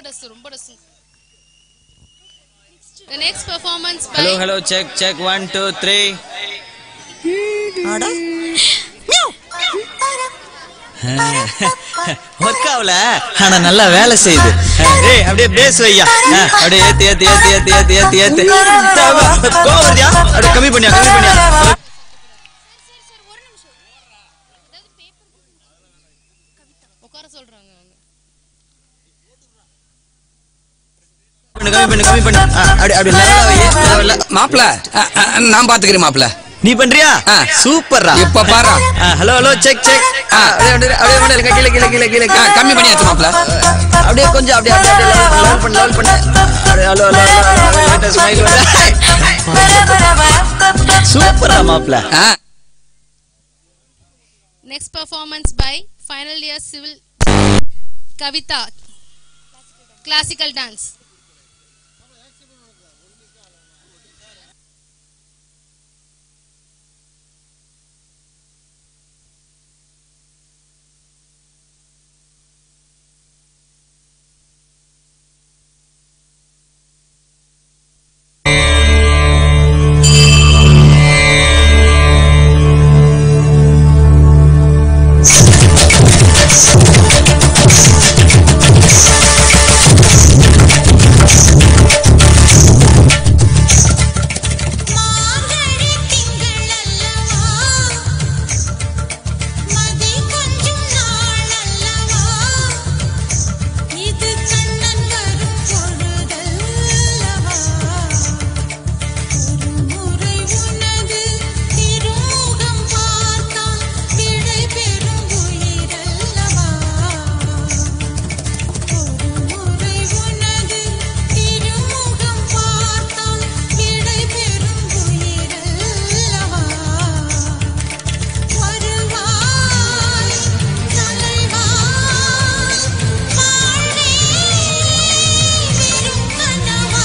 டஸ் ரொம்ப டஸ் The next performance by hello hello check check one two three work ஆகல ஆனா நல்லா வேலை செய்யுது ஏய் அப்படியே பேஸ் வையா ஆ, அப்படியே ஏத்து ஏத்து ஏத்து ஏத்து ஏத்து ஏத்து ஏத்து கோவம் வருதியா அப்படியே கம்மி பண்ணியா கம்மி பண்ணியா உட்கார சொல்றாங்க அவங்க பண்ணு, கம்மி பண்ணு கம்மி பண்ணு ஆ, அப்படியே அப்படியே லெவலா வை லெவலா மாப்பிள நான் பாத்துக்கிறேன் மாப்பிள நீ பண்றியா ஆ. சூப்பர்ரா இப்ப பாரு ஹலோ ஹலோ செக் செக் ஆ. அப்படியே அப்படியே அப்படியே பண்ணு, கீழே கீழே கீழே கீழே கீழே கம்மி பண்ணியாச்சு மாப்பிள அப்படியே கொஞ்சம் அப்படியே அப்படியே அப்படியே லெவல் பண்ணு லெவல் பண்ணு அப்படியே ஹலோ ஹலோ ஹலோ ஸ்மைல் சூப்பரா மாப்ள next performance by final year civil kavita classical dance மாங்கனி திங்கள் அல்லவா மதி கொஞ்சம் நாள் அல்லவா இது கண்ணன் வரும் பொழுதல்லவா ஒரு முறை உனது திருமுகம் பார்த்தால் விடை பெறும் உயிரல்லவா ஒரு முறை உனது திருமுகம் பார்த்தால் விடை பெறும் உயிரல்லவா வருவாய் தலைவா வாழ்வே வெறும் கனவா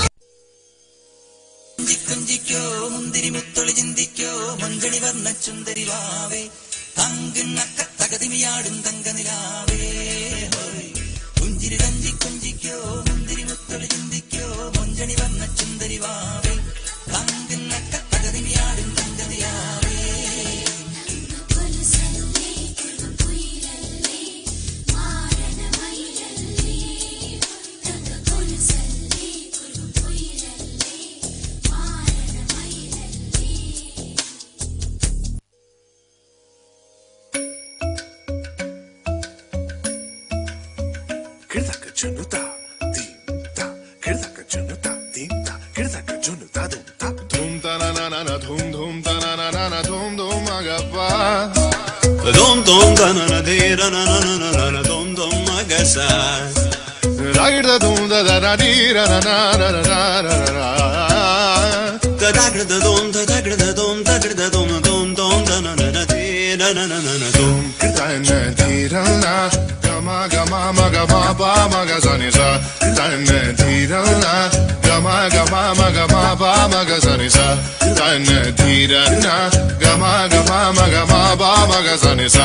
Kirdaka chunuta, dim ta. Kirdaka chunuta, dim ta. Kirdaka chunuta, dum ta. Dum ta na na na na, dum dum ta na na na na, dum dum agapa. Dom dom da na na de ra na na na na na na dom dom magasa. Ragda dum da da da di ra na na na na na na na na. Da da gra da dom da da gra da dom da gra da dom dom dom da na na na de ra na na na na dom. Kirta na di ra na. Gama gama ma gama ba ma ga sa ni sa. Kirta na di ra na. Gama gama ma gama ba ma ga sa ni sa. Kirta na di ra na. Gama gama ma gama ba ma ga sa ni sa.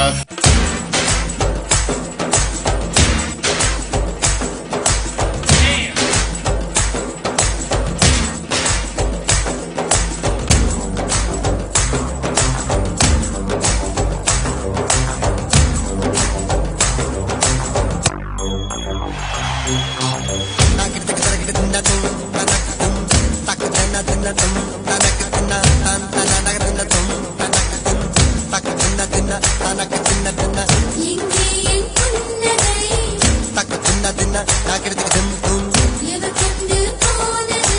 எங்கே என் புன்னகை எவர் கண்டு போனது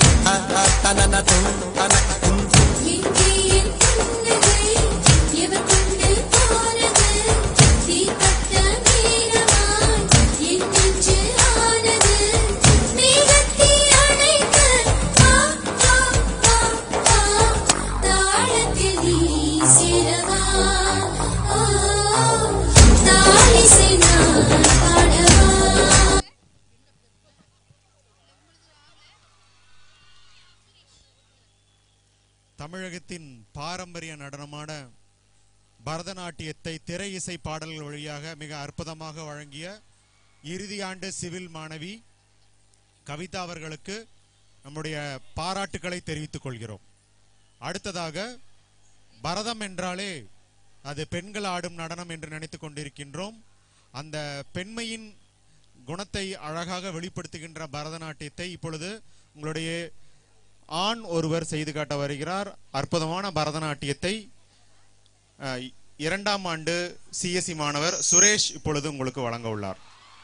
எங்கே என் புன்னகை எவர் கண்டு போனது தீப்பட்ட வீரமாய் என் நெஞ்சு ஆனது மேகத்தை அணைக்க ஆ ஆ ஆ ஆ தாளத்தில் வீசிடவா ஓ தாளிசை நான் பாடவா தமிழகத்தின் பாரம்பரிய நடனமான பரதநாட்டியத்தை திரை இசை பாடல்கள் வழியாக மிக அற்புதமாக வழங்கிய இறுதி ஆண்டு சிவில் மாணவி கவிதா அவர்களுக்கு நம்முடைய பாராட்டுக்களை தெரிவித்துக் கொள்கிறோம் அடுத்ததாக பரதம் என்றாலே அது பெண்கள் ஆடும் நடனம் என்று நினைத்துக் கொண்டிருக்கின்றோம் அந்த பெண்மையின் குணத்தை அழகாக வெளிப்படுத்துகின்ற பரதநாட்டியத்தை இப்பொழுது உங்களுடைய ஆண் ஒருவர் செய்து காட்ட வருகிறார் அற்புதமான பரதநாட்டியத்தை அஹ், இரண்டாம் ஆண்டு சிஎஸ்சி மாணவர் சுரேஷ் இப்பொழுது உங்களுக்கு வழங்க உள்ளார்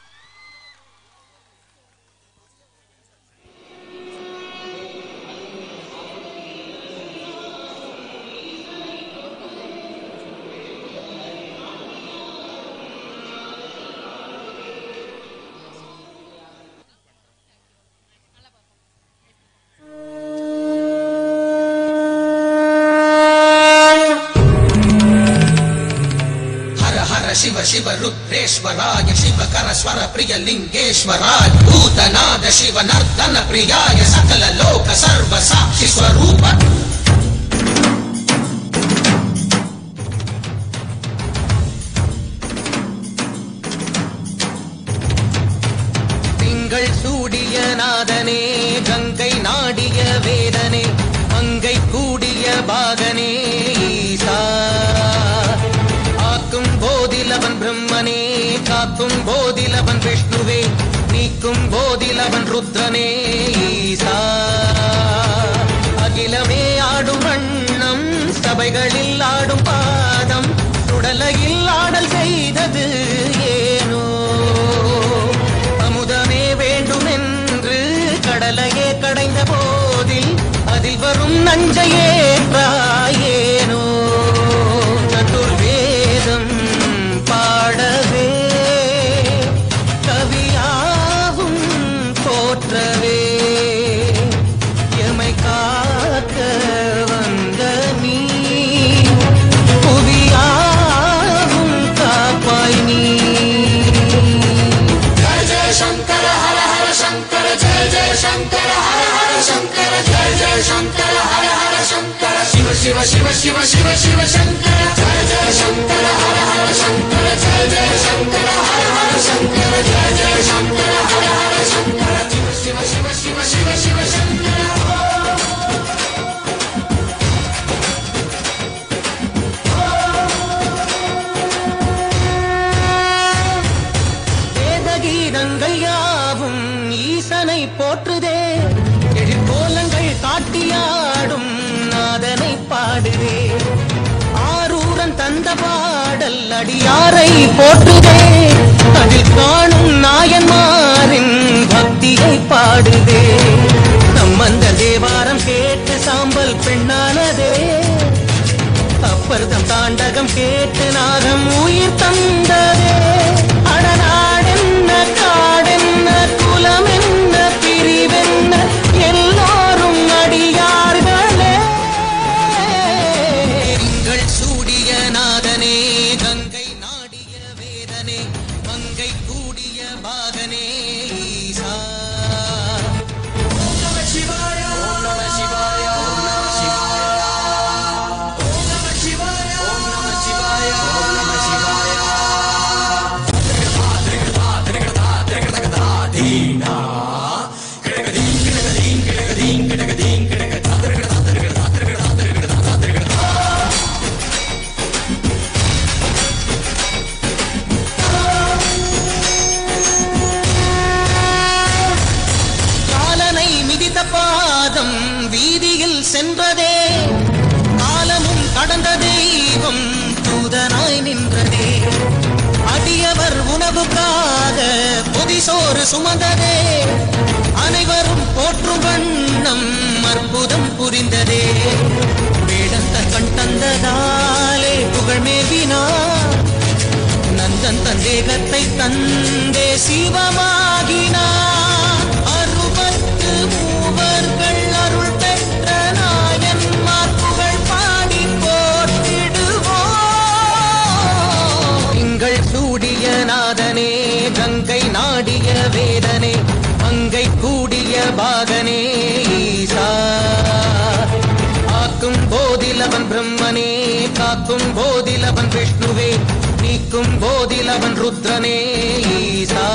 हर हर शिव शिव रुद्रेश्वराय शिव कर स्वर प्रिय लिंगेश्वराय भूतनाद शिव नर्तन प्रियाय सकल लोक सर्व साक्षी स्वरूप திங்கள் சூடிய நாதனே கங்கை நாடிய வேதனே அங்கை கூடிய பாகனே ஈசா ஆக்கும் போதிலவன் பிரம்மனே காக்கும் போதிலவன் விஷ்ணுவே நீக்கும் போதிலவன் ருத்ரனே ஈசா அகிலமே ஆடும் வண்ணம் சபைகளில் ஆடும் பாதம் சுடலையில் ஆடல் செய்தது ஏனோ அமுதமே வேண்டுமென்று கடலையே கடைந்த போதில் அதில் வரும் நஞ்சையே ஏனோ சதுர்வேதம் பாடவே கவியாவும் போற்றவே எமை காக்க வந்த நீ புவியாவும் காப்பாய் நீ வேத கீதங்கள் யாவும் ஈசனை போற்றுதே எழிற்கோலங்கள் காட்டியாடும் நாதனை பாடுதே ஆரூரன் தந்த பாடல் அடியாரை போற்றுதே அதில் காணும் நாயன்மாரின் பக்தியை பாடுதே நம்மந்த தேவாரம் கேட்டு சாம்பல் பெண்ணானதே அப்பர்தம் தாண்டகம் கேட்டு நாகம் உயிர் தந்ததே அடநாடென்ன காடென்ன குலமென்ன பிரிவென்ன எல்லோரும் அடியார்களே திங்கள் சூடிய நாதனே கங்கை நாடிய வேதனே மங்கை கூடிய பாகனே ஈசா ஓம் நம சிவாய ஓம் நம சிவாய ஓம் நம சிவாய ஓம் நம சிவாய ஓம் நம சிவாய ஓம் நம சிவாய காலனை மிதித்த பாதம் வீதியில் சென்றதே காலமும் கடந்த தெய்வம் தூதனாய் நின்றதே அடியவர் உணவுக்காக பொதிசோறு சுமந்ததே அனைவரும் போற்றும் வண்ணம் அற்புதம் புரிந்ததே வேடந்த கண் தந்ததாலே புகழ் மேவினார் நந்தன் தன் தேகத்தை தந்தே சிவமாகினார் அறுபத்து மூவர்கள் அருள் பெற்ற நாயன்மார் புகழ் பாடி போற்றிடுவோம் திங்கள் சூடிய நாதனே கங்கை நாடிய வேதனே அங்கை கூடிய பாகனே ஈசா ஆக்கும் போதிலவன் பிரம்மனே காக்கும் போதிலவன் விஷ்ணுவே நீக்கும் சொல்லும் போதில் அவன் ருத்ரனே ஈசா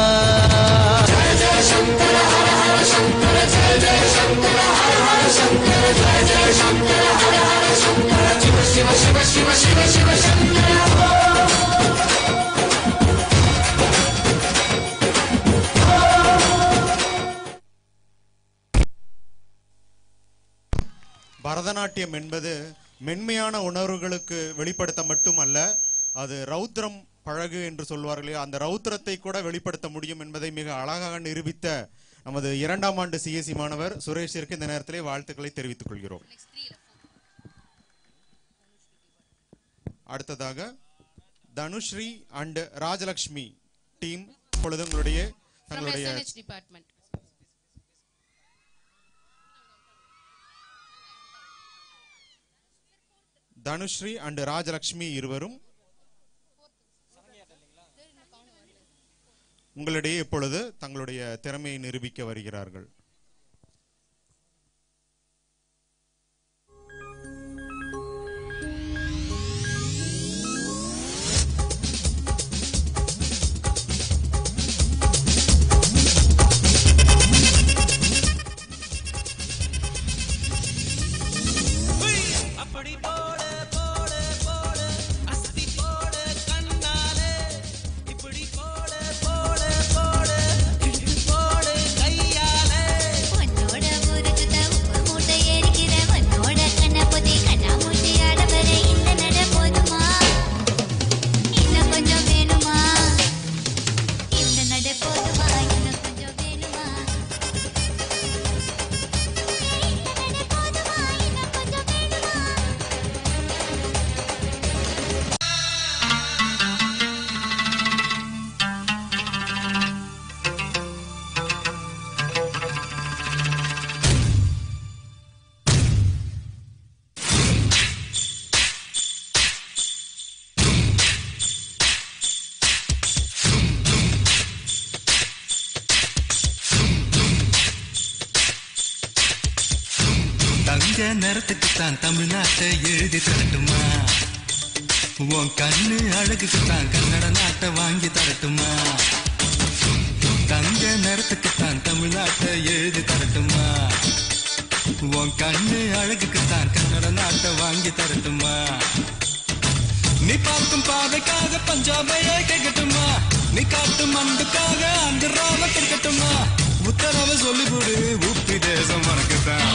பரதநாட்டியம் என்பது மென்மையான உணர்வுகளுக்கு வெளிப்படுத்த மட்டுமல்ல அது ரௌத்ரம் பழகு என்று சொல்வார்களே அந்த ரௌத்ரத்தை கூட வெளிப்படுத்த முடியும் என்பதை மிக அழகாக நிரூபித்த நமது இரண்டாம் ஆண்டு சிஎஸ்சி மாணவர் சுரேஷிற்கு இந்த நேரத்திலே வாழ்த்துக்களை தெரிவித்துக் கொள்கிறோம் அடுத்ததாக தனுஸ்ரீ அண்ட் ராஜலக்ஷ்மி டீம் இப்பொழுது உங்களுடைய From தங்களுடைய SNH department. Dhanushree and Rajalakshmi இருவரும் உங்களிடையே இப்பொழுது தங்களுடைய திறமையை நிரூபிக்க வருகிறார்கள் அப்படி போட போட போட அஸ்தி போட கண்ணாலே இப்படி போட போட போட இழுத்து போட கையாலே உன்னோட ஊருக்கு உப்பு மூட்டை எரிக்கிற உன்னோட கண்ண பொதி கண்ணா மூட்டி ஆட வர இந்த நட போதுமா இன்னும் கொஞ்சம் வேணுமா இந்த நட போதுமா இன்னும் கொஞ்சம் வேணுமா இந்த நட போதுமா இன்னும் கொஞ்சம் வேணுமா தங்க நிறத்துக்குத்தான் தமிழ்நாட்டை எழுதி தரட்டுமா உன் கண்ணு அழகுக்குத்தான் கன்னட நாட்டை வாங்கி தரட்டுமா தங்க நிறத்துக்குத்தான் தமிழ்நாட்டை எழுதி தரட்டுமா உன் கண்ணு அழகுக்குத்தான் கன்னட நாட்டை வாங்கி தரட்டுமா நீ பார்க்கும் பாதைக்காக பஞ்சாபையே கேட்கட்டுமா நீ காட்டும் அன்புக்காக அந்த ராம கேட்கட்டுமா உத்தரவு சொல்லிவிடு உப்பி தேசம் உனக்குத்தான்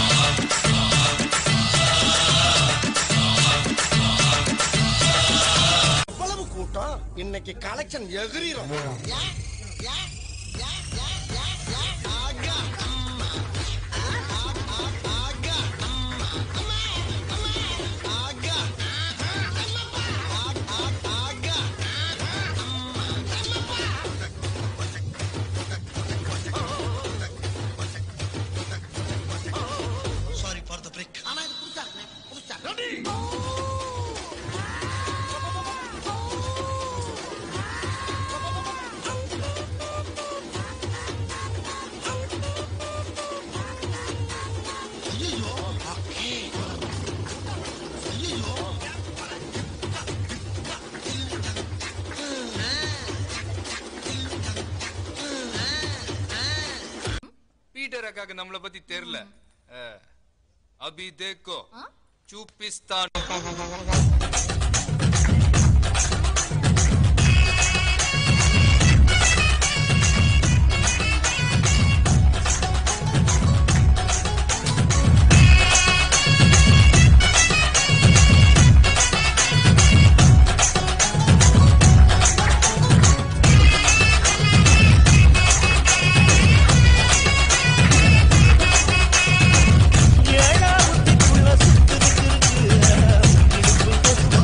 இவ்வளவு கூட்டம் இன்னைக்கு கலெக்ஷன் எகிரிடும் சாரி ஃபார் த பிரேக் ஆனா இது புதுசா இருக்குண்ணே புதுசா பீட்டர் அக்காக்கு நம்மள பத்தி தெரியல அஹ், அபி தேக்கோ சூப்பிஸ்தான் ஏழா புத்திக்குள்ள சுத்துது கிறுக்கு, இடுப்பு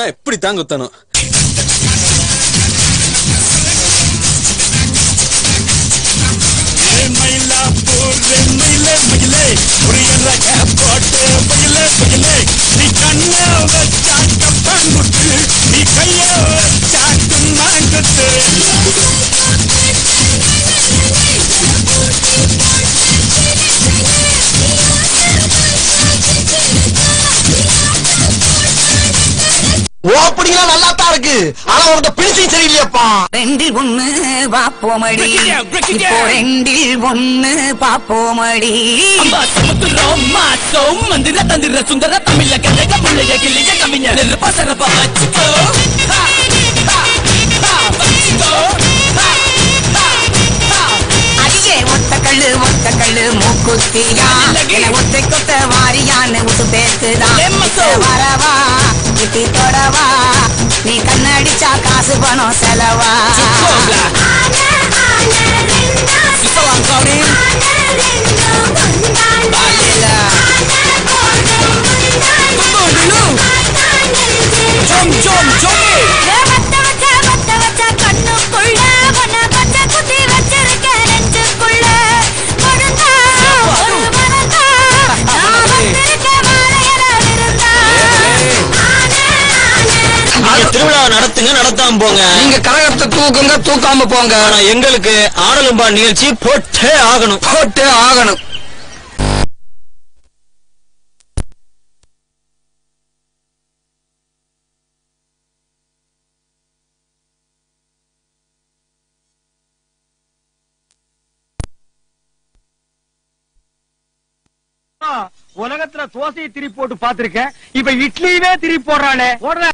குத்தணும்னா எப்படி தான் குத்தணும் ஓப்பனிங்லாம் நல்லா தான் இருக்கு ஆனா உன்கிட்ட பிடிச்சும் சரியில்லையாப்பா ரெண்டில் ஒண்ணு பாப்போமடி இப்போ ரெண்டில் ஒண்ணு பாப்போமடி மாசம் மந்திர தந்திர சுந்தர தமிழ கழக முள்ளைய கிளிய கவிஞர் பசரப்ப வச்சுக்கோ ஹா, ஹா, ஹா, வச்சுக்கோ ஹா, ஹா, ஹா. அடியே ஒத்த கல்லு ஒத்த கல்லு மூக்குத்தியா என ஒத்தை கொத்த வாரியான்னு விட்டு பேசுதான் எம்மசோ. வரவா கிட்டி தொடவா நீ கண்ணடிச்சா காசு பணம் செலவா போங்களா. இப்பலாம் கவுனி. பாலில. கும்புடுனு. ஜோம் ஜோம் ஜோமே நீங்க திருவிழா நடத்துங்க நடத்தாம போங்க நீங்க கரகத்தை தூக்குங்க தூக்காம போங்க ஆனா எங்களுக்கு ஆடலும்பா நிகழ்ச்சி போட்டே ஆகணும் போட்டு ஆகணும் உலகத்துல தோசையை திருப்பி போட்டு பாத்திருக்கேன் இப்ப இட்லியுமே திருப்பி போடுறானே போடுற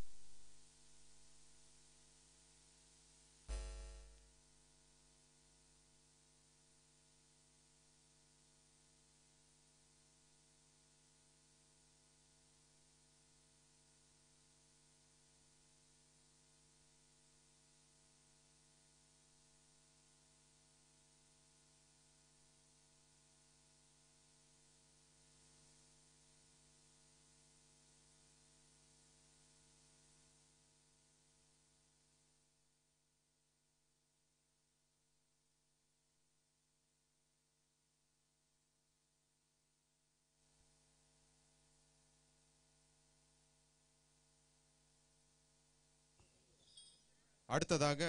அடுத்ததாக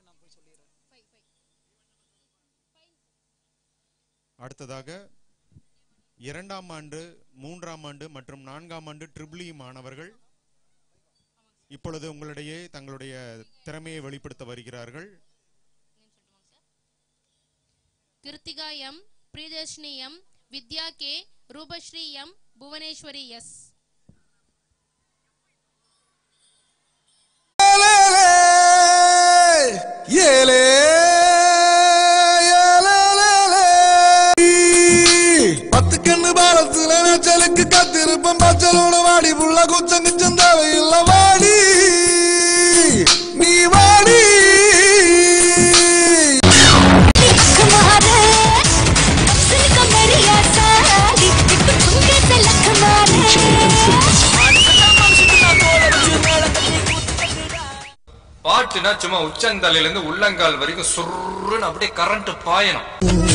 அடுத்ததாக இரண்டாம் ஆண்டு மூன்றாம் ஆண்டு மற்றும் நான்காம் ஆண்டு ட்ரிபிள் மாணவர்கள் இப்பொழுது உங்களிடையே தங்களுடைய திறமையை வெளிப்படுத்த வருகிறார்கள் Kiruthika M Priyadharshini M Vidya K Rubasree M Bhuvaneswari S ஏலே பத்து கண்ணு பாலத்துல நச்சலுக்கு கத்திருப்பம் பச்சலோட வாடி புள்ள குச்சம் குச்சம் தேவையில்ல வாடி நீ வாடி பாட்டுனா சும்மா உச்சந்தலையில இருந்து உள்ளங்கால் வரைக்கும் சுருன்னு அப்படியே கரண்ட் பாயணும்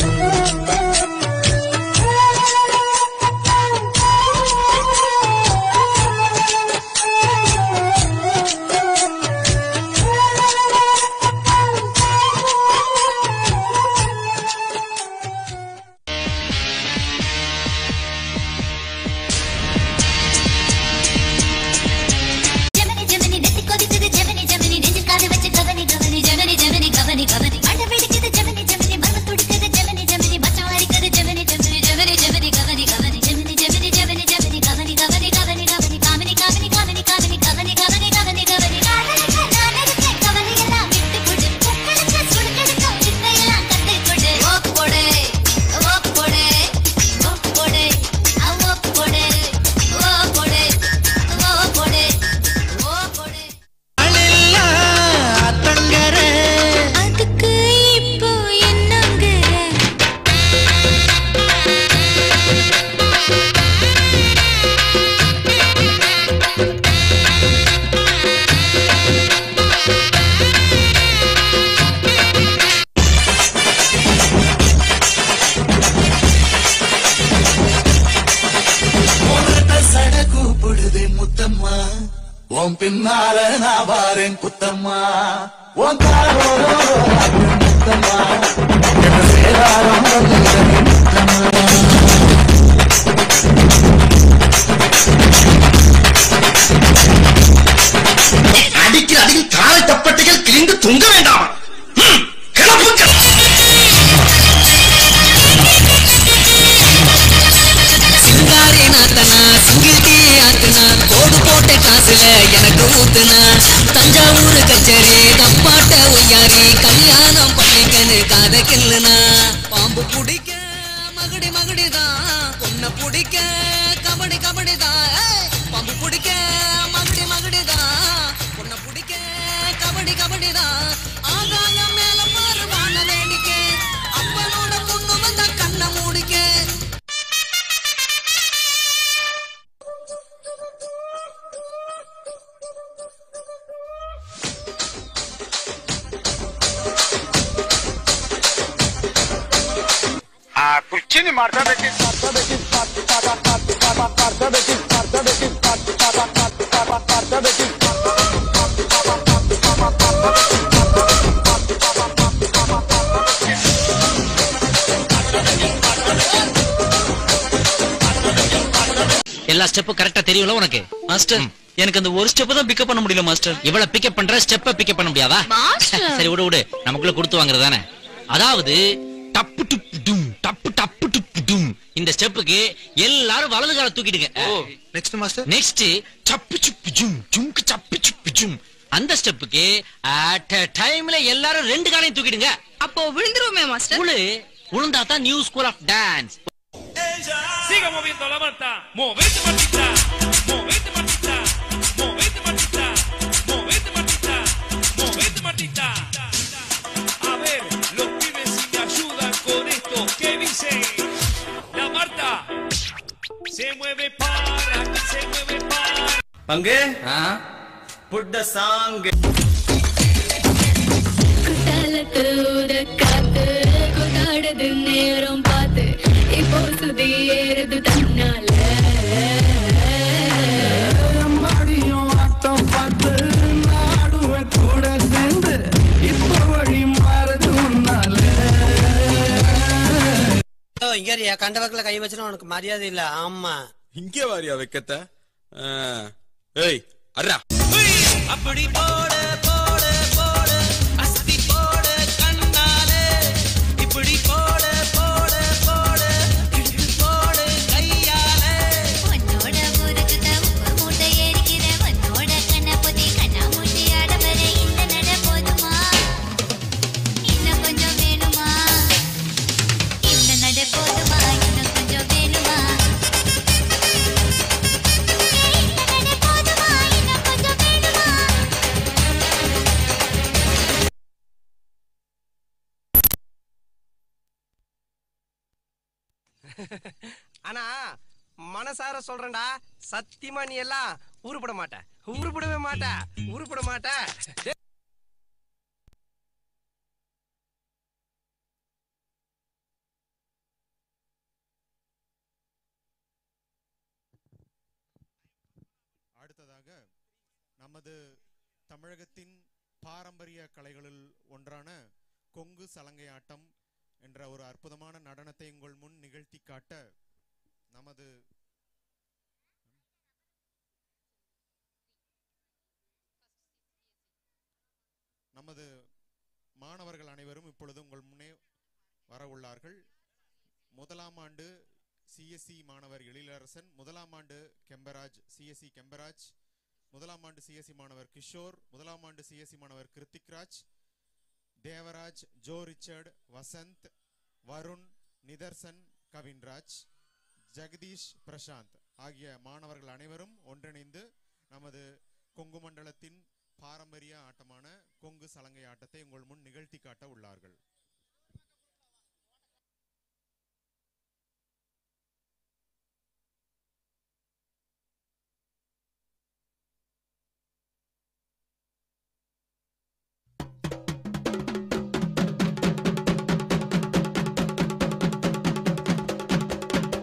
ஜெமினி ஜெமினி நெத்தி கொதிக்குது ஜெமினி ஜெமினி நெஞ்சில் காது வச்சு கவனி கவனி ஜெமினி ஜெமினி கவனி கவனி மண்டை வெடிக்குது ஜெமினி ஜெமினி மர்ம துடிக்குது ஜெமினி ஜெமினி மச்சம் அரிக்குது பின்னால நான் வாரேன் குத்தம்மா உன் காரோரோ முத்தம்மா என்ன சேராரம் வந்து அடிக்கிற அடியில் காலை தப்பட்டைகள் கிழிந்து தொங்க வேண்டாம் ம், கிளப்புங்கள் சிங்காரி நாத்தனா சிங்கிள் டீ ஆத்துனா கோடு போட்ட காசுல எனக்கு ஊத்துனா தஞ்சாவூர் கச்சேரி தப்பாட்ட ஒய்யாரி கல்யாணம் பண்ணிக்கன்னு காத கில்லுனா பாம்பு பிடிக்க மகடி மகடிதான் பொண்ணை பிடிக்க கபடி கபடிதான் ஏய், பாம்பு பிடிக்க மகடி மகடிதான் பொண்ணை பிடிக்க கபடி கபடிதான் ஆகாயம் மேல பாரு வான வேடிக்கை அப்பனோட பொண்ணு வந்தா கண்ணை மூடிக்க ಕುರ್ಚಿನಿ ಮಾಡ್ತಾ ಬೇಕಿತ್ತು ಮಾಡ್ತಾ ಬೇಕಿತ್ತು ಮಾಡ್ತಾ ಬೇಕಿತ್ತು ಮಾಡ್ತಾ ಬೇಕಿತ್ತು ಮಾಡ್ತಾ ಬೇಕಿತ್ತು எல்லா ஸ்டெப்பும் கரெக்டா தெரியும்ல உனக்கு மாஸ்டர் எனக்கு அந்த ஒரு ஸ்டெப் தான் பிக்கப் பண்ண முடியல மாஸ்டர் இவ்வளவு பிக்கப் பண்ற ஸ்டெப்ப பிக்கப் பண்ண முடியாதா மாஸ்டர். சரி விடு விடு நமக்குள்ள கொடுத்து வாங்குறது தானே அதாவது டப்பு டுப்பு டும் டப்பு டப்பு டுப்பு டும் இந்த ஸ்டெப்புக்கு எல்லாரும் வலது கால தூக்கிடுங்க நெக்ஸ்ட் மாஸ்டர் நெக்ஸ்ட் சப்பு சுப்பு ஜும் ஜும்க்கு சப்பு சுப்பு ஜும் அந்த ஸ்டெப்புக்கு அட் டைம்ல எல்லாரும் ரெண்டு காலையும் தூக்கிடுங்க அப்போ விழுந்துருவோமே மாஸ்டர் உழு உளுந்தா தான் new school of dance Siga moviendo la manta. Movete, Martita. Movete, Martita. Movete, Martita. Movete, Martita. Movete, Martita. A ver, los pibes si me ayudan con esto. ¿Qué dice? La Marta. Se mueve para, se mueve para. பங்கு put the song தூர காத்து கொண்டாடுது நேரம் பார்த்து இப்போ சுதி ஏறுது தன்னால மடியும் ஆட்டம் பார்த்து நாடுவேன் கூட சேர்ந்து இப்ப வழி மாறுது உன்னால இங்க கண்டவர்களை கை வச்சுனா உனக்கு மரியாதை இல்ல ஆமா இங்கே வாரியா வைக்கத்த ஏய் அர்ரா அப்படி போட போட போட அஸ்தி போட கண்ணாலே இப்படி போட போட போட இழுத்து போட கையாலே உன்னோட ஊருக்கு தவுப்பு மூட்டை ஏறிக்கிற உன்னோட கண்ணை பொத்தி கண்ணா மூட்டி ஆட வர இந்த நட போதுமா இன்னும் கொஞ்சம் வேணுமா இந்த நட போதுமா இன்னும் கொஞ்சம் வேணுமா இந்த நட போதுமா இன்னும் கொஞ்சம் வேணுமா ஆனா மனசார சொல்றேன்டா சத்தியமா நீ எல்லாம் உருப்பட மாட்ட உருப்படவே மாட்ட உருப்பட மாட்ட டேய், அடுத்ததாக நமது தமிழகத்தின் பாரம்பரிய கலைகளில் ஒன்றான கொங்கு சலங்கை ஆட்டம் என்ற ஒரு அற்புதமான நடனத்தை உங்கள் முன் நிகழ்த்தி காட்ட நமது நமது மாணவர்கள் அனைவரும் இப்பொழுது உங்கள் முன்னே வர உள்ளார்கள் முதலாம் ஆண்டு சிஎஸ்சி மாணவர் எழிலரசன் முதலாம் ஆண்டு கெம்பராஜ் சிஎஸ்சி கெம்பராஜ் முதலாம் ஆண்டு சிஎஸ்சி மாணவர் கிஷோர் முதலாம் ஆண்டு சிஎஸ்சி மாணவர் கிருத்திக்ராஜ் தேவராஜ் ஜோ ரிச்சர்ட் வசந்த் வருண் நிதர்சன் கவின்ராஜ் ஜெகதீஷ் பிரசாந்த் ஆகிய மாணவர்கள் அனைவரும் ஒன்றிணைந்து நமது கொங்கு மண்டலத்தின் பாரம்பரிய ஆட்டமான கொங்கு சலங்கை ஆட்டத்தை உங்கள் முன் நிகழ்த்தி காட்ட உள்ளார்கள்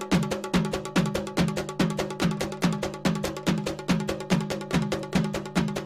ஆ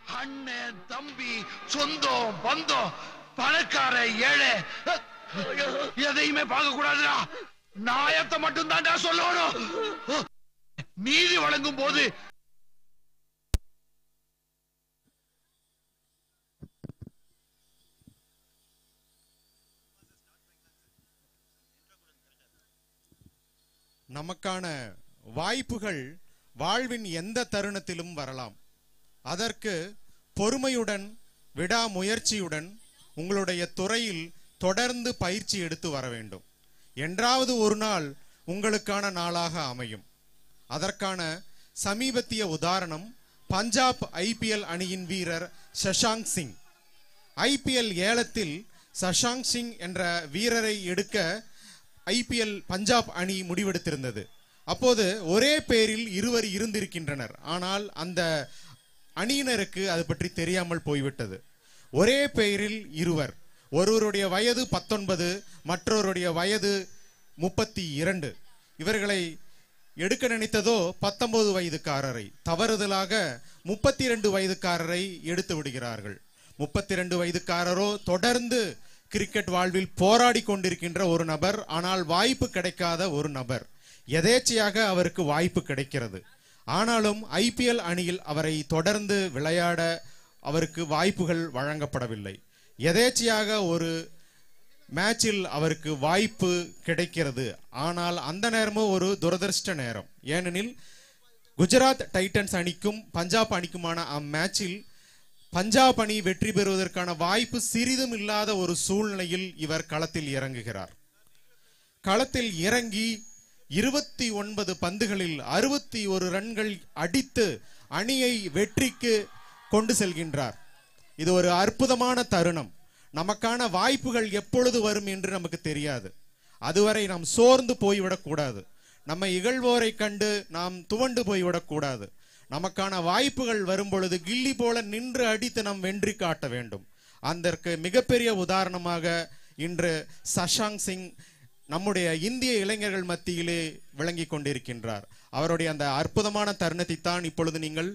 அண்ணன் தம்பி சொந்தம் பந்தம் பணக்கார ஏழை எதையுமே பார்க்க கூடாதுடா நாயத்தை மட்டும் தான்டா சொல்லணும் நீதி வழங்கும் போது நமக்கான வாய்ப்புகள் வாழ்வின் எந்த தருணத்திலும் வரலாம் அதற்கு பொறுமையுடன் விடாமுயற்சியுடன் உங்களுடைய துறையில் தொடர்ந்து பயிற்சி எடுத்து வர வேண்டும் என்றாவது ஒரு நாள் உங்களுக்கான நாளாக அமையும் அதற்கான சமீபத்திய உதாரணம் பஞ்சாப் ஐபிஎல் அணியின் வீரர் சஷாங்க் சிங் ஐபிஎல் ஏலத்தில் சஷாங்க் சிங் என்ற வீரரை எடுக்க ஐபிஎல் பஞ்சாப் அணி முடிவெடுத்திருந்தது அப்போது ஒரே பேரில் இருவர் இருந்திருக்கின்றனர் ஆனால் அந்த அணியினருக்கு அது பற்றி தெரியாமல் போய்விட்டது ஒரே பெயரில் இருவர் ஒருவருடைய வயது பத்தொன்பது மற்றொருடைய வயது முப்பத்தி இரண்டு இவர்களை எடுக்க நினைத்ததோ பத்தொன்பது வயதுக்காரரை தவறுதலாக முப்பத்தி இரண்டு வயதுக்காரரை எடுத்து விடுகிறார்கள் முப்பத்தி இரண்டு வயதுக்காரரோ தொடர்ந்து கிரிக்கெட் வாழ்வில் போராடி கொண்டிருக்கின்ற ஒரு நபர் ஆனால் வாய்ப்பு கிடைக்காத ஒரு நபர் எதேச்சையாக அவருக்கு வாய்ப்பு கிடைக்கிறது ஆனாலும் ஐபிஎல் அணியில் அவரை தொடர்ந்து விளையாட அவருக்கு வாய்ப்புகள் வழங்கப்படவில்லை எதேச்சையாக ஒரு மேட்சில் அவருக்கு வாய்ப்பு கிடைக்கிறது ஆனால் அந்த நேரமும் ஒரு துரதிர்ஷ்ட நேரம் ஏனெனில் குஜராத் டைட்டன்ஸ் அணிக்கும் பஞ்சாப் அணிக்குமான அம்மேட்சில் பஞ்சாப் அணி வெற்றி பெறுவதற்கான வாய்ப்பு சிறிதும் இல்லாத ஒரு சூழ்நிலையில் இவர் களத்தில் இறங்குகிறார் களத்தில் இறங்கி இருபத்தி ஒன்பது பந்துகளில் அறுபத்தி ஒரு ரன்கள் அடித்து அணியை வெற்றிக்கு கொண்டு செல்கின்றார் இது ஒரு அற்புதமான தருணம் நமக்கான வாய்ப்புகள் எப்பொழுது வரும் என்று நமக்கு தெரியாது அதுவரை நாம் சோர்ந்து போய்விடக் கூடாது நம்மை இகழ்வோரை கண்டு நாம் துவண்டு போய்விடக் கூடாது நமக்கான வாய்ப்புகள் வரும் பொழுது கில்லி போல நின்று அடித்து நாம் வென்றி காட்ட வேண்டும் அதற்கு மிகப்பெரிய உதாரணமாக இன்று சஷாங் சிங் நம்முடைய இந்திய இளைஞர்கள் மத்தியிலே விளங்கி கொண்டிருக்கின்றார் அவருடைய அந்த அற்புதமான தருணத்தை தான் இப்பொழுது நீங்கள்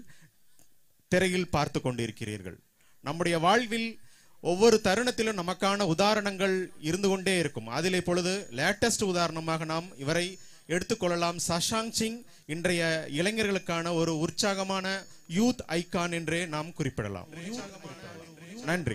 திரையில் பார்த்து கொண்டிருக்கிறீர்கள் நம்முடைய வாழ்வில் ஒவ்வொரு தருணத்திலும் நமக்கான உதாரணங்கள் இருந்து கொண்டே இருக்கும் அதில் இப்பொழுது லேட்டஸ்ட் உதாரணமாக நாம் இவரை எடுத்துக்கொள்ளலாம் சஷாங் சிங் இன்றைய இளைஞர்களுக்கான ஒரு உற்சாகமான யூத் ஐகான் என்றே நாம் குறிப்பிடலாம் நன்றி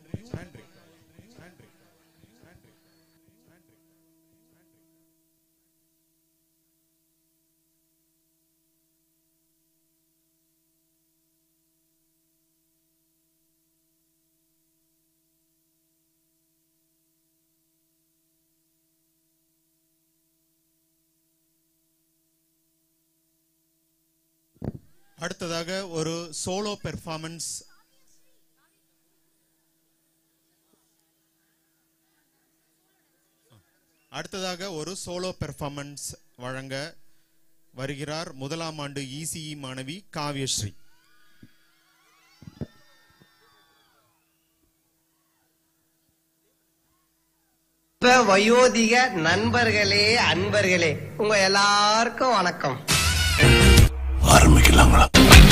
அடுத்ததாக ஒரு சோலோ பெர்ஃபார்மன்ஸ் அடுத்ததாக ஒரு சோலோ பெர்ஃபார்மன்ஸ் வழங்க வருகிறார் முதலாம் ஆண்டு இசிஇ மாணவி காவ்யஸ்ரீ இப்ப வயோதிக நண்பர்களே அன்பர்களே உங்க எல்லாருக்கும் வணக்கம் ஆரம்பிக்கலாங்களா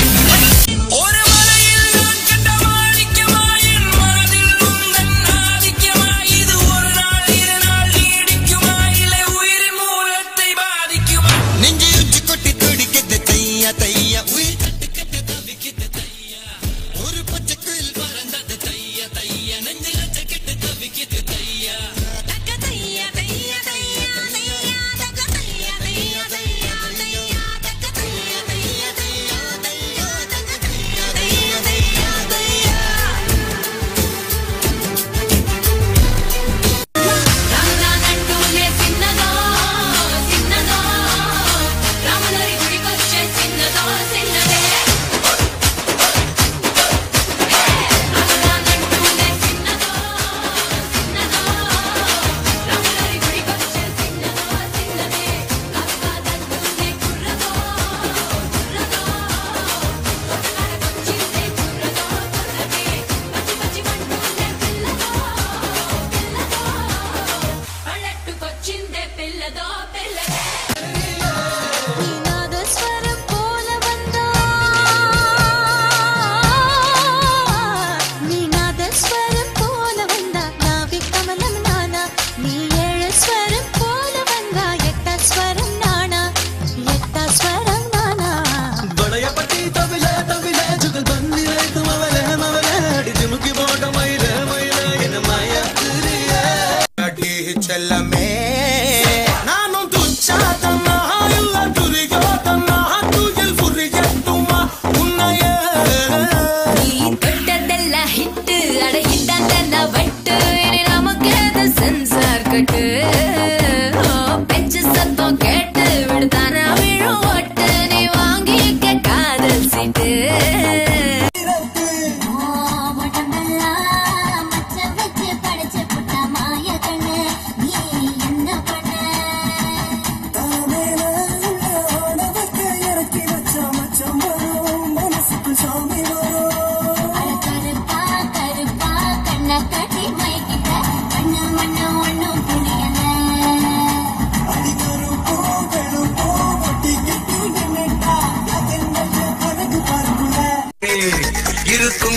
நெஞ்சில் கொட்டி துடிக்குது தையா தையா உயிர் கட்டு கட்டு தவிக்குது தையா ஒரு பச்சை குயில் பறந்தது தையா தையா நெஞ்சில் கட்டு தவிக்குது தையா தக்க தையா தையா தையா தையா தக்க தையா தையா தையா தையா தக்க தையா தையா தையா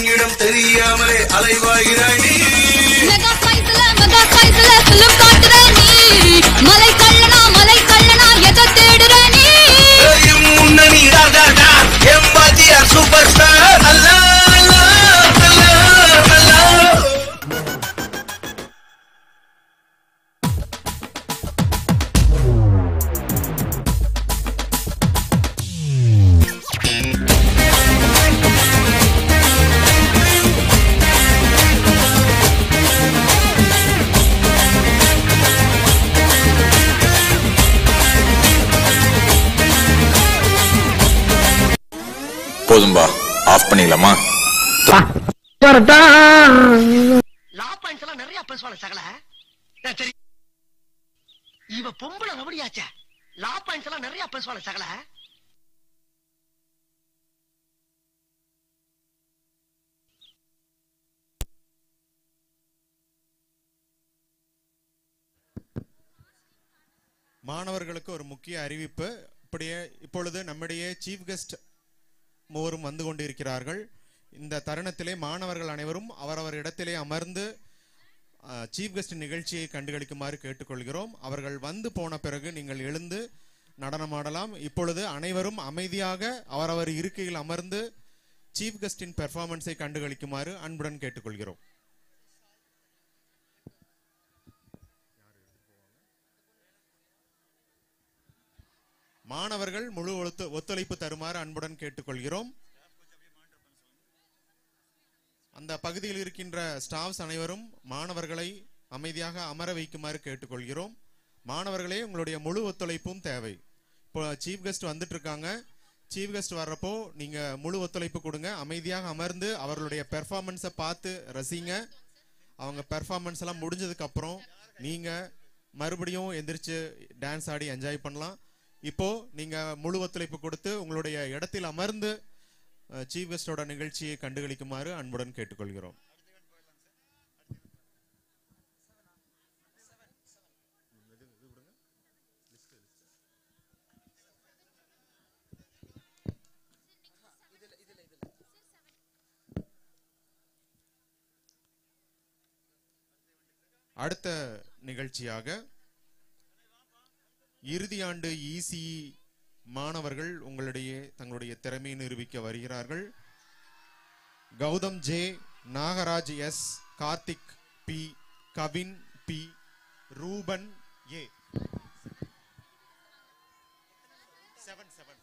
எங்கிடம் தெரியாமலே அலைவாகிறாய் நீ மெகா சைஸ்ல மெகா சைஸ்ல சிலும் காட்டுற நீ மலை கள்ளனா மலை கள்ளனா எதை தேடுற நீ எம் முன்னணி ராஜாடா எம் பாஜியார் சூப்பர் ஸ்டார் அல்லா அல்லா அல்லா அல்லா போதும்பா ஆஃப் பண்ணிடலாமா லா பாயிண்ட்ஸ் எல்லாம் நிறைய பேசுவாங்க சகல நான் சரி இவ பொம்பளை ரவடியாச்சே லா பாயிண்ட்ஸ் எல்லாம் நிறைய பேசுவாங்க சகல மாணவர்களுக்கு ஒரு முக்கிய அறிவிப்பு இப்படியே இப்பொழுது நம்மிடையே சீஃப் கெஸ்ட் மூவரும் வந்து கொண்டிருக்கிறார்கள் இந்த தருணத்திலே மாணவர்கள் அனைவரும் அவரவர் இடத்திலே அமர்ந்து சீஃப் கெஸ்ட் நிகழ்ச்சியை கண்டுகளிக்குமாறு கேட்டுக்கொள்கிறோம் அவர்கள் வந்து போன பிறகு நீங்கள் எழுந்து நடனமாடலாம் இப்பொழுது அனைவரும் அமைதியாக அவரவர் இருக்கையில் அமர்ந்து சீஃப் கெஸ்டின் பெர்ஃபார்மன்ஸை கண்டுகளிக்குமாறு அன்புடன் கேட்டுக்கொள்கிறோம் மாணவர்கள் முழு ஒத்து- ஒத்துழைப்பு தருமாறு அன்புடன் கேட்டுக்கொள்கிறோம் அந்த பகுதியில் இருக்கின்ற ஸ்டாஃப்ஸ் அனைவரும் மாணவர்களை அமைதியாக அமர வைக்குமாறு கேட்டுக்கொள்கிறோம் மாணவர்களே உங்களுடைய முழு ஒத்துழைப்பும் தேவை இப்போ சீஃப் கெஸ்ட் வந்துட்டு இருக்காங்க சீஃப் கெஸ்ட் வர்றப்போ நீங்க முழு ஒத்துழைப்பு கொடுங்க அமைதியாக அமர்ந்து அவர்களுடைய பெர்ஃபார்மன்ஸை பார்த்து ரசிங்க அவங்க பெர்ஃபார்மன்ஸ் எல்லாம் முடிஞ்சதுக்கு அப்புறம் நீங்க மறுபடியும் எந்திரிச்சு டான்ஸ் ஆடி என்ஜாய் பண்ணலாம் இப்போ நீங்க முழு ஒத்துழைப்பு கொடுத்து உங்களுடைய இடத்தில் அமர்ந்து சீஃப் கெஸ்டோட நிகழ்ச்சியை கண்டுகளிக்குமாறு அன்புடன் கேட்டுக்கொள்கிறோம் அடுத்த நிகழ்ச்சியாக இறுதி ஆண்டு இசி மாணவர்கள் உங்களிடையே தங்களுடைய திறமையை நிரூபிக்க வருகிறார்கள் Gautham J Nagaraj S Karthik P Kavin P Ruban A seven seven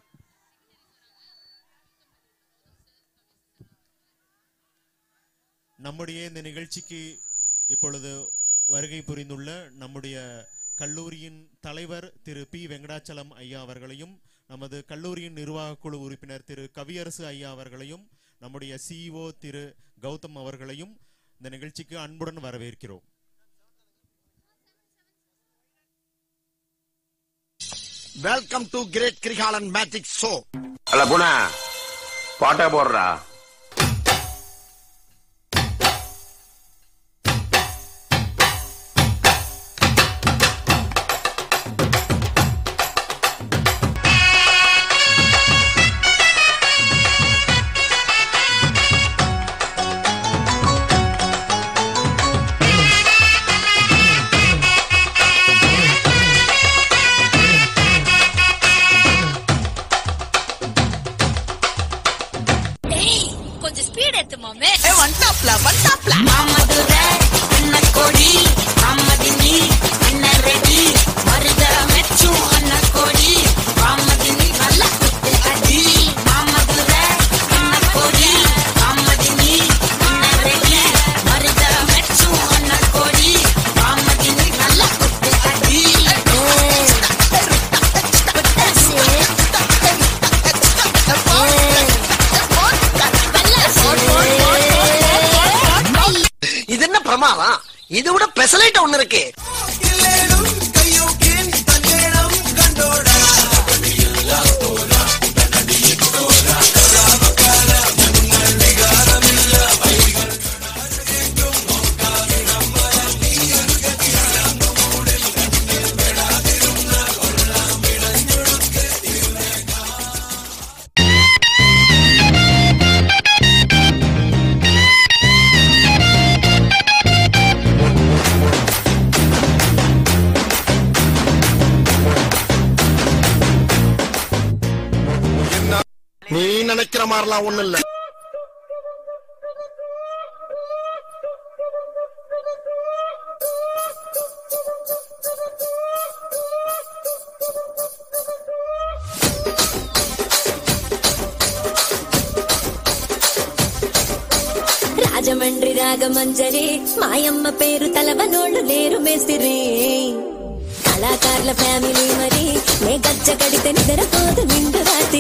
நம்முடைய இந்த நிகழ்ச்சிக்கு இப்பொழுது வருகை புரிந்துள்ள நம்முடைய கல்லூரியின் தலைவர் திரு பி வெங்கடாச்சலம் ஐயா அவர்களையும் நமது கல்லூரியின் நிர்வாக குழு உறுப்பினர் திரு கவியரசு ஐயா அவர்களையும் நம்முடைய சிஇஓ திரு கௌதம் அவர்களையும் இந்த நிகழ்ச்சிக்கு அன்புடன் வரவேற்கிறோம் welcome to great Kirikalan magic show அல்ல புனா பாட்டா போடுறா டேய் கொஞ்சம் ஸ்பீட் ஏத்து மாமே ஒன் டாப்ல ஒன் டாப்ல மாமதுரை அண்ண கோடி மாமதினி அண்ண ரெடி மருத மெச்சும் அண்ண கோடி மாமதினி நல்ல குத்து அடி மாமதுரை அண்ண கோடி மாமதினி அண்ண ரெடி மருத மெச்சும் அண்ண கோடி மாமதினி நல்ல குத்து அடி இது என்ன பிரமாதம் இது விட பெசலைட் ஒண்ணு இருக்கு மாதிரிலாம் ஒண்ணும் இல்ல రాజమండ్రి రాగమంజరి మాయమ్మ పేరు తలవనోళ్ళు లేరు మేస్తిరి కళాకారుల ఫ్యామిలీ మరి నే గజ్జ కడితే నిద్రపోదు నిండు రాత్రి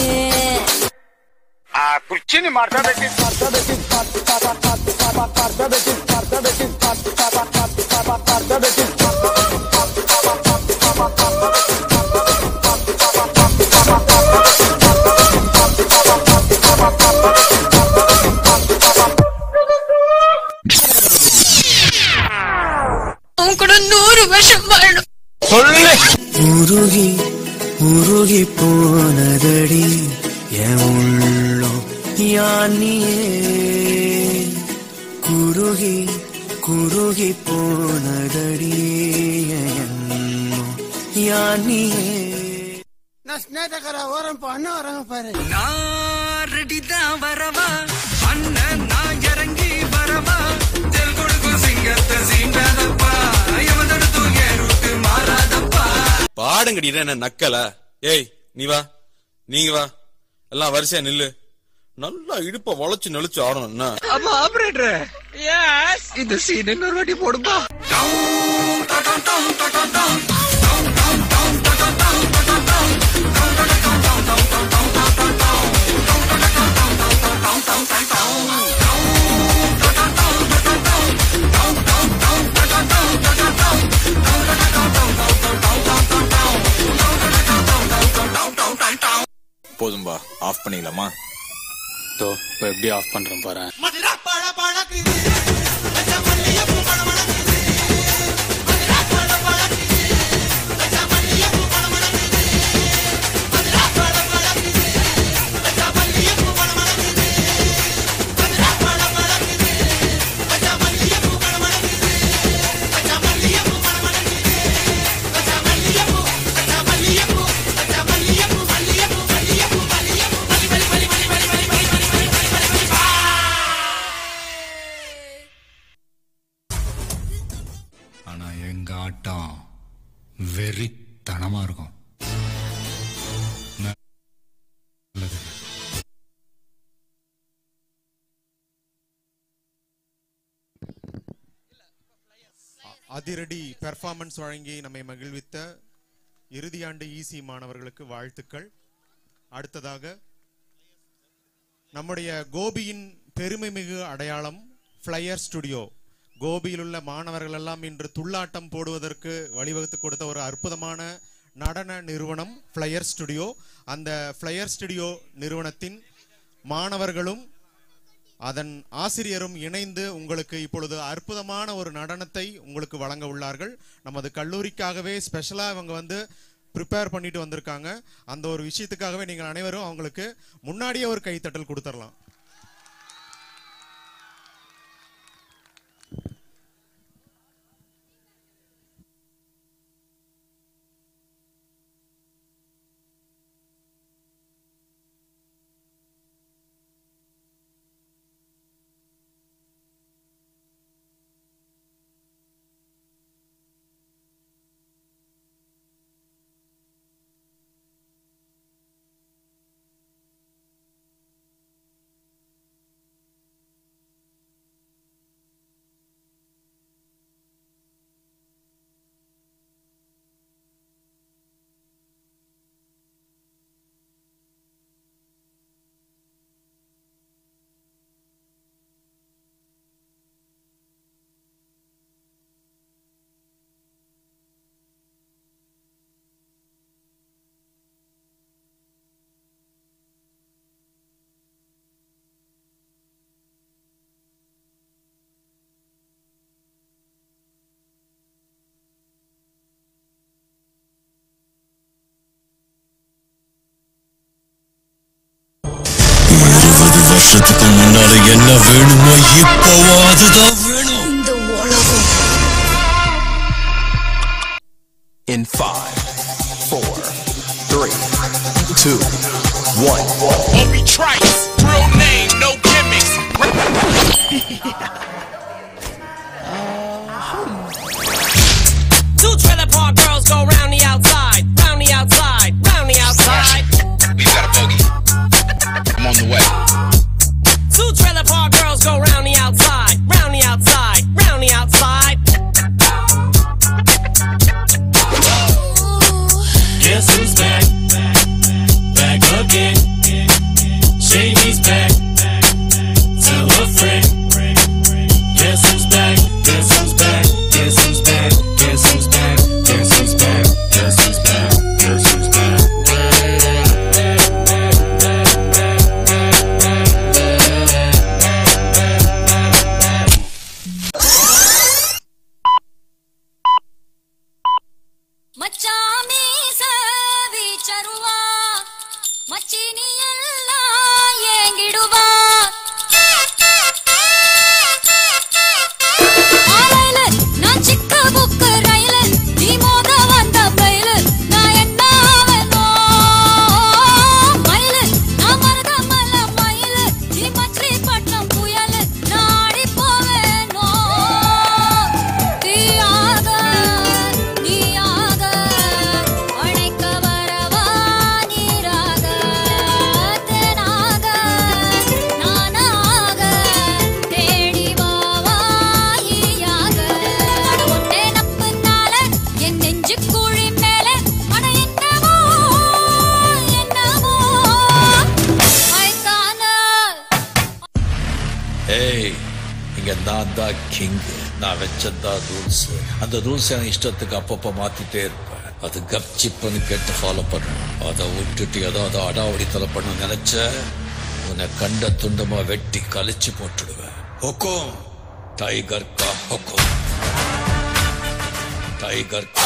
ఆ కుర్చీని మార్చబెట్టి మార్చబెట్టి మార్చబెట్టి మార్చబెట్టి మార్చబెట్టి அவன் கூட நூறு வருஷம் வாழணும் உருகி உருகி போனதடி என் உள்ளம் யானியே குருகி குருகி போனதடி என் எண்ணம் யானியே நான் ஸ்னேட்டக்கார ஓரம் இப்போ அண்ணன் வராங்க பாரு நான் ரெடி தான் வரவா அண்ணன் நான் இறங்கி வரவா தெல் கொடுக்கும் சிங்கத்தை சீண்டாதப்பா எவனடுத்தும் என் ரூட்டு மாறாதப்பா பாடுங்கடி என்ன நக்கல ஏய் நீ வா நீங்க வா எல்லாம் வரிசையா நில்லு நல்லா இடுப்ப வளைச்சு நெளிச்சு ஆடணும் என்ன அம்மா ஆபரேட்டர் எஸ் இந்த சீன் இன்னொரு வாட்டி போடுப்பா போதும்பா ஆஃப் பண்ணிக்கலாமா தோ இப்போ எப்படி ஆஃப் பண்றேன் பாரு ஆனா எங்க ஆட்டம் வெறித்தனமா இருக்கும் நல்லது அதிரடி பெர்ஃபார்மன்ஸ் வழங்கி நம்மை மகிழ்வித்த இறுதியாண்டு இசி மாணவர்களுக்கு வாழ்த்துக்கள் அடுத்ததாக நம்முடைய கோபியின் பெருமைமிகு அடையாளம் ஃப்ளையர் ஸ்டுடியோ கோபியில் உள்ள மாணவர்கள் எல்லாம் இன்று துள்ளாட்டம் போடுவதற்கு வழிவகுத்து கொடுத்த ஒரு அற்புதமான நடன நிறுவனம் ஃப்ளையர் ஸ்டுடியோ அந்த ஃப்ளையர் ஸ்டுடியோ நிறுவனத்தின் மாணவர்களும் அதன் ஆசிரியரும் இணைந்து உங்களுக்கு இப்பொழுது அற்புதமான ஒரு நடனத்தை உங்களுக்கு வழங்க உள்ளார்கள் நமது கல்லூரிக்காகவே ஸ்பெஷலாக இவங்க வந்து ப்ரிப்பேர் பண்ணிட்டு வந்திருக்காங்க அந்த ஒரு விஷயத்துக்காகவே நீங்கள் அனைவரும் அவங்களுக்கு முன்னாடியே ஒரு கைத்தட்டல் கொடுத்துடலாம் இருபது வருஷத்துக்கு முன்னால என்ன வேணுமோ இப்போவோ அதுதான் வேணும் இந்த உலகம் In five, four, three, two, one. Obi Trice. ஏய் இங்க நான் தான் கிங் நான் வச்சதான் ரூல்ஸ் அந்த ரூல்ஸ் என் இஷ்டத்துக்கு அப்பப்ப மாத்திட்டே இருப்பேன் அது கப்சிப்புன்னு கேட்டு ஃபாலோ பண்ணணும் அதை விட்டுட்டு ஏதாவது அடாவடித்தலை பண்ண நினைச்ச உன்னை கண்ட துண்டமா வெட்டி கழிச்சு போட்டுடுவேன் ஹொக்கோம் டைகர் கா ஹொக்கோம் டைகர் கா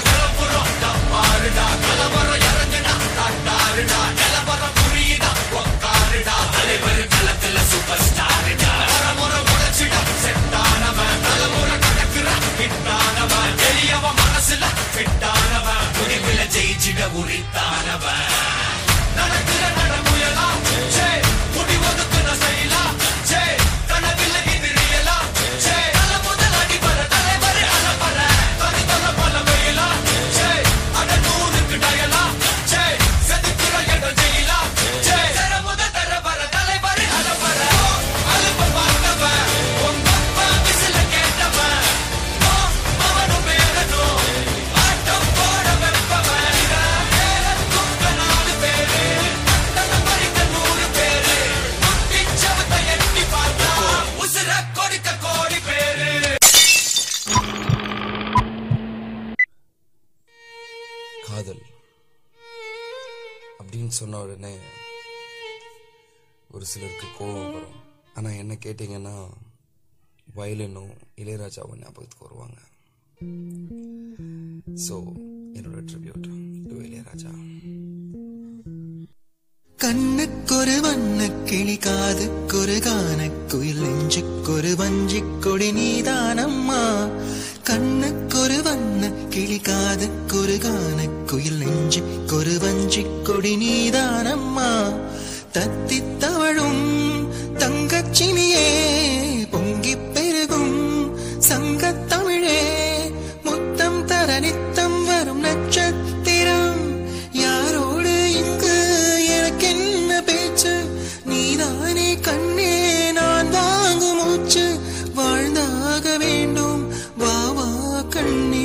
காதல் அப்படின்னு சொன்ன உடனே ஒரு சிலருக்கு கோபம் வரும் ஆனால் என்ன கேட்டிங்கன்னா வயலினும் இளையராஜாவும் ஞாபகத்துக்கு வருவாங்க ஸோ என்னோட ட்ரிபியூட் டு இளையராஜா கண்ணுக்கொரு வண்ண கிளி காதுக்கொரு கான குயில் நெஞ்சுக்கொரு வஞ்சிக் கொடி நீதானம்மா கண்ணுக்கொரு வண்ண கிளி காதுக்கொரு கான குயில் நெஞ்சுக்கொரு வஞ்சிக் கொடி நீதானம்மா தத்தித் தவழும் தங்கச்சினியே பொங்கிப் பெருகும் சங்கத் தமிழே முத்தம் தர நித்தம் வரும் நட்சத்திரம் யாரோடு இங்கு எனக்கு என்ன பேச்சு நீதானே கண்ணே நான் வாங்கும் மூச்சு வாழ்ந்தாக வேண்டும் வா வா கண்ணே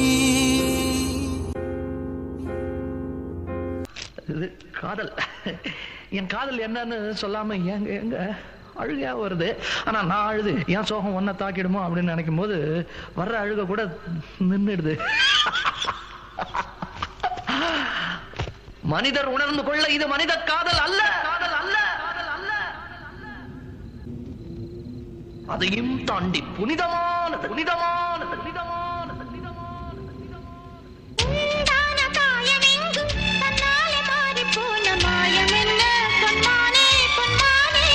இது காதல் என் காதல் என்னன்னு சொல்லாம எங்க எங்க அழுகையா வருது ஆனா நான் அழுது என் சோகம் ஒன்ன தாக்கிடுமோ அப்படின்னு நினைக்கும் போது வர்ற அழுக கூட நின்றுடுது மனிதர் உணர்ந்து கொள்ள இது மனித காதல் அல்ல காதல் அல்ல காதல் அல்ல அதையும் தாண்டி புனிதமானது புனிதமானது புனிதமானது உண்டான காயமெங்கும் தன்னாலே மாறிப் போன மாயமென்ன பொன்மானே, பொன்மானே.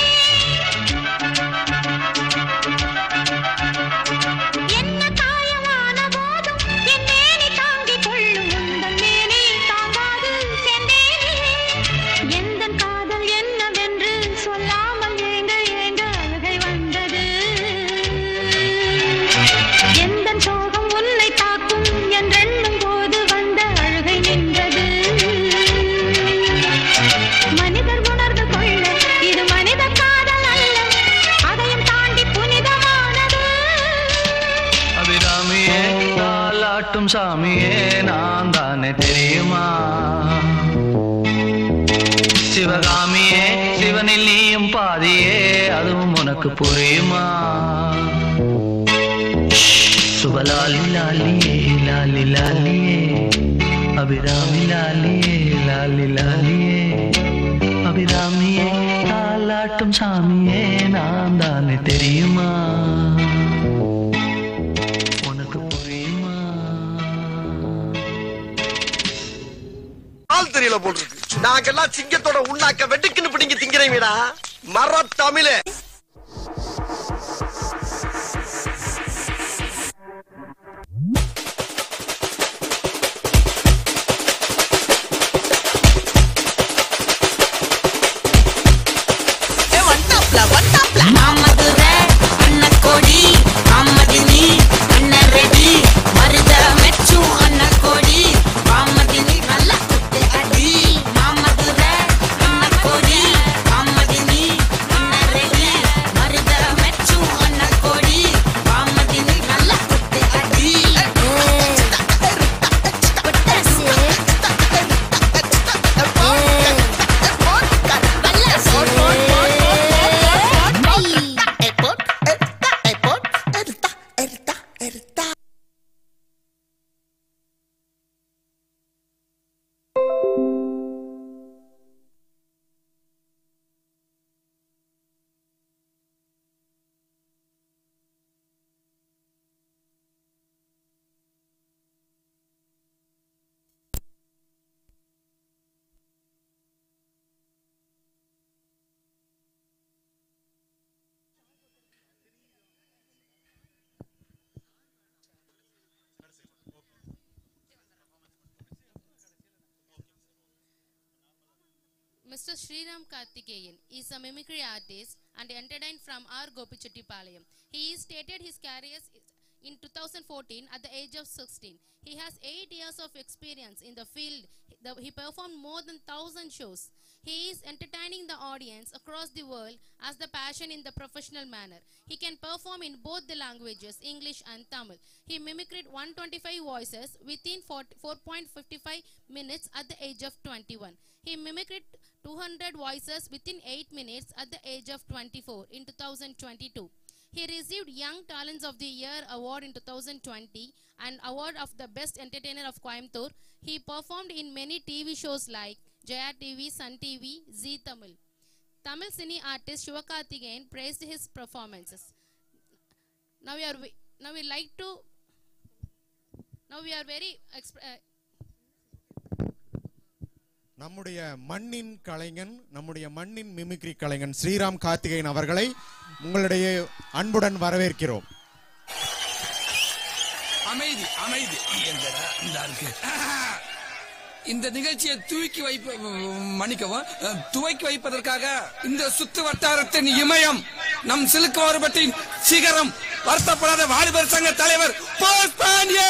என்ன காயமான போதும் என் மேனி தாங்கிக் கொள்ளும் உந்தன் மேனி தாங்காது செந்தேனே. எந்தன் காதல் என்னவென்று சொல்லாமல் ஏங்க ஏங்க அழுகை வந்தது எந்தன் சோகம் உன்னை தாக்கும் என்றெண்ணும் போது வந்த அழுகை நின்றது மனிதர் உணர்ந்து கொள்ள இது மனித காதல் அல்ல அதையும் தாண்டி புனிதமானது அபிராமியே தாலாட்டும் சாமியே நான் தானே தெரியுமா சிவகாமியே சிவனில் நீயும் பாதியே அதுவும் உனக்கு புரியுமா சுபலாலி லாலியே லாலி லாலியே அபிராமி லாலியே லாலி லாலியே அபிராமியே தாலாட்டும் சாமியே நான் தானே தெரியுமா உனக்கு புரியுமா ஆள் தெரியல போட்டுருக்கு நாங்கெல்லாம் சிங்கத்தோட உண்ணாக்க வெட்டுக்குன்னு பிடிங்க திங்கிறீங்கடா மர தமிழே மாமதுரை அன்னக்கோடி மாமதினி அன்னரெடி மருத மெச்சும் அன்னக்கோடி மாமதினி நல்ல குத்து அடி மாமதுரை அன்னக்கோடி மாமதினி அன்னரெடி Mr. Sriram Karthikeyan is a mimicry artist and entertained from R. Gopichettipalayam. He stated his career in 2014 at the age of 16. He has 8 years of experience in the field. The- He performed more than 1000 shows. He is entertaining the audience across the world as the passion in the professional manner. He can perform in both the languages, English and Tamil. He mimicked 125 voices within 4 4.55 minutes at the age of 21. He mimicked 200 voices within 8 minutes at the age of 24 in 2022. He received Young Talents of the Year award in 2020 and award of the Best Entertainer of Coimbatore. He performed in many TV shows like Jaya TV, Sun TV, Z Tamil. Tamil cine artist Shivakarthikeyan praised his performances. Now we are wi- now we like to now we are very exp- uh, நம்முடைய மண்ணின் கலைஞன் நம்முடைய மண்ணின் mimicry கலைஞன் ஸ்ரீராம் கார்த்திகேயன் அவர்களை உங்களுடைய அன்புடன் வரவேற்கிறோம் அமைதி அமைதி எங்கடா இந்த இருக்கு இந்த நிகழ்ச்சியை தூக்கி வைப்ப மன்னிக்கவும் அஹ், துவக்கி வைப்பதற்காக இந்த சுத்து வட்டாரத்தின் இமயம் நம் சிலுக்கோரபட்டின் சிகரம் வருத்தப்படாத வாலிபர் சங்க தலைவர் போஸ் பாண்டியே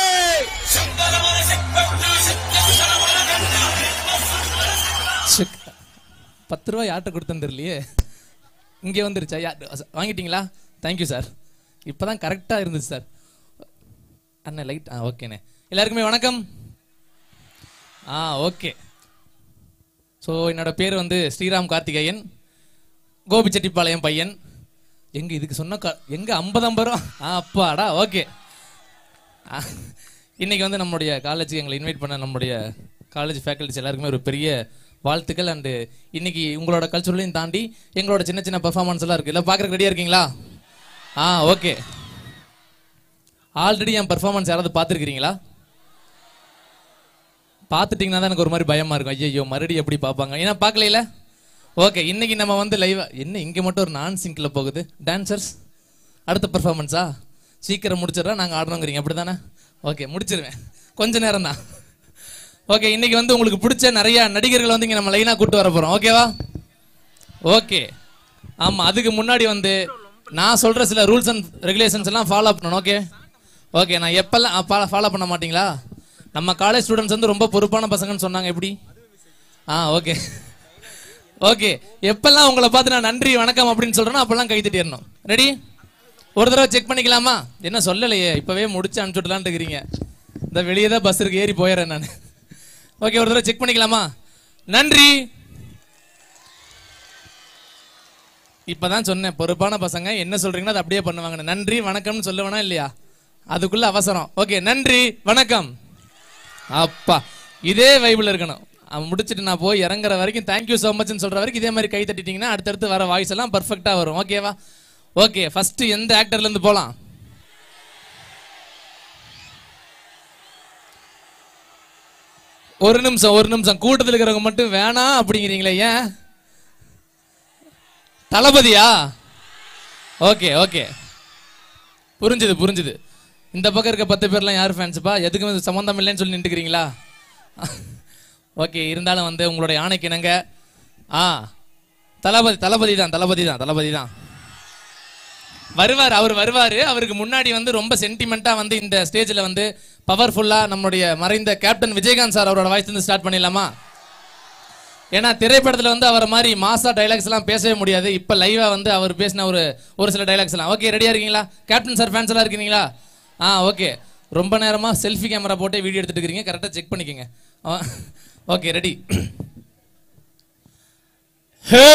ஷிக். பத்து ரூபா யார்கிட்ட கொடுத்தேன்னு தெரியலையே இங்கே வந்துருச்சா யா வாங்கிட்டீங்களா தேங்க்யூ சார் இப்போ தான் கரெக்டாக இருந்துச்சு சார் அண்ணே லைட் ஆ ஓகேண்ணே எல்லாருக்குமே வணக்கம் ஆ ஓகே ஸோ என்னோட பேர் வந்து ஸ்ரீராம் கார்த்திகேயன் கோபிச்செட்டிப்பாளையம் பையன் எங்கே இதுக்கு சொன்ன கா எங்கே ஐம்பது ஐம்பது ரூபா ஆ அப்பாடா ஓகே ஆ, இன்னைக்கு வந்து நம்முடைய காலேஜுக்கு எங்களை இன்வைட் பண்ண நம்முடைய காலேஜ் ஃபேக்கல்டிஸ் எல்லாருக்குமே ஒரு பெரிய வாழ்த்துக்கள் அண்டு இன்னைக்கு உங்களோட கல்ச்சுரலையும் தாண்டி எங்களோட சின்ன சின்ன பெர்ஃபார்மன்ஸ் எல்லாம் இருக்கு இல்லை பார்க்குறக்கு ரெடியாக இருக்கீங்களா ஆ ஓகே ஆல்ரெடி என் பெர்ஃபார்மன்ஸ் யாராவது பார்த்துருக்கிறீங்களா பார்த்துட்டிங்கன்னா தான் எனக்கு ஒரு மாதிரி பயமா இருக்கும் ஐயோ மறுபடியும் எப்படி பார்ப்பாங்க ஏன்னா பார்க்கல ஓகே இன்னைக்கு நம்ம வந்து லைவா என்ன இங்கே மட்டும் ஒரு நான் சிங்கில் போகுது டான்சர்ஸ் அடுத்த பெர்ஃபார்மன்ஸா சீக்கிரம் முடிச்சிடுறா நாங்கள் ஆடணுங்கிறீங்க அப்படி தானே ஓகே முடிச்சிருவேன் கொஞ்ச நேரம் தான் ஓகே இன்னைக்கு வந்து உங்களுக்கு பிடிச்ச நிறைய நடிகர்களை வந்து இங்கே நம்ம லைனாக கூட்டு வர போகிறோம் ஓகேவா ஓகே ஆமாம் அதுக்கு முன்னாடி வந்து நான் சொல்கிற சில ரூல்ஸ் அண்ட் ரெகுலேஷன்ஸ் எல்லாம் ஃபாலோ பண்ணணும் ஓகே ஓகே நான் எப்பெல்லாம் ஃபாலோ பண்ண மாட்டீங்களா நம்ம காலேஜ் ஸ்டூடெண்ட்ஸ் வந்து ரொம்ப பொறுப்பான பசங்கன்னு சொன்னாங்க எப்படி ஆ ஓகே ஓகே எப்பெல்லாம் உங்களை பார்த்து நான் நன்றி வணக்கம் அப்படின்னு சொல்றேனோ அப்பெல்லாம் கை தட்டிடணும் ரெடி ஒரு தடவை செக் பண்ணிக்கலாமா என்ன சொல்லலையே இப்பவே முடிச்சு அனுப்பிச்சுடலான்னு இருக்கிறீங்க இந்த வெளியே தான் பஸ் இருக்கு ஏறி போயிடுறேன் நான் ஓகே ஒரு தடவை செக் பண்ணிக்கலாமா நன்றி இப்பதான் சொன்னேன் பொறுப்பான பசங்க என்ன சொல்றீங்களோ அதை அப்படியே பண்ணுவாங்க நன்றி வணக்கம்னு சொல்லுவேனா இல்லையா அதுக்குள்ள அவசரம் ஓகே நன்றி வணக்கம் அப்பா இதே வைபிள் இருக்கணும் அவன் முடிச்சிட்டு நான் போய் இறங்குற வரைக்கும் தேங்க்யூ ஸோ மச்னு சொல்ற வரைக்கும் இதே மாதிரி கை தட்டிட்டீங்கன்னா அடுத்தடுத்து வர வாய்ஸ் எல்லாம் பர்ஃபெக்டா வரும் ஓகேவா ஓகே ஃபர்ஸ்ட் எந்த ஆக்டர்ல இருந்து போலாம் ஒரு நிமிஷம் ஒரு நிமிஷம் கூட்டத்தில் இருக்கிறவங்க மட்டும் வேணாம் அப்படிங்கிறீங்களே ஏன் தளபதியா ஓகே ஓகே புரிஞ்சுது புரிஞ்சுது இந்த பக்கம் இருக்க பத்து பேர்லாம் யார் ஃபேன்ஸுப்பா எதுக்கும் சம்மந்தம் இல்லைன்னு சொல்லி நின்றுக்கிறீங்களா ஓகே இருந்தாலும் வந்து உங்களுடைய ஆணைக்கு இணங்க ஆ தளபதி தளபதி தான் தளபதி தான் தளபதி தான் வருவார் அவர் வருவார் அவருக்கு முன்னாடி வந்து ரொம்ப சென்டிமெண்ட்டாக வந்து இந்த ஸ்டேஜில் வந்து பவர்ஃபுல்லாக நம்முடைய மறைந்த கேப்டன் விஜயகாந்த் சார் அவரோட வாய்ஸ் வந்து ஸ்டார்ட் பண்ணிடலாமா ஏன்னா திரைப்படத்தில் வந்து அவரை மாதிரி மாசா டைலாக்ஸ் எல்லாம் பேசவே முடியாது இப்போ லைவாக வந்து அவர் பேசின ஒரு ஒரு சில டைலாக்ஸ் எல்லாம் ஓகே ரெடியாக இருக்கீங்களா கேப்டன் சார் ஃபேன்ஸ் எல்லாம் இருக்கீங்களா ஆ ஓகே ரொம்ப நேரமாக செல்ஃபி கேமரா போட்டே வீடியோ எடுத்துட்டு இருக்கிறீங்க கரெக்டாக செக் பண்ணிக்கோங்க ஓகே ரெடி ஹே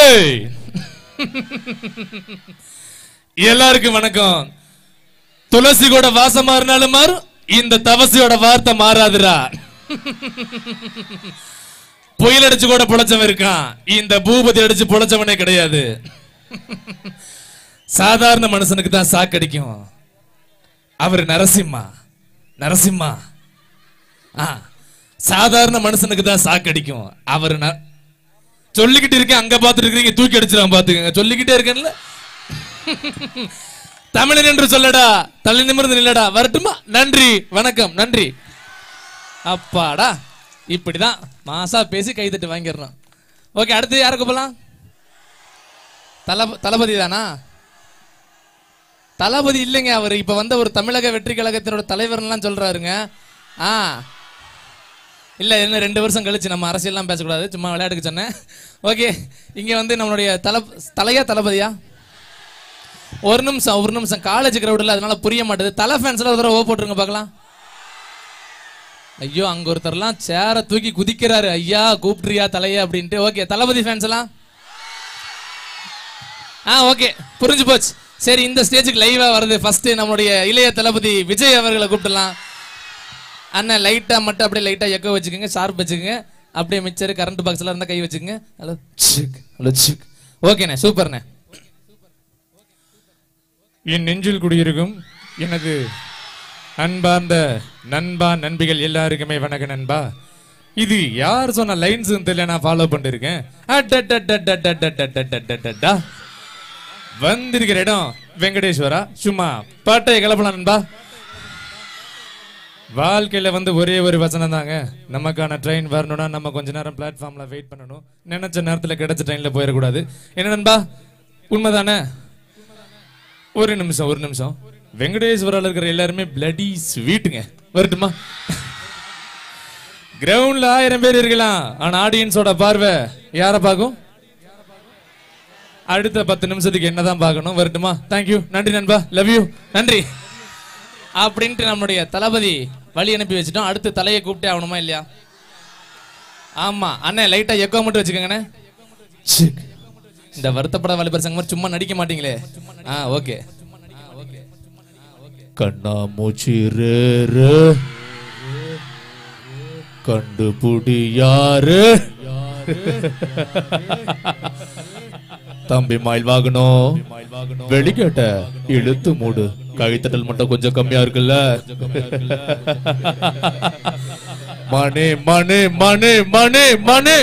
எல்லாருக்கும் வணக்கம் துளசி கூட வாசம் மாறினாலும் மாறும் இந்த தவசியோட வார்த்தை மாறாதுடா புயல் அடிச்சு கூட பொழைச்சவன் இருக்கான் இந்த பூபதி அடிச்சு பொழைச்சவனே கிடையாது சாதாரண மனுஷனுக்கு தான் சாக்கடிக்கும் அவர் நரசிம்மா நரசிம்மா ஆ சாதாரண மனுஷனுக்கு தான் சாக்கடிக்கும் அவர் ந- சொல்லிக்கிட்டு இருக்கேன் அங்க பார்த்துட்டு இருக்கீங்க தூக்கி அடிச்சிடாம பாத்துக்கங்க சொல்லிக்கிட்டே இருக்கேன்ல தமிழன் என்று சொல்லடா தலை நிமிர்ந்து நில்லடா வரட்டுமா நன்றி வணக்கம் நன்றி அப்பாடா இப்படிதான் மாசா பேசி கைதட்டு வாங்கிடணும் ஓகே அடுத்து யாருக்கு போலாம் தளப தளபதி தானா தளபதி இல்லைங்க அவர் இப்ப வந்த ஒரு தமிழக வெற்றி கழகத்தினோட தலைவர்லாம் சொல்றாருங்க ஆ இல்ல என்ன ரெண்டு வருஷம் கழிச்சு நம்ம அரசியல்லாம் பேசக்கூடாது சும்மா விளையாட்டுக்கு சொன்னேன் ஓகே இங்க வந்து நம்மளுடைய தல தலையா தளபதியா ஒரு நிமிஷம் ஒரு நிமிஷம் காலேஜ் கிரௌடில் அதனால புரிய மாட்டேது தலை ஃபேன்ஸ்ல ஒரு தடவை ஓ போட்டுருங்க பார்க்கலாம் ஐயோ அங்க ஒருத்தர்லாம் சேர தூக்கி குதிக்கிறாரு ஐயா கூப்பிட்றியா தலையா அப்படின்ட்டு ஓகே தளபதி ஃபேன்ஸ் எல்லாம் ஆ ஓகே புரிஞ்சு போச்சு சரி இந்த ஸ்டேஜுக்கு லைவா வருது ஃபர்ஸ்ட் நம்மளுடைய இளைய தளபதி விஜய் அவர்களை கூப்பிடலாம் அண்ணன் லைட்டா மட்டும் அப்படியே லைட்டா எக்கோ வச்சுக்கோங்க ஷார்ப் வச்சுக்கோங்க அப்படியே மிச்சர் கரண்ட் பாக்ஸ்ல இருந்தா கை வச்சுக்கோங்க ஹலோ சிக் ஹலோ சிக் ஓகேண்ணே சூப்பர்ண்ணே என் நெஞ்சில் குடியிருக்கும் எனது அன்பார்ந்த நண்பா நண்பிகள் எல்லாருக்குமே வணக்க நண்பா இது யார் சொன்ன லைன்ஸ் தெரியல நான் ஃபாலோ பண்ணிருக்கேன் அடடடடடடடடடடடடடா. வந்திருக்கிற இடம் வெங்கடேஸ்வரா சும்மா பாட்டையை கிளப்பலாம் நண்பா வாழ்க்கையில வந்து ஒரே ஒரு வசனம் தாங்க நமக்கான ட்ரெயின் வரணும்னா நம்ம கொஞ்ச நேரம் பிளாட்ஃபார்ம்ல வெயிட் பண்ணணும் நினைச்ச நேரத்துல கிடைச்ச ட்ரெயின்ல போயிடக்கூடாது என்ன நண்பா உண்மைதானே ஒரு நிமிஷம் ஒரு நிமிஷம் வெங்கடேஸ்வரால இருக்கிற எல்லாருமே பிளடி ஸ்வீட்டுங்க வரட்டுமா கிரவுண்ட்ல ஆயிரம் பேர் இருக்கலாம் ஆனா ஆடியன்ஸோட பார்வை யார பார்க்கும் அடுத்த பத்து நிமிஷத்துக்கு என்னதான் பார்க்கணும் வரட்டுமா தேங்க்யூ நன்றி நண்பா லவ் யூ நன்றி அப்படின்ட்டு நம்மளுடைய தளபதி வழி அனுப்பி வச்சுட்டோம் அடுத்து தலையை கூப்பிட்டே ஆகணுமா இல்லையா ஆமா அண்ணே லைட்டா எக்கோ மட்டும் வச்சுக்கோங்கண்ணே சிக். இந்த வருத்தப்பட வாலிபர் சங்கம் மாதிரி சும்மா நடிக்க மாட்டீங்களே ஆ ஓகே கண்ணாமூச்சி ரே ரே. கண்டுபிடி யாரு தம்பி மயில் வாகனம் வெளிக்கேட்ட இழுத்து மூடு கைத்தட்டல் மட்டும் கொஞ்சம் கம்மியா இருக்குல்ல மணி மணி மணி மணி மணி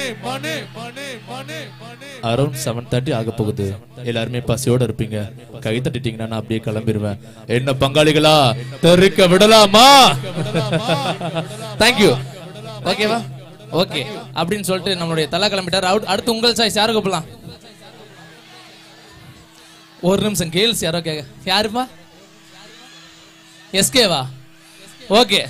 அரௌண்ட் செவன் தேர்ட்டி ஆக போகுது எல்லாருமே பசியோட இருப்பீங்க கை தட்டிட்டீங்கன்னா நான் அப்படியே கிளம்பிடுவேன் என்ன பங்காளிகளா தெருக்க விடலாமா தேங்க்யூ ஓகேவா ஓகே அப்படின்னு சொல்லிட்டு நம்மளுடைய தலை கிளம்பிட்டார் அவுட் அடுத்து உங்கள் சாய்ஸ் யாரு கூப்பிடலாம் ஒரு நிமிஷம் கேள்ஸ் யாரோ கேட்க யாருப்பா எஸ்கேவா ஓகே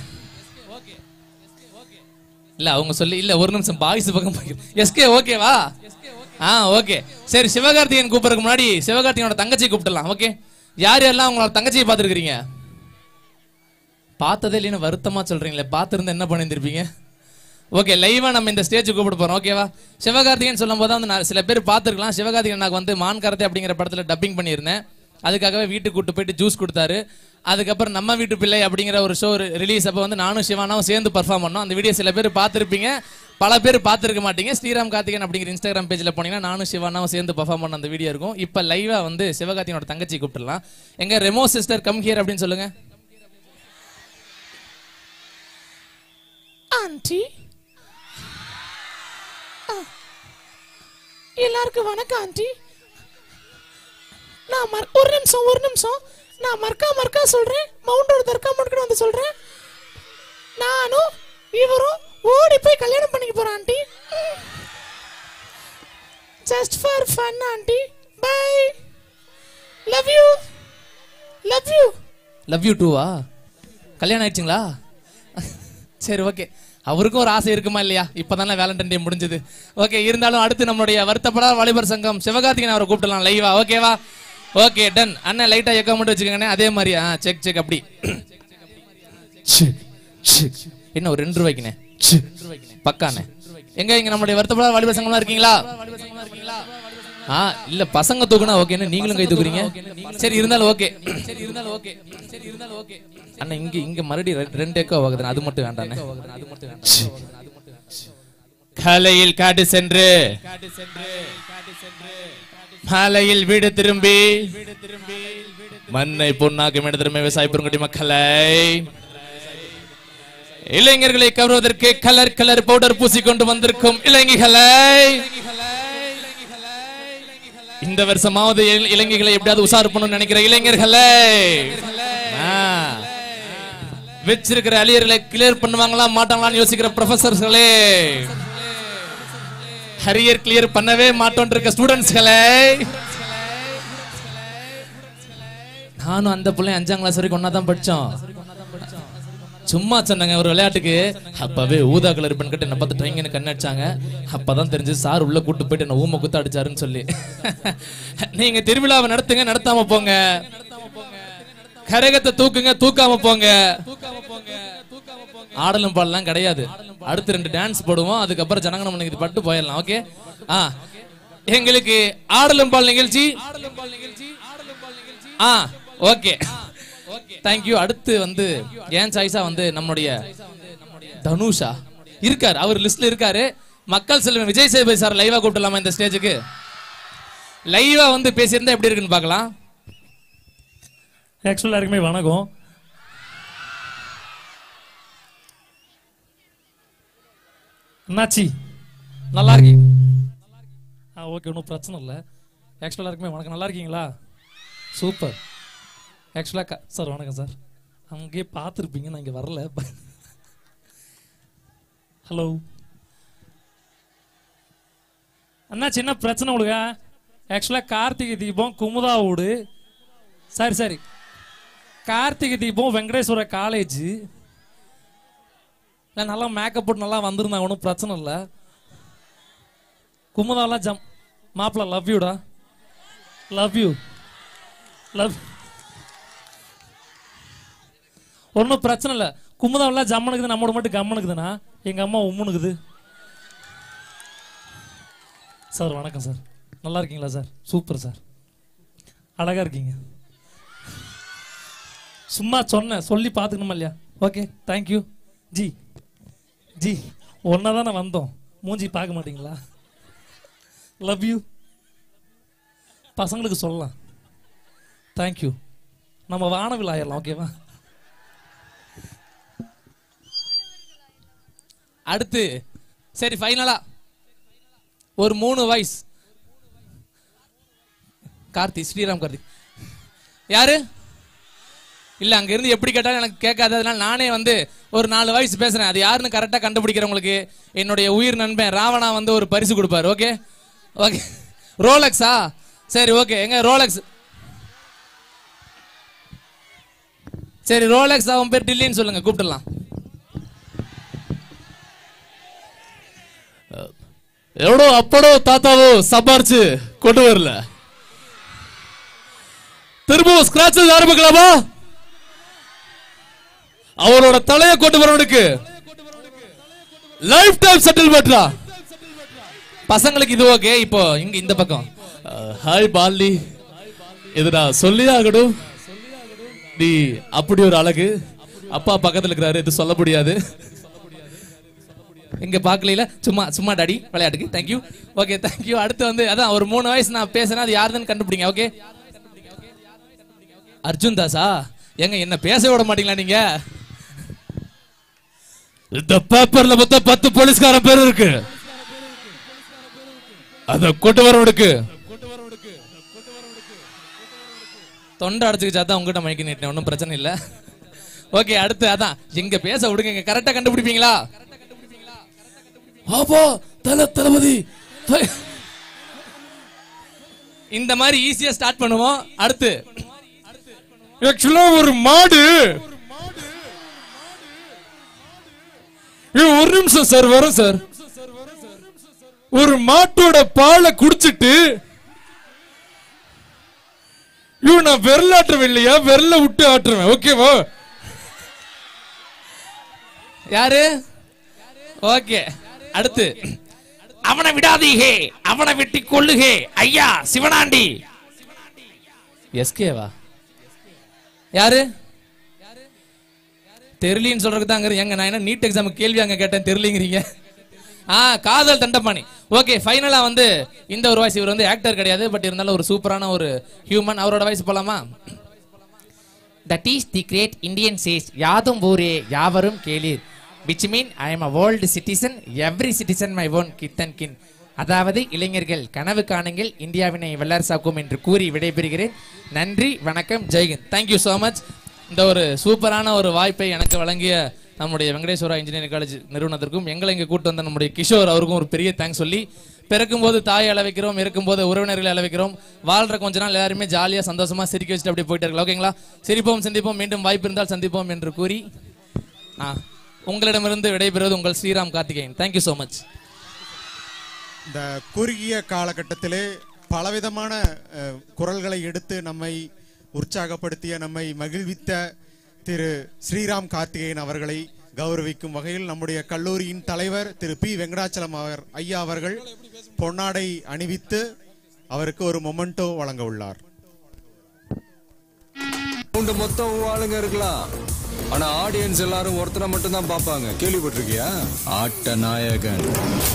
இல்ல அவங்க சொல்லி இல்ல ஒரு நிமிஷம் பாய்ஸ் பக்கம் எஸ்கே ஓகேவா ஆ ஓகே சரி சிவகார்த்திகேயன் கூப்பிடறதுக்கு முன்னாடி சிவகார்த்திகேயனோட தங்கச்சி கூப்பிடலாம் ஓகே யார் யாரெல்லாம் உங்களோட தங்கச்சியை பார்த்துருக்கீங்க பார்த்ததே இல்லைன்னு வருத்தமா சொல்றீங்களே பார்த்துருந்து என்ன பண்ணியிருந்திருப்பீங்க ஓகே லைவா நம்ம இந்த ஸ்டேஜ் கூப்பிட போறோம் ஓகேவா சிவகார்த்திகேயன் சொல்லும் போது வந்து நான் சில பேர் பார்த்துருக்கலாம் சிவகார்த்திகேயன் நான் வந்து மான் கரத்தை அப்படிங்கிற படத்துல டப்பிங் பண்ணியிருந்தேன் அதுக்காகவே வீட்டுக்கு கூட்டு போயிட்டு ஜூஸ் கொடுத்தாரு அதுக்கப்புறம் நம்ம வீட்டு பிள்ளை அப்படிங்கிற ஒரு ஷோ ரிலீஸ் அப்போ வந்து நானும் சிவானாவும் சேர்ந்து பர்ஃபார்ம் பண்ணோம் அந்த வீடியோ சில பேர் பார்த்துருப்பீங்க பல பேர் பார்த்துருக்க மாட்டீங்க ஸ்ரீராம் கார்த்திகேயன் அப்படிங்கிற இன்ஸ்டாகிராம் பேஜில் போனீங்கன்னா நானும் சிவானாவும் சேர்ந்து பர்ஃபார்ம் பண்ண அந்த வீடியோ இருக்கும் இப்போ லைவா வந்து சிவகார்த்திகேயனோட தங்கச்சி கூப்பிட்டுலாம் எங்க ரெமோ சிஸ்டர் கம் ஹியர் அப்படின்னு சொல்லுங்க ஆண்டி எல்லாருக்கும் வணக்கம் ஆண்டி நான் மர்- ஒரு நிமிஷம் ஒரு நிமிஷம் நான் மர்க்கா மர்க்கா சொல்றேன் மவுண்டோட தர்க்கா மவுண்ட் வந்து சொல்றேன் நானும் இவரும் ஓடி போய் கல்யாணம் பண்ணிக்க போறோம் aunty just for fun aunty bye love you love you love you டூவா கல்யாணம் ஆயிடுச்சுங்களா சரி ஓகே அவருக்கும் ஒரு ஆசை இருக்குமா இல்லையா இப்பதானே வேலண்டைன் டே முடிஞ்சது ஓகே இருந்தாலும் அடுத்து நம்மளுடைய வருத்தப்படாத வாலிபர் சங்கம் சிவகார்த்திகேயன் அவரை கூப்பிடலாம் லைவா ஓகேவா ஓகே டன் அண்ணன் லைட்டா எக்க மட்டும் வச்சுக்கோங்கண்ணே அதே மாதிரி ஆ செக் செக் அப்படி செக், செக். என்ன ஒரு ரெண்டு ரூபாய்க்குண்ணே செக். பக்காண்ணே எங்க இங்க நம்மளுடைய வருத்தப்படாத வாலிபர் சங்கம்லாம் இருக்கீங்களா ஆ இல்ல பசங்க தூக்குனா ஓகேன்னு நீங்களும் கை தூக்குறீங்க சரி இருந்தாலும் ஓகே சரி இருந்தாலும் ஓகே சரி இருந்தாலும் ஓகே அண்ணா இங்க இங்க மறுபடியும் ரெ- ரெண்டு எக்கோ ஆகுது அது மட்டும் வேண்டாண்ணே அது மட்டும் வேண்டாம் கலையில் காட்டு சென்று மாலையில் வீடு திரும்பி மண்ணை பொன்னாக்கும் இடத்திலுமே விவசாய பெருங்குடி மக்களை இளைஞர்களை கவருவதற்கு கலர் கலர் பவுடர் பூசிக்கொண்டு வந்திருக்கும் இளைஞர்களை இந்த வருஷமாவது இள- இளைஞர்களை எப்படியாவது உசார் பண்ணணும்னு நினைக்கிற இளைஞர்களே ஆ. வச்சிருக்கிற அழியர்களை கிளியர் பண்ணுவாங்களா மாட்டாங்களான்னு யோசிக்கிற ப்ரொஃபசர்களே ஹரியர் கிளியர் பண்ணவே மாட்டோம் இருக்க ஸ்டூடெண்ட்ஸ்களே நானும் அந்த பிள்ளை அஞ்சாம் கிளாஸ் வரைக்கும் ஒன்னா தான் படிச்சோம் சும்மா சொன்னாங்க ஒரு விளையாட்டுக்கு அப்பவே ஊதா கலர் பெண் கிட்ட என்ன பார்த்து ட்ரைங்கன்னு கண்ணடிச்சாங்க அப்பதான் தெரிஞ்சு சார் உள்ள கூட்டு போயிட்டு என்ன ஊமை குத்து அடிச்சாருன்னு சொல்லி நீங்க திருவிழாவை நடத்துங்க நடத்தாம போங்க கரகத்தை தூக்குங்க தூக்காம போங்க ஆடலும் பாடலாம் கிடையாது அடுத்து ரெண்டு டான்ஸ் போடுவோம் அதுக்கப்புறம் ஜனகணமன் இது பட்டு போயிடலாம் ஓகே ஆ எங்களுக்கு ஆடலும் பால் நிகழ்ச்சி ஆ ஓகே தேங்க்யூ அடுத்து வந்து ஏன் சாய்ஸா வந்து நம்முடைய தனுஷா இருக்காரு அவர் லிஸ்ட்ல இருக்காரு மக்கள் செல்வன் விஜய் சேதுபதி சார் லைவா கூப்பிடலாமா இந்த ஸ்டேஜுக்கு லைவா வந்து பேசியிருந்தா எப்படி இருக்குன்னு பார்க்கலாம் ஆக்சுவலாக எல்லாருக்குமே வணக்கம் அண்ணாச்சி நல்லா இருக்கீங்க ஆ ஓகே ஒன்றும் பிரச்சனை இல்லை ஆக்சுவலாக எல்லாருக்குமே வணக்கம் நல்லா இருக்கீங்களா சூப்பர் ஆக்சுவலாக சார் வணக்கம் சார் அங்கேயே பார்த்துருப்பீங்க நான் இங்கே வரல ஹலோ அண்ணா சின்ன பிரச்சனை உங்களுக்கு ஆக்சுவலாக கார்த்திகை தீபம் குமுதா வீடு சரி சரி கார்த்திகை தீபம் வெங்கடேஸ்வர காலேஜ் இல்லை நல்லா மேக்கப் போட்டு நல்லா வந்திருந்தாங்க ஒன்றும் பிரச்சனை இல்லை குமுதாலாம் ஜம் மாப்பிள்ள லவ் யூடா லவ் யூ லவ் ஒன்றும் பிரச்சனை இல்லை குமுதாவெல்லாம் ஜம்மனுக்குது நம்மோட மட்டும் கம்மனுக்குதுண்ணா எங்கள் அம்மா உம்முனுக்குது சார் வணக்கம் சார் நல்லா இருக்கீங்களா சார் சூப்பர் சார் அழகா இருக்கீங்க சும்மா சொன்னேன் சொல்லி பார்த்துக்கணுமா இல்லையா ஓகே தேங்க்யூ ஜி ஜி ஒன்றா தானே வந்தோம் மூஞ்சி பார்க்க மாட்டீங்களா லவ் யூ பசங்களுக்கு சொல்லலாம் தேங்க்யூ நம்ம வானவில் ஆயிடலாம் ஓகேவா அடுத்து சரி ஃபைனலா ஒரு மூணு வயசு கார்த்தி ஸ்ரீராம் கார்த்தி யாரு இல்ல அங்க இருந்து எப்படி கேட்டாலும் எனக்கு கேட்காது அதனால நானே வந்து ஒரு நாலு வயசு பேசுறேன் அது யாருன்னு கரெக்டா கண்டுபிடிக்கிறவங்களுக்கு என்னுடைய உயிர் நண்பன் ராவணா வந்து ஒரு பரிசு கொடுப்பாரு ஓகே ஓகே ரோலக்ஸா சரி ஓகே எங்க ரோலக்ஸ் சரி ரோலக்ஸ் அவன் பேர் டில்லின்னு சொல்லுங்க கூப்பிடலாம் எவ்வளோ அப்படோ தாத்தாவோ சம்பாரிச்சு கொண்டு வரல திரும்பவும் ஸ்கிராச்சஸ் ஆரம்பிக்கலாமா அவரோட தலையை கொண்டு வரவனுக்கு லைஃப் டைம் செட்டில்மெண்ட்ரா பசங்களுக்கு இது ஓகே இப்போ இங்க இந்த பக்கம் ஹாய் பாலி இது நான் சொல்லி ஆகணும் நீ அப்படி ஒரு அழகு அப்பா பக்கத்துல இருக்கிறாரு இது சொல்ல முடியாது இங்க பார்க்கல சும்மா சும்மா டாடி விளையாட்டுக்கு தேங்க்யூ ஓகே தேங்க்யூ அடுத்து வந்து அதான் ஒரு மூணு வயசு நான் பேசுறேன் அது யாருன்னு கண்டுபிடிங்க ஓகே அர்ஜுன் தாஸா எங்க என்ன பேச விட மாட்டீங்களா நீங்க இந்த பேப்பர்ல மொத்தம் பத்து போலீஸ்கார பேர் இருக்கு அத கொண்டு வரவனுக்கு தொண்டை அடைச்சுக்கிச்சா தான் உங்ககிட்ட மைக்கு நீட்டினேன் ஒன்றும் பிரச்சனை இல்லை ஓகே அடுத்து அதான் எங்க பேச விடுங்க கரெக்டா கண்டுபிடிப்பீங்களா ஆபா தல தளபதி இந்த மாதிரி ஈஸியா ஸ்டார்ட் பண்ணுவோம் அடுத்து ஆக்சுவலா ஒரு மாடு ஏய், ஒரு நிமிஷம் சார் வரும் சார் ஒரு மாட்டோட பாலை குடிச்சிட்டு ஐயோ நான் விரல் ஆட்டுறேன் இல்லையா விரல விட்டு ஆட்டுருவேன் ஓகேவா யாரு ஓகே அடுத்து அவனை விடாதீகே அவனை வெட்டி கொள்ளுகே ஐயா சிவனாண்டி எஸ்கேவா யாரு தெரியலின்னு சொல்றதுக்கு தான் அங்க எங்க நான் என்ன நீட் எக்ஸாம் கேள்வி அங்க கேட்டேன் தெரியலிங்கிறீங்க ஆ காதல் தண்டபாணி ஓகே ஃபைனலா வந்து இந்த ஒரு வாய்ஸ் இவர் வந்து ஆக்டர் கிடையாது பட் இருந்தாலும் ஒரு சூப்பரான ஒரு ஹியூமன் அவரோட வாய்ஸ் போலாமா that is the great Indian says யாதும் ஊரே யாவரும் கேளீர் which mean I am a world citizen every citizen my own kith and kin அதாவது இளைஞர்கள் கனவு காணுங்கள் இந்தியாவினை வல்லரசாக்கும் என்று கூறி விடைபெறுகிறேன் நன்றி வணக்கம் ஜெய்ஹிந்த் தேங்க்யூ ஸோ மச் இந்த ஒரு சூப்பரான ஒரு வாய்ப்பை எனக்கு வழங்கிய நம்முடைய வெங்கடேஸ்வரா இன்ஜினியரிங் காலேஜ் நிறுவனத்திற்கும் எங்களை இங்கே கூட்டு வந்த நம்முடைய கிஷோர் அவருக்கும் ஒரு பெரிய தேங்க்ஸ் சொல்லி பிறக்கும்போது தாயை அள வைக்கிறோம் இருக்கும்போது உறவினர்களை அள வைக்கிறோம் வாழ்ற கொஞ்ச நாள் எல்லாருமே ஜாலியாக சந்தோஷமா சிரிக்க வச்சுட்டு அப்படியே போயிட்டு இருக்கலாம் ஓகேங்களா சிரிப்போம் சிந்திப்போம் மீண்டும் வாய்ப்பு இருந்தால் சந்திப்போம் என்று கூறி ஆ உங்களிடமிருந்து விடைபெறுவது உங்கள் Sriram Karthikeyan thank you so much இந்த குறுகிய காலகட்டத்திலே பலவிதமான அஹ், குரல்களை எடுத்து நம்மை உற்சாகப்படுத்திய நம்மை மகிழ்வித்த திரு ஸ்ரீராம் கார்த்திகேயன் அவர்களை கௌரவிக்கும் வகையில் நம்முடைய கல்லூரியின் தலைவர் திரு பி வெங்கடாச்சலம் அவர் ஐயா அவர்கள் பொன்னாடை அணிவித்து அவருக்கு ஒரு மொமெண்டோ வழங்க உள்ளார் உண்டு மொத்தம் ஆளுங்க இருக்கலாம் ஆனா ஆடியன்ஸ் எல்லாரும் ஒருத்தரை மட்டும் தான் பாப்பாங்க கேள்விப்பட்டிருக்கியா ஆட்ட நாயகன்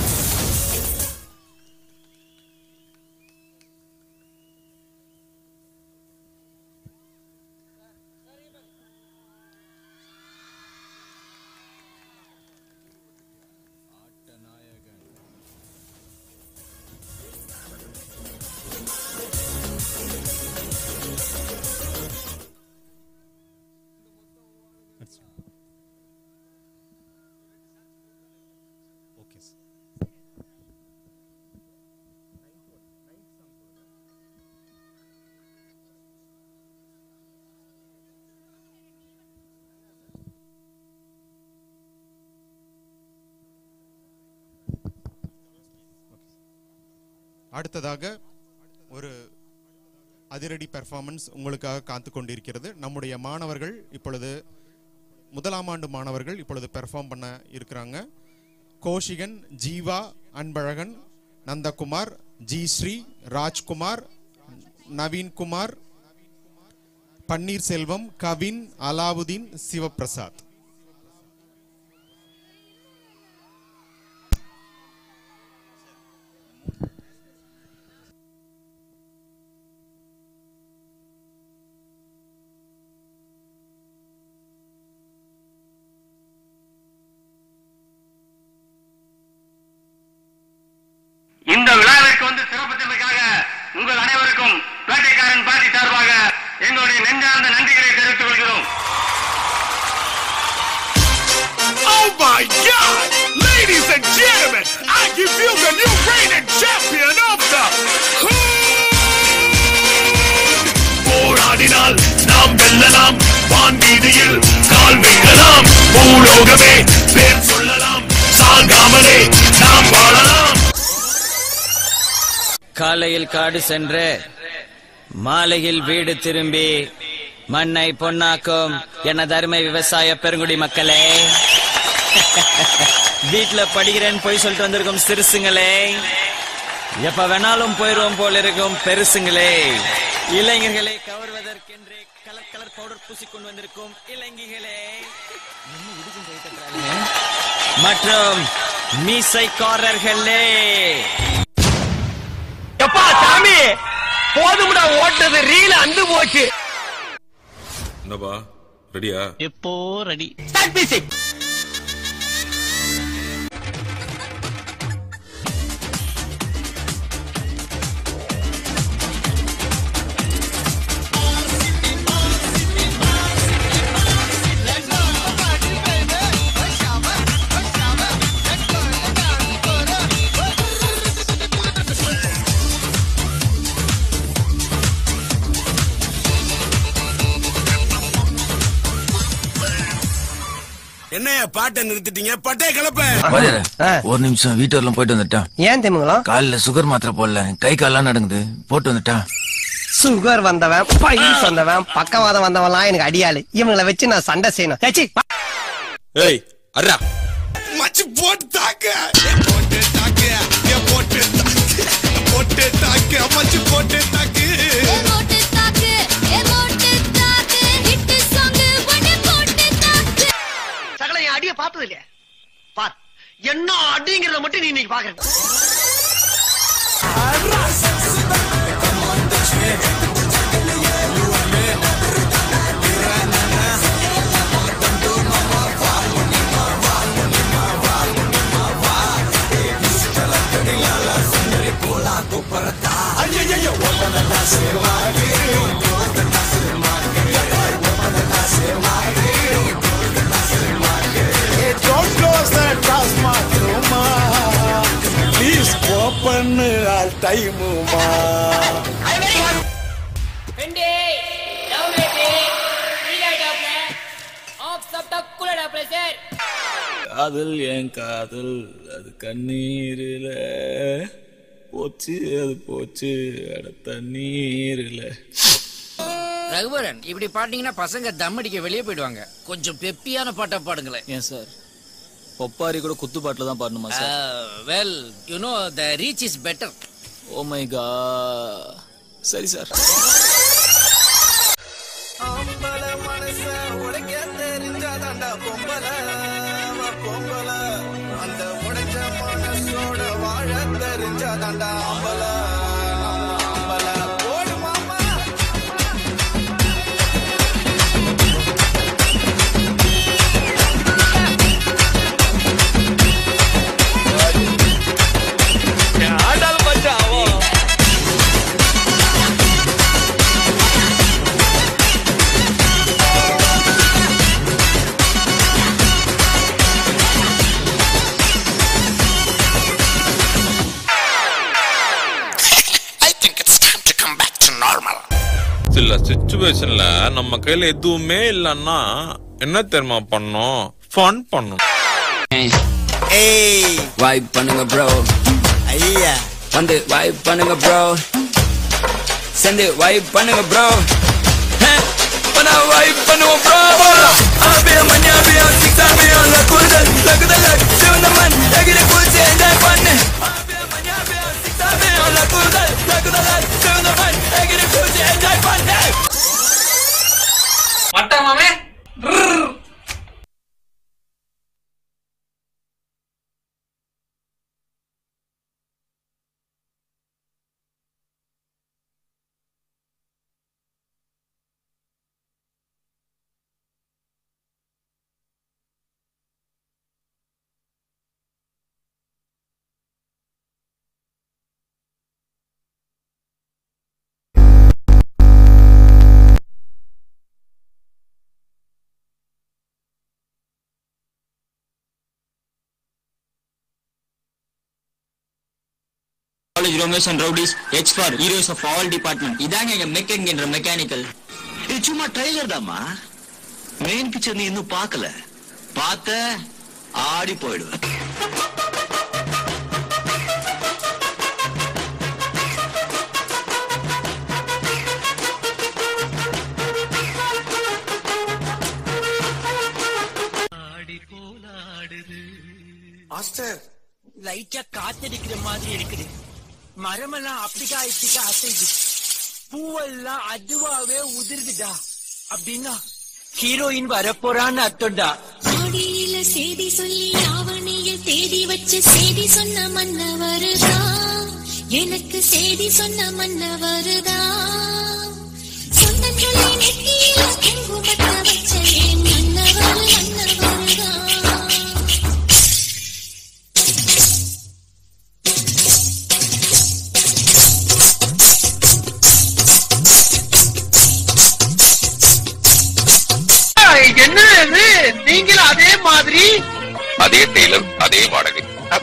அடுத்ததாக ஒரு அதிரடி பெர்ஃபார்மன்ஸ் உங்களுக்காக காத்து கொண்டிருக்கிறது நம்முடைய மாணவர்கள் இப்பொழுது முதலாம் ஆண்டு மாணவர்கள் இப்பொழுது பெர்ஃபார்ம் பண்ண இருக்கிறாங்க கோஷிகன் ஜீவா அன்பழகன் நந்தகுமார் ஜி ஸ்ரீ ராஜ்குமார் நவீன்குமார் பன்னீர்செல்வம் கவின் அலாவுதீன் சிவபிரசாத் இந்த விழாவிற்கு வந்து சிறப்பித்தமைக்காக உங்கள் அனைவருக்கும் வேட்டைக்காரன் பார்ட்டி சார்பாக எங்களுடைய நெஞ்சார்ந்த நன்றிகளை தெரிவித்துக் கொள்கிறோம் Oh my God! Ladies and gentlemen, I give you the new reigning champion of the Hood! போராடினால் நாம் வெல்லலாம் வான் வீதியில் கால் வைக்கலாம் பூலோகமே பேர் சொல்லலாம் சாகாமலே நாம் வாழலாம் காலையில் காடு சென்று மாலையில் வீடு திரும்பி மண்ணை பொன்னாக்கும் எனது அருமை விவசாய பெருங்குடி மக்களே வீட்டுல படிக்கிறேன்னு போய் சொல்லிட்டு வந்திருக்கும் சிறுசுங்களே எப்ப வேணாலும் போயிருவோம் போல இருக்கும் பெருசுங்களே இளைஞர்களை கவர்வதற்கென்றே கலர் கலர் பவுடர் பூசிக்கொண்டு வந்திருக்கும் இளைஞர்களே மற்றும் மீசைக்காரர்களே எப்பா சாமி போதும்டா ஓட்டது ரீல அந்து போச்சு என்னப்பா ரெடியா எப்போ ரெடி ஸ்டார்ட் மியூசிக் என்னைய பாட்டை நிறுத்திட்டீங்க பட்டே கிளப்ப ஒரு நிமிஷம் வீட்டு வரலாம் போயிட்டு வந்துட்டான் ஏன் தெரியுங்களா காலில் சுகர் மாத்திரை போடல கை கால்லாம் நடங்குது போட்டு வந்துட்டான் சுகர் வந்தவன் பைல்ஸ் வந்தவன் பக்கவாதம் வந்தவன்லாம் எனக்கு அடியாளு இவங்களை வச்சு நான் சண்டை செய்யணும் ஏச்சி, ஏய் அர்ரா மச்சு போட்டு தாக்க போட்டு தாக்க ஏ போட்டு தாக்கு போட்டு தாக்கு மச்சு போட்டு தாக்கு சகல என் அடிய பார்த்தது இல்லையா பார் என்ன அடிங்கிறத மட்டும் நீ இன்னைக்கு பாக்குற Don't close that transformer, Please மூமா வெண்டி லவ் மேட்டி ஈடாயிட்டாப்ல ஆப் சாப்பிட்டா கூலடாப்ல சார் காதல் என் காதல் அது கண்ணீரில போச்சு அது போச்சு அட தண்ணீரில ரகுவரன் இப்படி பாட்டீங்கன்னா பசங்க தம் அடிக்க வெளியே போயிடுவாங்க கொஞ்சம் பெப்பியான பாட்டா பாடுங்களேன் ஏன் சார் ஒப்பாரி கூட குத்து பாட்டில் தான் பாடணுமா sir well you know the reach is better oh my கா சரி சார் ஆம்பள மனச உடைக்க தெரிஞ்சாதாண்டா பொம்பள அவ பொம்பள அந்த உடைச்ச மனசோட வாழ தெரிஞ்சாதாண்டா ஆம்பள நம்ம ஆம்பள போடு மாமா ஆடல் மச்சாவோ I think it's time to come back to normal. சில சுச்சுவேஷன்ல நம்ம கையில எதுவுமே இல்லைன்னா என்ன தெரியுமா பண்ணோம் ஃபன் பண்ணும் ஏய் வைப் பண்ணுங்க ப்ரோ ஐயா வந்து வைப் பண்ணுங்க ப்ரோ சேர்ந்து வைப் பண்ணுங்க ப்ரோ பண்ணா வைப் பண்ணுவோம் ப்ரோ அபியா மணி அபியா சிக்ஸ் அபியா லக்குதல் லக்குதல் சிவந்த மண் எகிரி குளிச்சு என்ஜாய் பண்ணு அபியா மணி அபியா சிக்ஸ் அபியா லக்குதல் லக்குதல் சிவந்த மண் எகிரி குளிச்சு என்ஜாய் பண்ணு மட்டமாமே college romeos and rowdies H for heroes of all department இதாங்க எங்க மெக்கானிக் என்ற மெக்கானிக்கல் இது சும்மா ட்ரைலர் தாம்மா மெயின் பிக்சர் நீ இன்னும் பார்க்கல பார்த்த ஆடி போயிடுவேன் மாஸ்டர் லைட்டா காத்தடிக்கிற மாதிரி இருக்குது மரமெல்லாம் அப்படிக்கா இப்படிக்கா அசைது பூவெல்லாம் அதுவாவே உதிர்துடா அப்படின்னா ஹீரோயின் வரப்போறான்னு அர்த்தம்டா ஆடியில செய்தி சொல்லி ஆவணியில் தேடி வச்ச செய்தி சொன்ன மன்ன வருதா எனக்கு செய்தி சொன்ன மன்ன வருதா சொந்தங்களை நெத்தியில குங்குமத்த வச்ச என் மன்னவர் மன்ன வருதா என்ன இது நீங்களும் அதே மாதிரி அதே டெய்லர் அதே வாடகை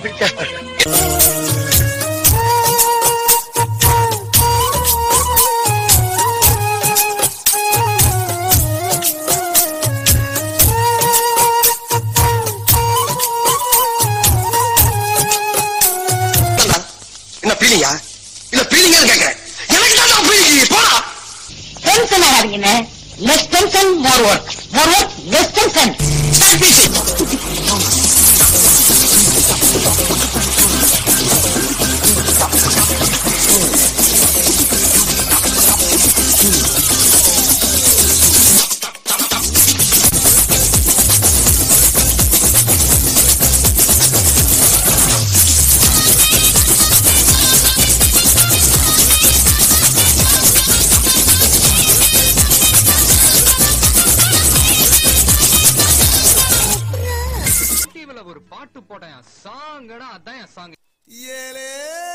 என்ன பீலிங்கா இல்ல பீலிங்கா கேக்குறேன் எனக்கு தான் பீலிங் போடா டென்ஷன் ஆகாதீங்கண்ணே less tension more work more work less tension டிவில ஒரு பாட்டு போட்டேன் சாங்கடா அதான் என் சாங் ஏலே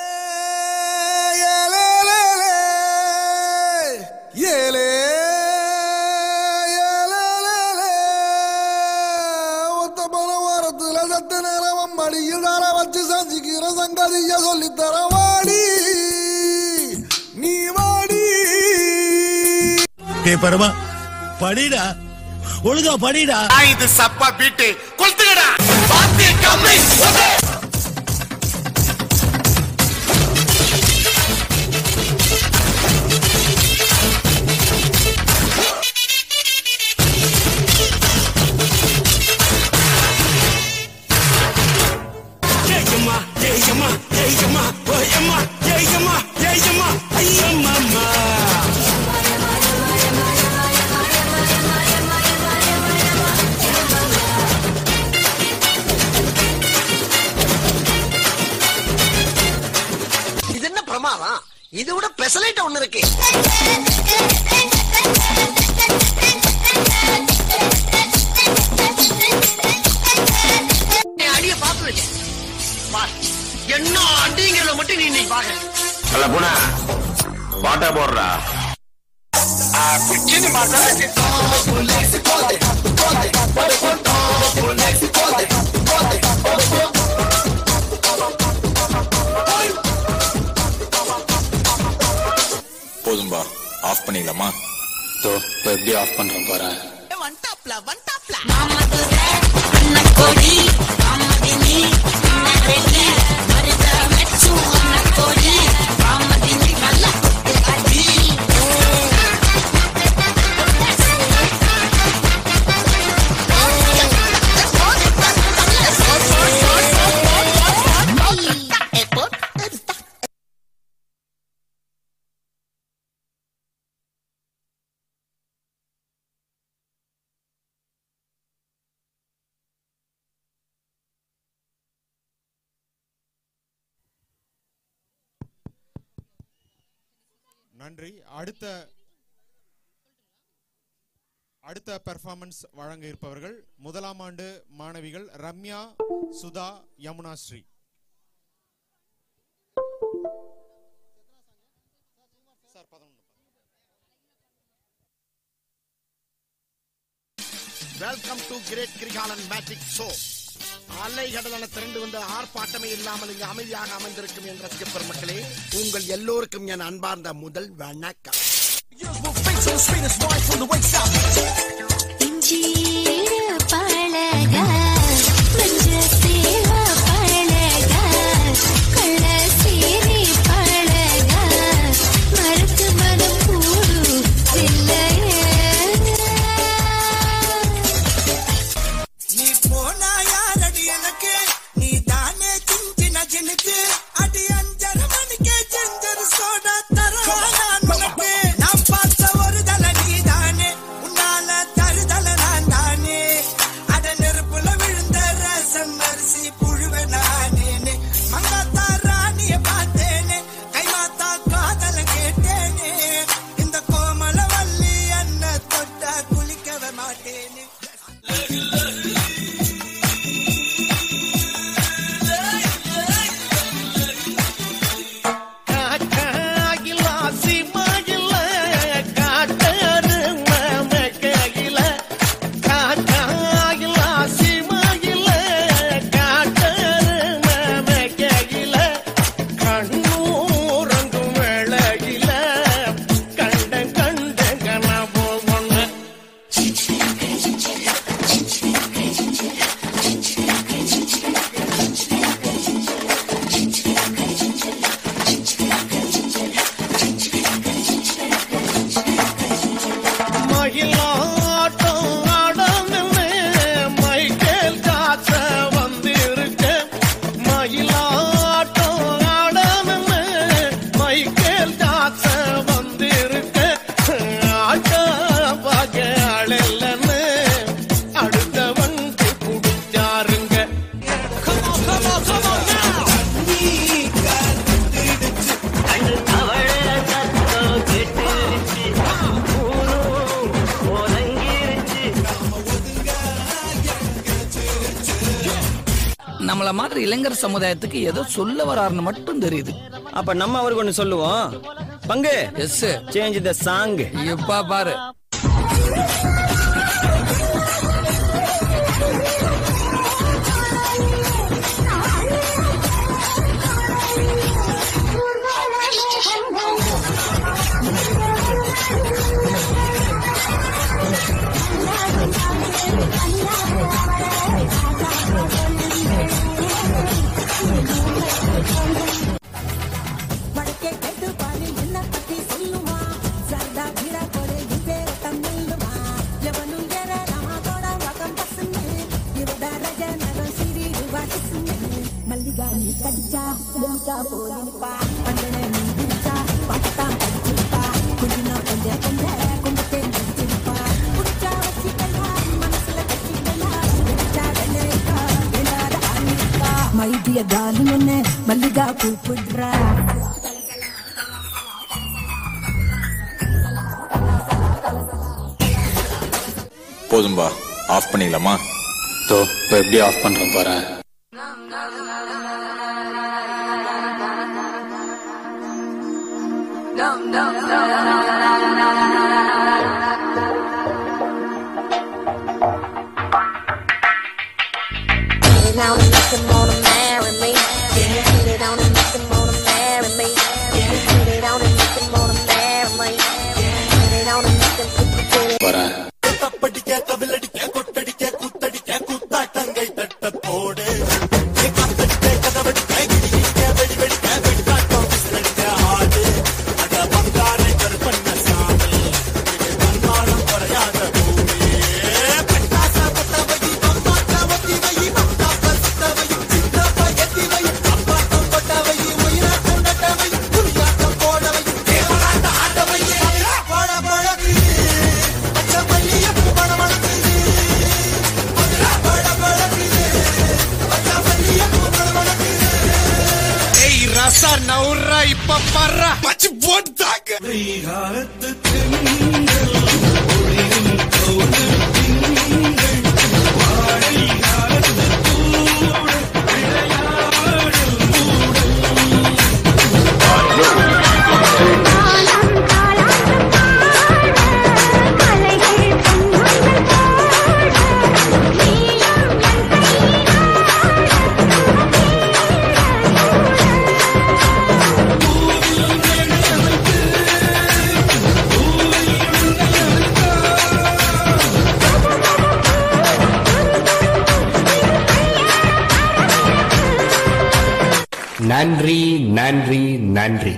ஏலே லேலே. ஏலே ஏலே லேலே. ஒத்த பல வாரத்துல சத்த நேரம் மடியில் தார வச்சு சஞ்சிக்கிற சங்கதிய சொல்லித்தர வாடி டேய் பரமா படிடா ஒழுங்கா படிடா இது சப்பா பீட்டு கொளுத்துக்கடா பாத்தி கம்மி ஏயம்மா ஏயம்மா ஏயம்மா ஓயம்மா ஏயம்மா ஏயம்மா ஐயம்மா இது என்ன பிரமாதம் இது விட பெசலைட் ஒண்ணு இருக்கு நீ அடிய பாத்துருக்கேன் பார் என்ன அடிங்கிறத மட்டும் நீ இன்னைக்கு பாக்குற அல்ல புனா பாட்டா போடுறா போதும்பா ஆஃப் பண்ணிடலாமா தோ இப்போ எப்படி ஆஃப் பண்றேன் பாரு கொடி அம்மதினி நரடி மருத மெச்சு கொடி அம்மதினி நல்ல அடி நன்றி அடுத்த அடுத்த பெர்ஃபார்மன்ஸ் வழங்க இருப்பவர்கள் முதலாம் ஆண்டு மாணவிகள் Ramya Sudha Yamuna Sri welcome to great Kirikalan magic show அலை கடலான திரண்டு வந்த ஆர்ப்பாட்டமே இல்லாமல் இங்கு அமைதியாக அமர்ந்திருக்கும் என் ரசிக பெருமக்களே உங்கள் எல்லோருக்கும் என் அன்பார்ந்த முதல் வணக்கம் இஞ்சீர பழக மஞ்ச சேவ பழக கள்ள சீனி பழக மறுத்து மனம் கூடு நீ போனா யாரடி எனக்கு நீ தானே சின்ன ஜினுக்கு அடி அஞ்சரை மணிக்கே செஞ்சரு சோடா தரவா நான் உனக்கு நான் பார்த்த ஒரு தலை நீ தானே உன்னால தருதல நான் தானே அட நெருப்புல விழுந்த ரசம் அரிசி புழுவ நானேனே மங்காத்தா ராணிய பார்த்தேனே கைமாத்தா காதல கேட்டேனே இந்த கோமல வள்ளி என்ன தொட்டா குளிக்கவே மாட்டேனே மயிலாட்டம் ஆடணும்னு மைக்கேல் காச வந்திருக்க மயிலாட்டம் ஆடணும்னு மைக்கேல் காச வந்திருக்க ஆட்ட பாக்க ஆளல்லன்னு அடுத்தவன் குடிச்சாருங்க நம்மள மாதிரி இளைஞர் சமுதாயத்துக்கு ஏதோ சொல்ல வராருன்னு மட்டும் தெரியுது அப்ப நம்ம அவருக்கு ஒண்ணு சொல்லுவோம் பங்கு எஸ் சேஞ்ச் த சாங் இப்ப பாரு Thank you. பெருசா போயிருப்பா பண்ணனை நீந்திருப்பா பட்டம் படிச்சிருப்பா கொஞ்சம் கொஞ்சம் கொஞ்சம் கும்பத்தை முடிச்சிருப்பா புடிச்சா வச்சுக்கலாம் மனசுல கட்டிக்கலாம் வெச்சா வெள்ளைக்கா எல்லார ஆணிக்கா மைதிய காலி என்ன மல்லிகா கூப்பிடுறா போதும்பா ஆஃப் பண்ணிக்கலாமா தோ இப்போ எப்படி ஆஃப் பண்றேன் பாரு Put it down and make them wanna marry me. Put it down and make them wanna marry me. Put it down and make them wanna marry me. Put it down and make them put it put it. வரேன் தப்படிக்க கவிலடிக்க கொட்டடிக்க குத்தடிக்க குத்தாட்டங்கை தட்ட போடு ஏய் ரசா நவுறா இப்ப பர்றா மச்சு போட்டு தாக்கு நன்றி நன்றி நன்றி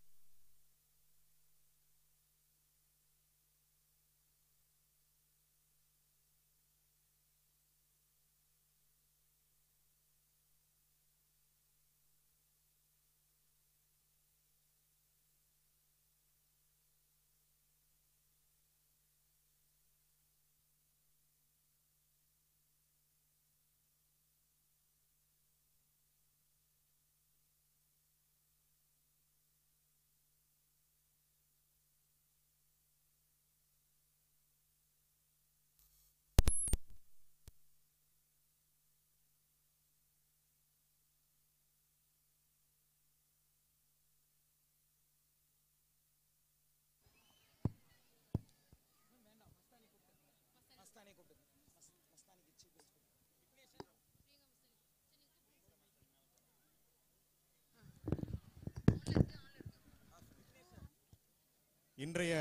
இன்றைய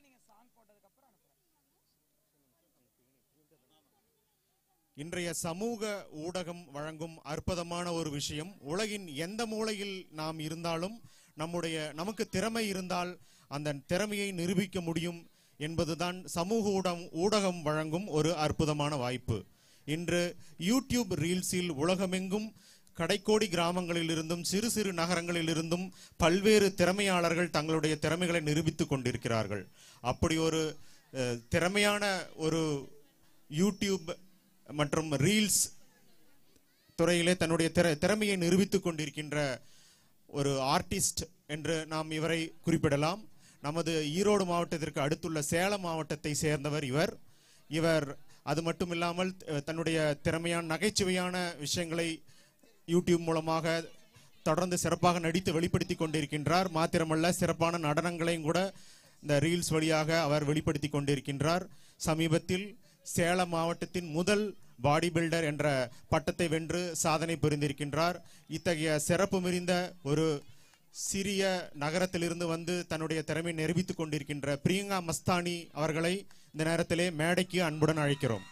இன்றைய சமூக ஊடகம் வழங்கும் அற்புதமான ஒரு விஷயம் உலகின் எந்த மூலையில் நாம் இருந்தாலும் நம்முடைய நமக்கு திறமை இருந்தால் அந்த திறமையை நிரூபிக்க முடியும் என்பதுதான் சமூக ஊடகம் ஊடகம் வழங்கும் ஒரு அற்புதமான வாய்ப்பு இன்று யூடியூப் ரீல்ஸில் உலகமெங்கும் கடைக்கோடி கிராமங்களிலிருந்தும் சிறு சிறு நகரங்களிலிருந்தும் பல்வேறு திறமையாளர்கள் தங்களுடைய திறமைகளை நிரூபித்துக் கொண்டிருக்கிறார்கள் அப்படி ஒரு அஹ், திறமையான ஒரு யூடியூப் மற்றும் ரீல்ஸ் துறையிலே தன்னுடைய திற திறமையை நிரூபித்துக் கொண்டிருக்கின்ற ஒரு ஆர்டிஸ்ட் என்று நாம் இவரை குறிப்பிடலாம் நமது ஈரோடு மாவட்டத்திற்கு அடுத்துள்ள சேலம் மாவட்டத்தை சேர்ந்தவர் இவர் இவர் அது மட்டும் இல்லாமல் அஹ், தன்னுடைய திறமையான நகைச்சுவையான விஷயங்களை யூடியூப் மூலமாக தொடர்ந்து சிறப்பாக நடித்து வெளிப்படுத்தி கொண்டிருக்கின்றார் மாத்திரமல்ல சிறப்பான நடனங்களையும் கூட இந்த ரீல்ஸ் வழியாக அவர் வெளிப்படுத்தி கொண்டிருக்கின்றார் சமீபத்தில் சேலம் மாவட்டத்தின் முதல் பாடி பில்டர் என்ற பட்டத்தை வென்று சாதனை புரிந்திருக்கின்றார் இத்தகைய சிறப்பு மிகுந்த ஒரு சிறிய நகரத்திலிருந்து வந்து தன்னுடைய திறமை நிரூபித்துக் கொண்டிருக்கின்ற பிரியங்கா மஸ்தானி அவர்களை இந்த நேரத்திலே மேடைக்கு அன்புடன் அழைக்கிறோம்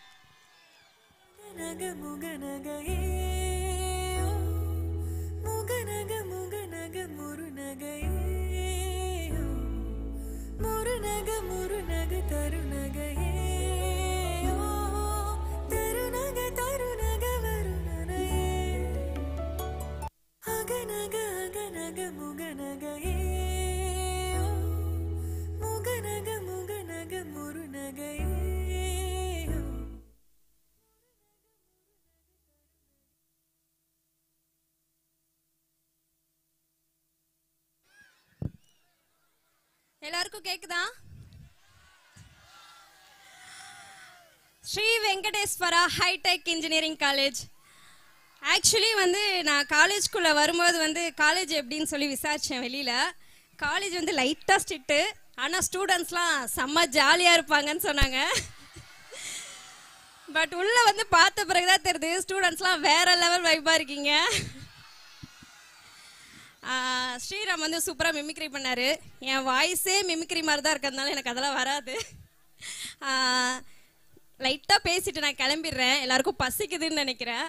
முகநக முகநகையே ஓ, முகநக முகநக முருநகையே ஓ, முருநக முருநக தருநகையே ஓ, தருநக தருநக வருணனையே அகநக எல்லாருக்கும் கேக்குதா Sri Venkateswara hi tech engineering college actually வந்து நான் காலேஜ்குள்ளே வரும்போது வந்து காலேஜ் எப்படின்னு சொல்லி விசாரித்தேன் வெளியில் காலேஜ் வந்து லைட்டாக ஸ்ட்ரிக்ட்டு ஆனால் ஸ்டூடெண்ட்ஸ்லாம் செம்ம ஜாலியாக இருப்பாங்கன்னு சொன்னாங்க பட் உள்ளே வந்து பார்த்த பிறகு தான் தெரியுது ஸ்டூடெண்ட்ஸ்லாம் வேற லெவல் வைப்பாக இருக்கீங்க ஆஹ் ஸ்ரீராம் வந்து சூப்பராக மிமிக்ரி பண்ணார் என் வாய்ஸே மிமிக்ரி மாதிரி தான் இருக்கிறதுனால எனக்கு அதெல்லாம் வராது லைட்டாக பேசிட்டு நான் கிளம்பிடுறேன் எல்லாருக்கும் பசிக்குதுன்னு நினைக்கிறேன்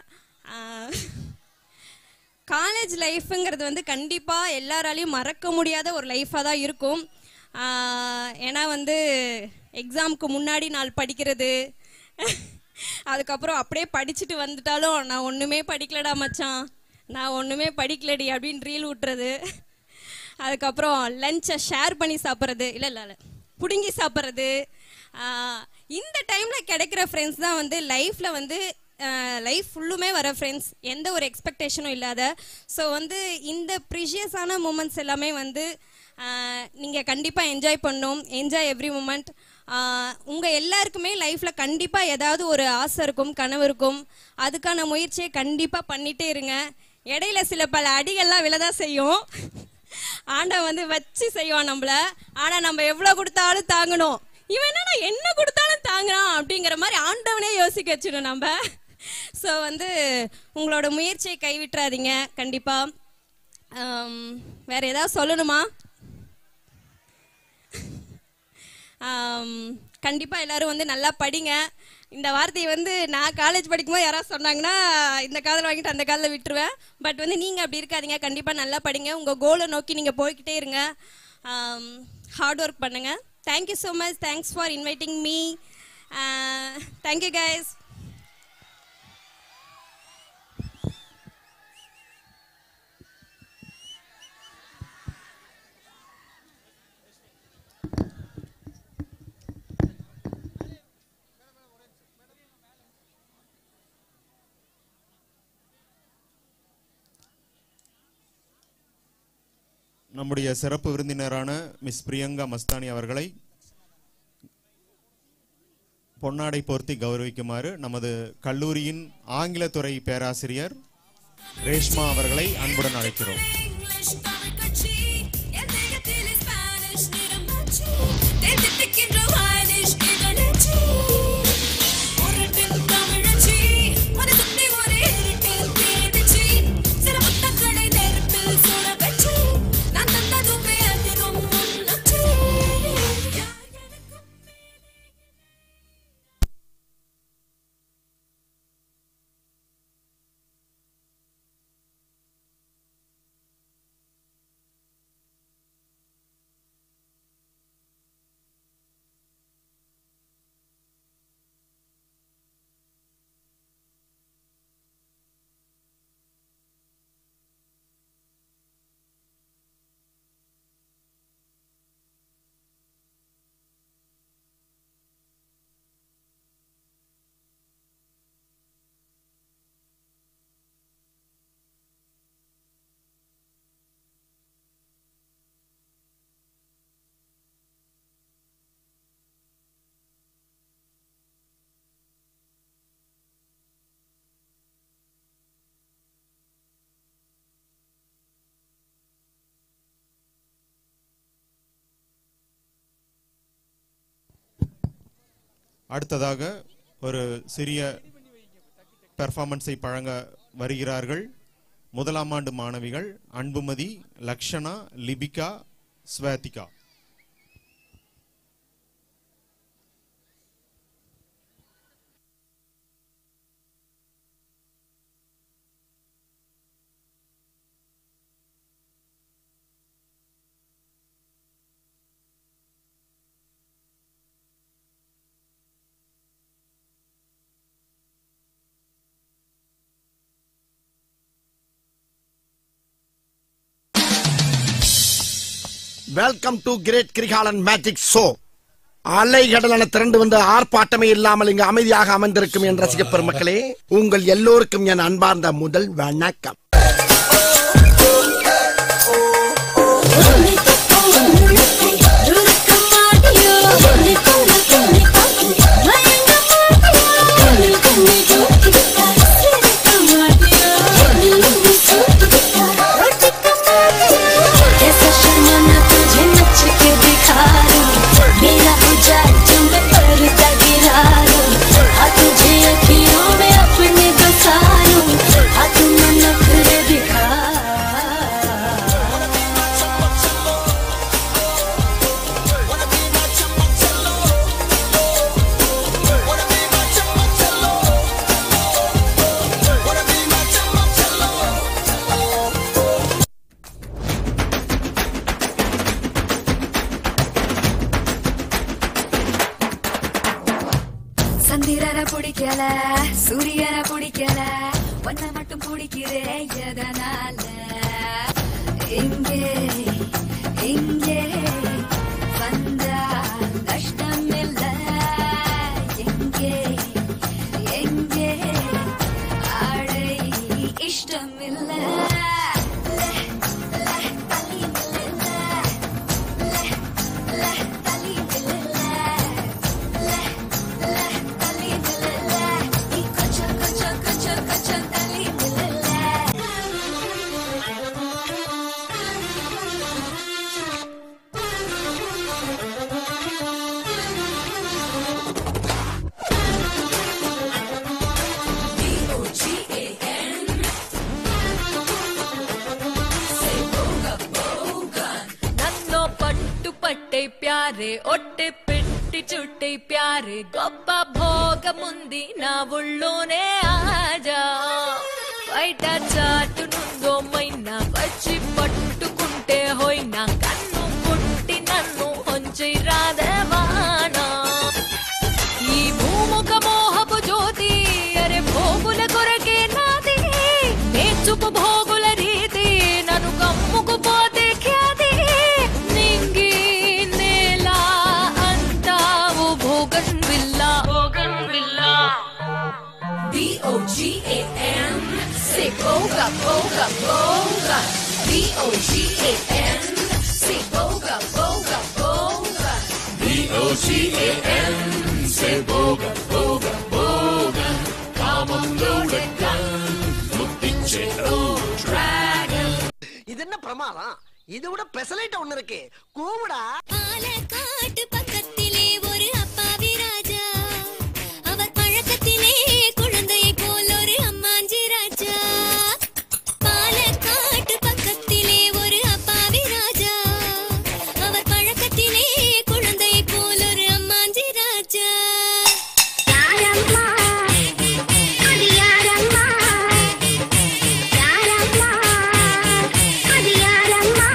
காலேஜ் லைஃப்புங்கிறது வந்து கண்டிப்பாக எல்லாராலையும் மறக்க முடியாத ஒரு லைஃபாக தான் இருக்கும் ஆஹ் ஏன்னா வந்து எக்ஸாமுக்கு முன்னாடி நாள் படிக்கிறது அதுக்கப்புறம் அப்படியே படிச்சுட்டு வந்துட்டாலும் நான் ஒன்றுமே படிக்கலடா மச்சான் நான் ஒன்றுமே படிக்கலடி அப்படின்னு ரீல் விட்டுறது அதுக்கப்புறம் லஞ்சை ஷேர் பண்ணி சாப்பிட்றது இல்லை இல்லை இல்லை பிடுங்கி சாப்பிட்றது இந்த டைமில் கிடைக்கிற ஃப்ரெண்ட்ஸ் தான் வந்து லைஃப்பில் வந்து லைஃப் ஃபுல்லுமே வர ஃப்ரெண்ட்ஸ் எந்த ஒரு எக்ஸ்பெக்டேஷனும் இல்லாத ஸோ வந்து இந்த ப்ரிஷியஸான மூமெண்ட்ஸ் எல்லாமே வந்து நீங்கள் கண்டிப்பாக என்ஜாய் பண்ணணும் என்ஜாய் எவ்ரி மூமெண்ட் உங்கள் எல்லாருக்குமே லைஃப்பில் கண்டிப்பாக ஏதாவது ஒரு ஆசை இருக்கும் கனவு இருக்கும் அதுக்கான முயற்சியை கண்டிப்பாக பண்ணிகிட்டே இருங்க இடையில சில பல அடிகள்லாம் விழதான் செய்யும் ஆண்டவன் வந்து வச்சு செய்வான் நம்மள ஆனால் நம்ம எவ்வளோ கொடுத்தாலும் தாங்கணும் இவன் என்னன்னா என்ன கொடுத்தாலும் தாங்குறான் அப்படிங்கிற மாதிரி ஆண்டவனே யோசிக்க வச்சிடும் நம்ம ஸோ வந்து உங்களோட முயற்சியை கைவிட்டுறாதீங்க கண்டிப்பாக வேற ஏதாவது சொல்லணுமா கண்டிப்பாக எல்லாரும் வந்து நல்லா படிங்க இந்த வார்த்தையை வந்து நான் காலேஜ் படிக்கும்போது யாராவது சொன்னாங்கன்னா இந்த காதில் வாங்கிட்டு அந்த காதில் விட்டுருவேன் பட் வந்து நீங்கள் அப்படி இருக்காதீங்க கண்டிப்பாக நல்லா படிங்க உங்கள் கோலை நோக்கி நீங்கள் போய்கிட்டே இருங்க ஹார்ட் ஒர்க் பண்ணுங்கள் thank you so much thanks for inviting me thank you guys நம்முடைய சிறப்பு விருந்தினரான மிஸ் பிரியங்கா மஸ்தானி அவர்களை பொன்னாடை போர்த்தி கௌரவிக்குமாறு நமது கல்லூரியின் ஆங்கிலத்துறை பேராசிரியர் ரேஷ்மா அவர்களை அன்புடன் அழைக்கிறோம் அடுத்ததாக ஒரு சிறிய பெர்ஃபார்மன்ஸை பழங்க வருகிறார்கள் முதலாம் ஆண்டு மாணவிகள் Anbumathi Lakshana Lipika Swethika welcome to great Kirikalan magic show அலைகடலான திரண்டு வந்து ஆர்ப்பாட்டமே இல்லாமல் இங்கு அமைதியாக அமர்ந்திருக்கும் என் ரசிக பெருமக்களே உங்கள் எல்லோருக்கும் என் அன்பார்ந்த முதல் வணக்கம் Ruru சந்திரனை பிடிக்கல சூரியனை பிடிக்கல ஒன்ன மட்டும் பிடிக்கிறேன் எதனால இங்கே இங்கே வந்தா கஷ்டம் இல்ல எங்கே எங்கே ஆடை இஷ்டம் இல்ல నన్నో పట్టు పట్టే ప్యారే ఒట్టె పెట్టి చుట్టే ప్యారే గొప్ప భోగముంది నా ఒళ్ళోనే ఆజా బయట చాటు నుందో మైనా వచ్చి పట్టుకుంటే హోయినా కన్ను పుట్టి నన్ను హొంచి రాదవానా ఈ భూముఖ మోహపు జ్యోతి అరే భోగుల కొరకే నాది నేర్చుకు భోగుల రీతి నన్ను కమ్ముకు పోతే ఖ్యాతి నింగి నేల అంటావు bougainvillea bougainvillea B-O-G-A-N Say boga, boga, boga B-O-G-A-N Say boga, boga, boga B-O-G-A-N Say boga, boga, boga காமம் loaded gun முத்திச்சே oh dragon இது என்ன பிரமாதம் இதை விட பெசலைட் ஒண்ணு இருக்கு கூவுடா பாலக்காட்டு பக்கத்திலே ஒரு அப்பாவி ராஜா அவர் பழக்கத்திலே குழந்தையை போல் ஒரு அம்மாஞ்சி ராஜா பாலக்காட்டு பக்கத்திலே ஒரு அப்பாவி ராஜா அவர் பழக்கத்திலே குழந்தையை போல் ஒரு அம்மாஞ்சி ராஜா யாரம்மா அது யாரம்மா யாரம்மா அது யாரம்மா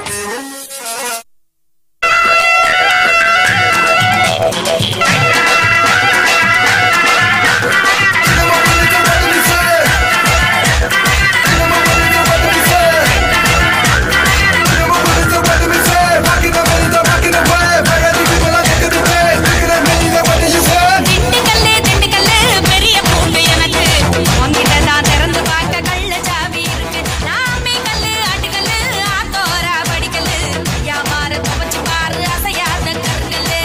திண்டுக்கல்லு திண்டுக்கல்லு பெரிய பூண்டு எனக்கு உன்கிட்ட தான் திறந்து பார்க்க கள்ள சாவி இருக்கு நாமே கல்லு ஆட்டுக்கல்லு ஆத்தோரா படிக்கல்லு வியாபார துவச்சு பாரு அசையாத கருங்கல்லு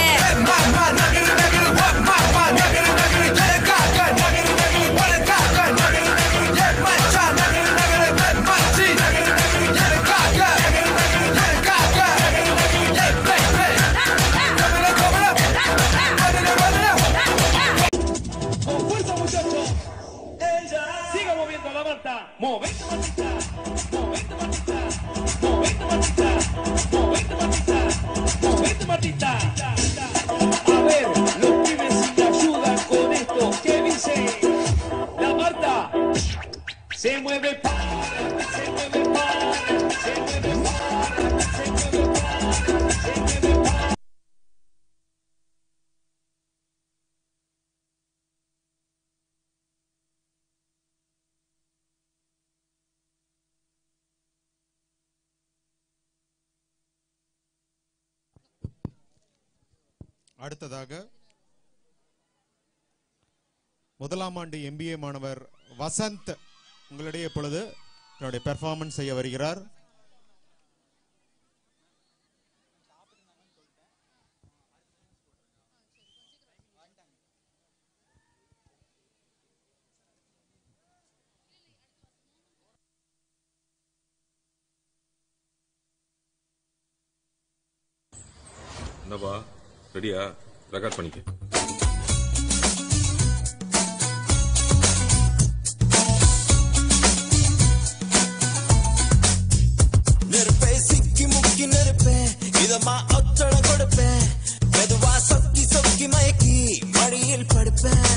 Con fuerza, muchachos. Siga moviendo la manta. Movente, matita. Movente, matita. Movente, matita. Movente, matita. Movente, matita. A ver, los pibes te ayudan con esto. ¿Qué dice? La Marta. Se mueve para, se mueve para, se mueve para, se mueve para, se mueve para. அடுத்ததாக முதலாம் ஆண்டு MBA மாணவர் வசந்த் உங்களிடையே இப்பொழுது தன்னுடைய performance செய்ய வருகிறார் என்னப்பா ரெடியா ரெக்கார்ட் பண்ணிக்க நெருப்பே சிக்கி முக்கி நெருப்பேன் இதமா ஒற்றட கொடுப்பேன் மெதுவா சொக்கி சொக்கி மயக்கி மடியில் படுப்பேன்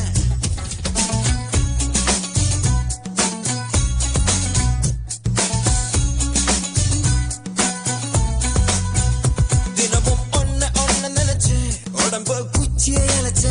தினமும் ஒன்ன ஒன்ன நினைச்சு உடம்பு குச்சியை இழைச்சு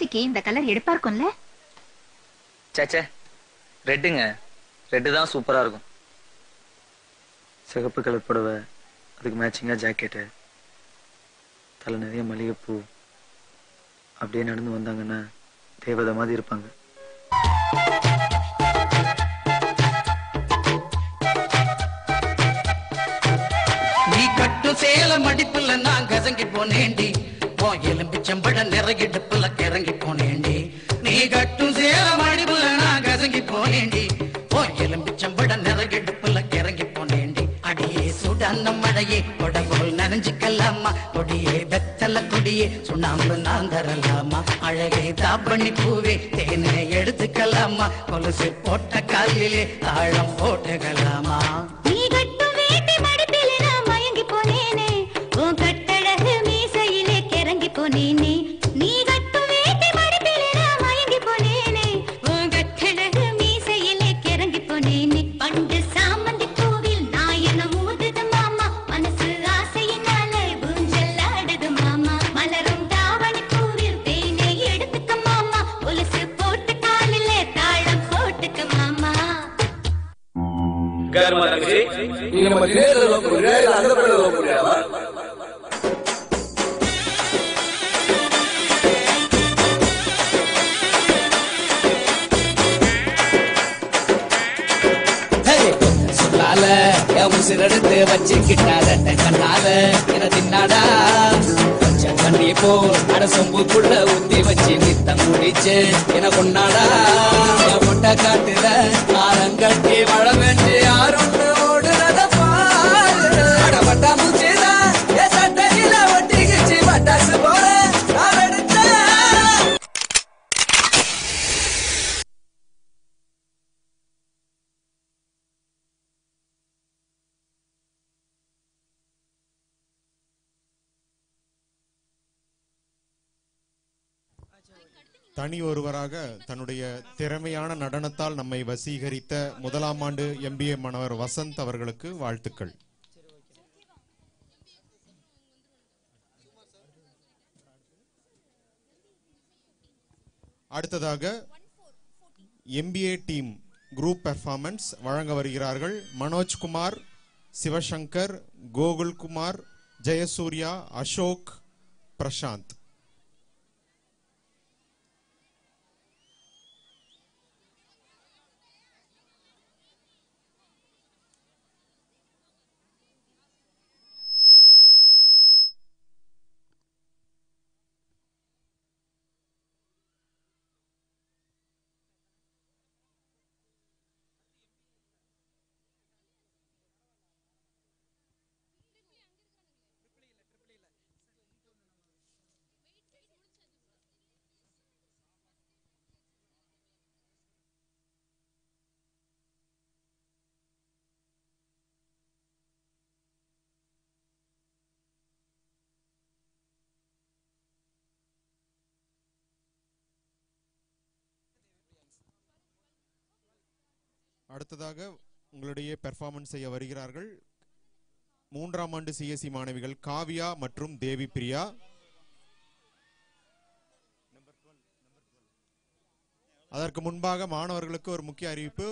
புடவைக்கு இந்த கலர் எடுப்பா இருக்கும்ல சேச்சே ரெட்டுங்க ரெட்டு தான் சூப்பரா இருக்கும் சிகப்பு கலர் புடவை அதுக்கு மேட்சிங்கா ஜாக்கெட்டு தலை நிறைய மல்லிகைப்பூ அப்படியே நடந்து வந்தாங்கன்னா தேவதை மாதிரி இருப்பாங்க நீ கட்டு சேல மடிப்புல நான் கசங்கி போனேண்டி ஓ எலும்பிச்சம்பட நிறகிடுப்புல கிறங்கி போனேண்டி நீ கட்டும் சேல மடிப்புல நான் கசங்கி போனேண்டி ஓ எலும்பிச்சம்பட நிறகிடுப்புல கிறங்கி போனேண்டி அடியே சுடான மழையே கொடபோல் நனைஞ்சுக்கலாமா கொடியே வெத்தல கொடியே சுண்ணாம்பு நான் தரலாமா அழகே தாப்பண்ணி பூவே தேனை எடுத்துக்கலாமா கொலுசு போட்ட காலிலே தாழம் போட்டுக்கலாமா நீ கட்டும் வேட்டி மடிப்பிலே நான் மயங்கி போனேனே உன் கட்டழகு மீசையிலே கிறங்கி போனேனே நீ கட்டும் வேட்டி மடிப்பிலே நான் மயங்கி போனேனே உன் கட்டழகு மீசையிலே கிறங்கி போனேனே பண்டு சாமந்தி பூவில் நாயனம் ஊதுது மாமா மனசு ஆசையினாலே ஊஞ்சல் ஆடுது மாமா மலரும் தாவணி பூவில் தேனை எடுத்துக்க மாமா கொலுசு போட்டு காலிலே தாழம் போட்டுக்க மாமா கர்மா தங்கச்சி நீங்க நம்ம தினேஷ் லவ் பண்றியா இல்ல அந்த பையனை லவ் பண்றியாவா சொல்லால என் உசிரெடுத்து வச்சுக்கிட்டார கண்ணால என தின்னாடா கொஞ்சம் தண்ணி போல் அட சொம்புக்குள்ள ஊத்தி வச்சு நித்தம் முடிச்சு என கொண்டாடா என் முட்டை காட்டுல ஆரங்கட்டி மழை பெஞ்சு யாரொன்னு ஓடுறத பாரு அட பட்டா மூச்சுதா என் சட்டையில ஒட்டிக்கிச்சு பட்டாசு போல நான் எடுத்தேன் தனி ஒருவராக தன்னுடைய திறமையான நடனத்தால் நம்மை வசீகரித்த முதலாம் ஆண்டு எம்பிஏ மாணவர் வசந்த் அவர்களுக்கு வாழ்த்துக்கள் அடுத்ததாக எம்பிஏ டீம் குரூப் பெர்ஃபார்மன்ஸ் வழங்க வருகிறார்கள் மனோஜ்குமார் சிவசங்கர் கோகுல்குமார் ஜெயசூர்யா அசோக் பிரசாந்த் அடுத்ததாக உங்களுடைய பெர்ஃபார்மன்ஸ் செய்ய வருகிறார்கள் மூன்றாம் ஆண்டு சிஎஸ்சி மாணவிகள் காவியா மற்றும் தேவி பிரியா அதற்கு முன்பாக மாணவர்களுக்கு ஒரு முக்கிய அறிவிப்பு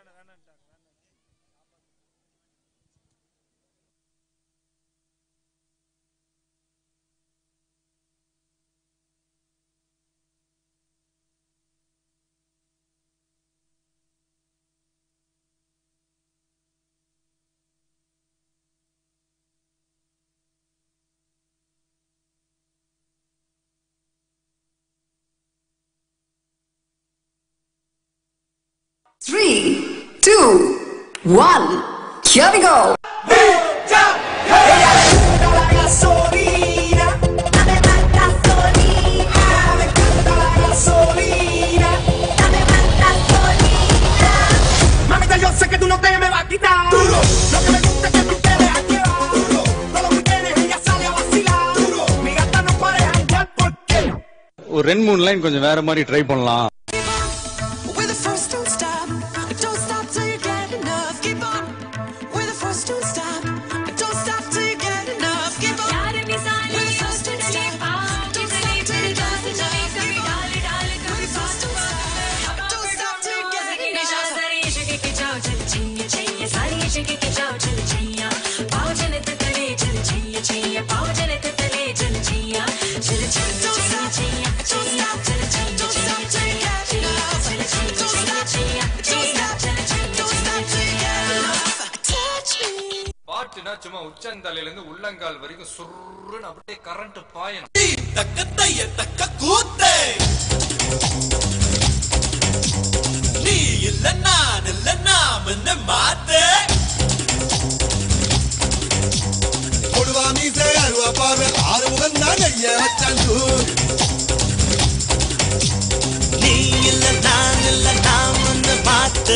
Three, two, one. Here we go. Mamita, yo sé que tú no te me vas a quitar. Duro. Lo que me gusta es que tú te dejas llevar. Duro. Todos los weekends ella sale a vacilar. Duro. Mi gata no puede janguear porque ஒரு ரெண்டு மூணு line கொஞ்சம் வேற மாதிரி try பண்ணலாம் We're the first, don't stop. Don't stop till you get enough. Keep on. We're the first, don't stop. Don't stop till you get enough. Keep on. We're the first, don't stop. Don't stop till you get enough. Keep on. சும்மா உச்சந்தலையில இருந்து உள்ளங்கால் வரைக்கும் சுருன்னு அப்படியே current பாயணும் தக்கத்தைய தக்க கூத்தே நீ இல்ல நான் இல்ல நாம் என்ன மாத்தே கொடுவா மீசை அருவா பார்வை ஆறு முகம் தான் ஐய வச்சாண்டு நீ இல்ல நான் இல்ல நாம் என்ன மாத்தே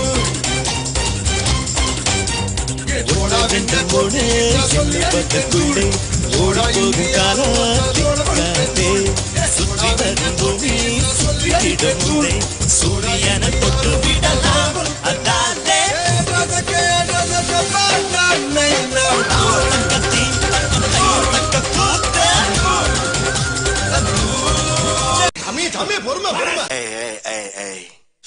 ஓட வென்ற பொண்ணு என்னை பக்கத்துள்ளே ஓடி போகும் காலத்தே சுற்றி வரும் பூமி சொல்லிவிடும் முன்னே சூரியனை தொட்டு விடலாம் அதாலே தம்பி தம்பி பொறுமை பொறுமை ஏய் ஏய் ஏய் ஏய்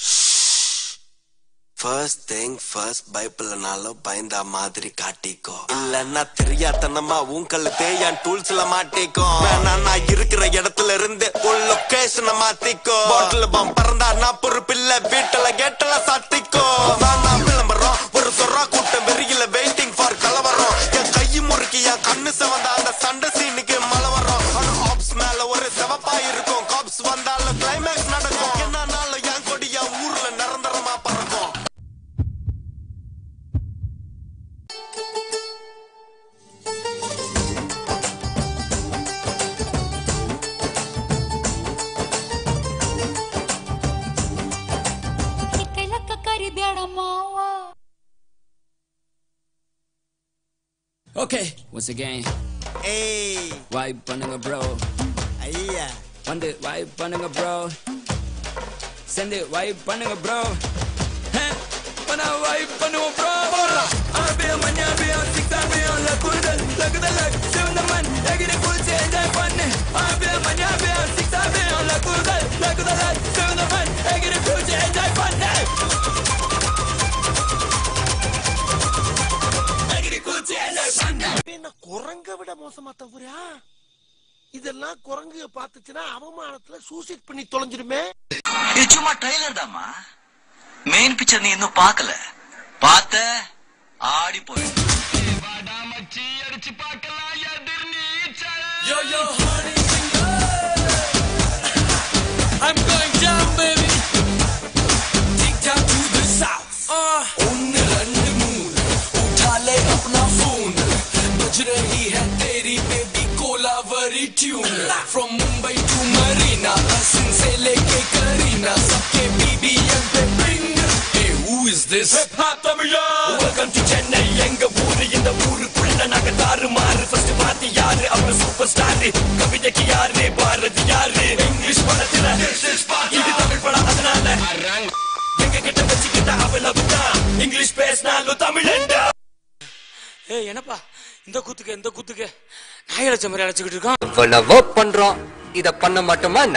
ஃபர்ஸ்ட் திங் ஃபர்ஸ்ட் பைபிள்னாலும் பயந்தா மாதிரி காட்டிக்கோ இல்லன்னா தெரியாதனமா உன் கழுத்தே என் டூல்ஸ்ல மாட்டிக்கோ வேணா நான் இருக்கிற இடத்துல இருந்து உன் லொகேஷனை மாத்திக்கோ பாட்டில் பம் பறந்தா நான் பொறுப்பில்ல வீட்டுல கேட்டல சாத்திக்கோ வேணா விளம்பரம் ஒரு சொரா கூட்டம் வெறியில வெயிட்டிங் ஃபார் கலவரம் என் கை முறுக்கி என் கண்ணு செவந்த அந்த சண்டை சீனுக்கு மழை வரும் ஆனா ஆப்ஸ் மேல ஒரு செவப்பா இருக்கும் காப்ஸ் வந்தாலும் கிளைமேக்ஸ் நடக்கும் என்னன்னாலும் என் கொடி என் ஊர்ல நிரந்தரமா பறக்கும் ಲಕ್ಕ ಕರಿಬೇಡ ಮಾವ Okay, once again. Hey. Vibe பண்ணுங்க bro. ஐயா. வந்து vibe பண்ணுங்க bro. Send it vibe பண்ணுங்க bro. Huh? பண்ணா vibe பண்ணுவோம் bro. ஆபியா மஞ்சா பியா சிக்ஸா பியா லக்குதல் லக்குதல் சிவந்த மண் எகிரி குளிச்சு enjoy பண்ணு. ஆபியா மஞ்சா பியா சிக்ஸா பியா லக்குதல் லக்குதல் சிவந்த மண் எகிரி குளிச்சு enjoy பண்ணு. எகிரி குளிச்சு enjoy பண்ணு. என்ன குரங்க விட மோசமா தவிரா இதெல்லாம் குரங்கு பார்த்துச்சுன்னா அவமானத்துல சூசைட் பண்ணி தொலைஞ்சிருமே இது சும்மா ட்ரைலர் தாம்மா மெயின் பிக்சர் நீ இன்னும் பார்க்கல பார்த்த ஆடி போய் Yo, yo, honey, I'm going down, baby. Take down to the south. Uh, ஒன்னு ரெண்டு மூணு उठा ले अपना फोन बज रही है तेरी baby Kolaveri tune From Mumbai to Marina, Hasan से लेके करीना सबके BBM पे bring. Hey, who is this? Hip hop Tamila. Welcome to Chennai, எங்க ஊரு இந்த ஊருக்குள்ள நாங்க தாறு மாறு ஃபர்ஸ்ட் பாத்தி யாரு அவர் சூப்பர் ஸ்டார் கவிதைக்கு யாரு பாரதி யாரு இங்கிலீஷ் படத்துல இது தமிழ் படம் அதனால எங்க கிட்ட வச்சுக்கிட்ட அவ்வளவுதான் இங்கிலீஷ் பேசினாலும் தமிழண்டா ஏய் என்னப்பா இந்த கூத்துக்கு இந்த கூத்துக்கு நாய் அழைச்ச மாதிரி அழைச்சிக்கிட்டு இருக்கான் இவ்வளவோ பண்றோம் இத பண்ண மாட்டோமா என்ன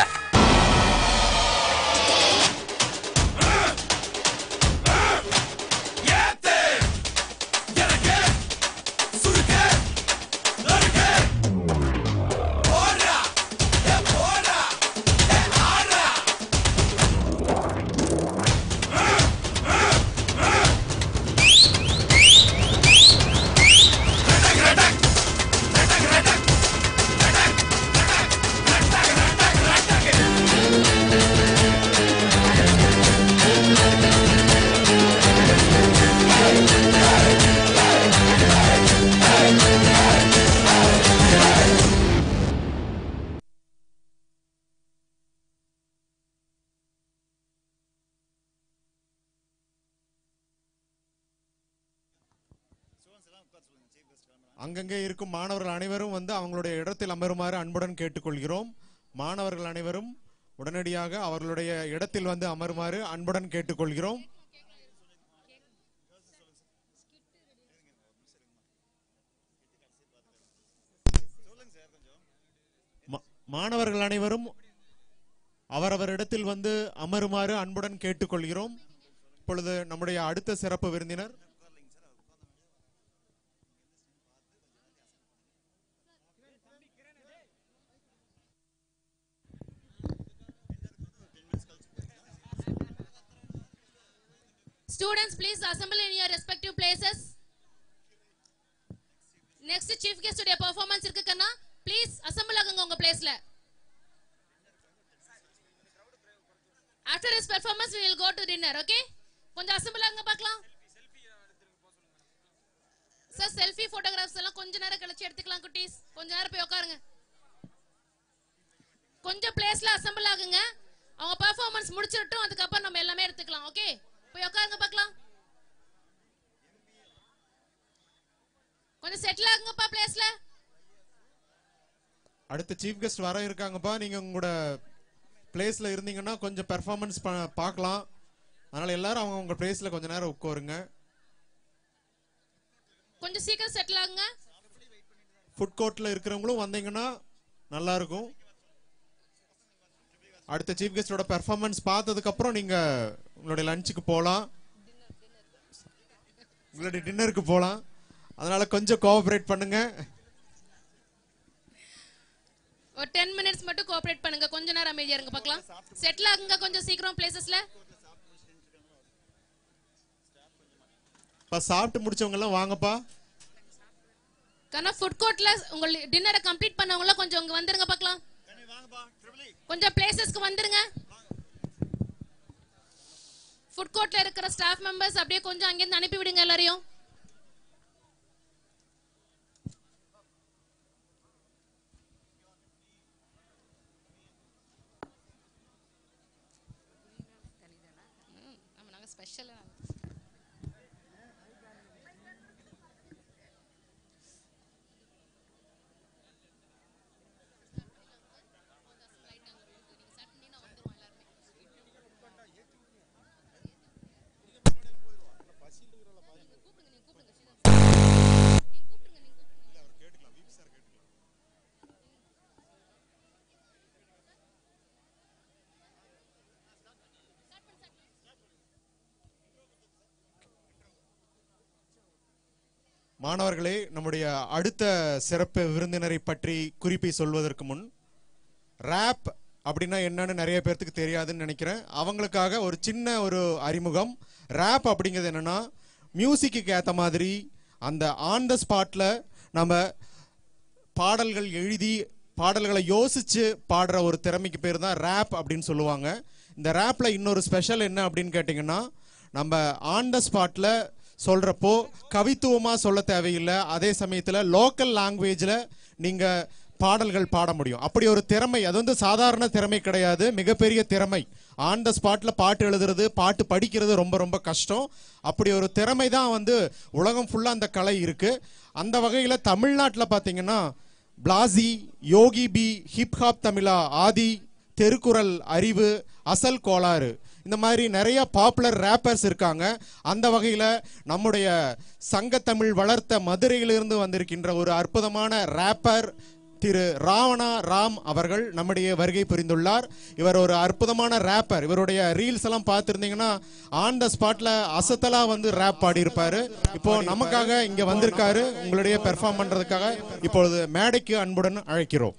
அங்கங்கே இருக்கும் மாணவர்கள் அனைவரும் வந்து அவங்களுடைய இடத்தில் அமருமாறு அன்புடன் கேட்டுக்கொள்கிறோம் மாணவர்கள் அனைவரும் உடனடியாக அவர்களுடைய இடத்தில் வந்து அமருமாறு அன்புடன் கேட்டுக்கொள்கிறோம் மா- மாணவர்கள் அனைவரும் அவரவர் இடத்தில் வந்து அமருமாறு அன்புடன் கேட்டுக்கொள்கிறோம் இப்பொழுது நம்முடைய அடுத்த சிறப்பு விருந்தினர் Students, please assemble in your respective places. Next chief guest உடைய பெர்ஃபார்மன்ஸ் இருக்கு கண்ணா ப்ளீஸ் அசெம்பிள் ஆகுங்க உங்க பிளேஸ்ல after his performance we will go to dinner okay கொஞ்சம் அசெம்பிள் ஆகுங்க பார்க்கலாம் சார் செல்ஃபி போட்டோகிராஃப்ஸ் எல்லாம் கொஞ்ச நேரம் கழிச்சு எடுத்துக்கலாம் குட்டீஸ் கொஞ்ச நேரம் போய் உட்காருங்க கொஞ்சம் பிளேஸ்ல அசெம்பிள் ஆகுங்க அவங்க பெர்ஃபார்மன்ஸ் முடிச்சிடட்டும் அதுக்கப்புறம் நம்ம எல்லாமே எடுத்துக்கலாம் ஓகே போய் உட்காருங்க பார்க்கலாம் கொஞ்சம் செட்டில் ஆகுங்கப்பா பிளேஸ்ல அடுத்த சீஃப் கெஸ்ட் வர இருக்காங்கப்பா நீங்க உங்களோட பிளேஸ்ல இருந்தீங்கன்னா கொஞ்சம் பெர்ஃபார்மன்ஸ் பார்க்கலாம் அதனால எல்லாரும் அவங்க உங்க பிளேஸ்ல கொஞ்ச நேரம் உட்காருங்க கொஞ்சம் சீக்கிரம் செட்டில் ஆகுங்க ஃபுட் கோர்ட்ல இருக்கிறவங்களும் வந்தீங்கன்னா நல்லா இருக்கும் அடுத்த சீஃப் கெஸ்டோட பெர்ஃபார்மன்ஸ் பார்த்ததுக்கு அப்புறம் நீங்க உங்களுடைய லஞ்சுக்கு போகலாம் உங்களுடைய டின்னருக்கு போகலாம் அதனால கொஞ்சம் கோஆபரேட் பண்ணுங்க ஒரு டென் மினிட்ஸ் மட்டும் கோஆபரேட் பண்ணுங்க கொஞ்ச நேரம் அமைதியா இருங்க பார்க்கலாம் செட்டில் ஆகுங்க கொஞ்சம் சீக்கிரம் பிளேசஸ்ல இப்ப சாப்பிட்டு முடிச்சவங்க எல்லாம் வாங்கப்பா கண்ணா ஃபுட் கோர்ட்ல உங்க டின்னரை கம்ப்ளீட் பண்ணவங்க எல்லாம் கொஞ்சம் இங்க வந்துருங்க பார்க்கலாம் கொஞ்சம் பிளேசஸ்க்கு வந்துருங்க ஃபுட் கோர்ட்ல இருக்கிற ஸ்டாஃப் மெம்பர்ஸ் அப்படியே கொஞ்சம் அங்கிருந்து அனுப்பி விடுங்க எல்லாரையும் ம், ஆமா நாங்க ஸ்பெஷலா மாணவர்களே நம்முடைய அடுத்த சிறப்பு விருந்தினரை பற்றி குறிப்பை சொல்வதற்கு முன் ரேப் அப்படின்னா என்னன்னு நிறைய பேர்த்துக்கு தெரியாதுன்னு நினைக்கிறேன் அவங்களுக்காக ஒரு சின்ன ஒரு அறிமுகம் ரேப் அப்படிங்கிறது என்னன்னா மியூசிக்கு ஏற்ற மாதிரி அந்த ஆன் த ஸ்பாட்ல நம்ம பாடல்கள் எழுதி பாடல்களை யோசிச்சு பாடுற ஒரு திறமைக்கு பேர் தான் ரேப் அப்படின்னு சொல்லுவாங்க இந்த ரேப்ல இன்னொரு ஸ்பெஷல் என்ன அப்படின்னு கேட்டிங்கன்னா நம்ம ஆன் த ஸ்பாட்ல சொல்றப்போ கவித்துவமா சொல்ல தேவையில்லை அதே சமயத்துல லோக்கல் லாங்குவேஜ்ல நீங்க பாடல்கள் பாட முடியும் அப்படி ஒரு திறமை அது வந்து சாதாரண திறமை கிடையாது மிகப்பெரிய திறமை ஆன் த ஸ்பாட்ல பாட்டு எழுதுறது பாட்டு படிக்கிறது ரொம்ப ரொம்ப கஷ்டம் அப்படி ஒரு திறமை தான் வந்து உலகம் ஃபுல்லா அந்த கலை இருக்கு அந்த வகையில தமிழ்நாட்டில் பார்த்தீங்கன்னா பிளாசி யோகி பி ஹிப்ஹாப் தமிழா ஆதி தெருக்குறள் அறிவு அசல் கோளாறு இந்த மாதிரி நிறைய பாப்புலர் ரேப்பர்ஸ் இருக்காங்க அந்த வகையில் நம்முடைய சங்கத்தமிழ் வளர்த்த மதுரையிலிருந்து வந்திருக்கின்ற ஒரு அற்புதமான ரேப்பர் திரு ராவணா ராம் அவர்கள் நம்முடைய வருகை புரிந்துள்ளார் இவர் ஒரு அற்புதமான ரேப்பர் இவருடைய ரீல்ஸ் எல்லாம் பார்த்துருந்தீங்கன்னா ஆன் த ஸ்பாட்ல அசத்தலா வந்து ரேப் பாடியிருப்பாரு இப்போ நமக்காக இங்க வந்திருக்காரு உங்களுடைய பெர்ஃபார்ம் பண்றதுக்காக இப்பொழுது மேடைக்கு அன்புடன் அழைக்கிறோம்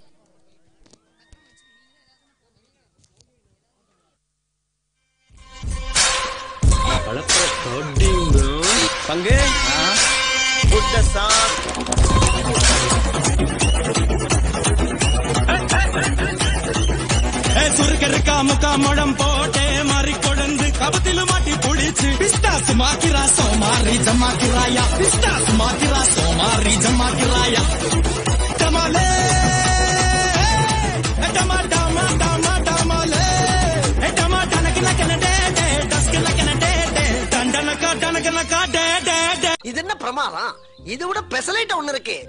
பங்கு புத்த சாப் சுருக்கருக்கா முக்கா முழம் போட்டே மாறி கொடந்து கபத்தில மாட்டி புடிச்சு பிஸ்தாஸ் மாக்கிரா சோமாரி ஜமாக்கிராயா பிஸ்தாஸ் மாக்கிரா சோமாரி ஜமாக்கிராயா டமாலே டமா டமா டமா டமாலே டமா டனக்கு நக்கன டே டே டஸ்க்கு நக்கன டே டே டண்டனக்கா டனக்கு நக்கா டே டே டே இது என்ன பிரமாதம் இது விட பெசலைட் ஒண்ணு இருக்கு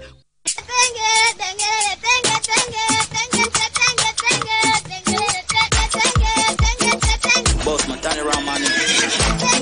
Boss man, turn around, man.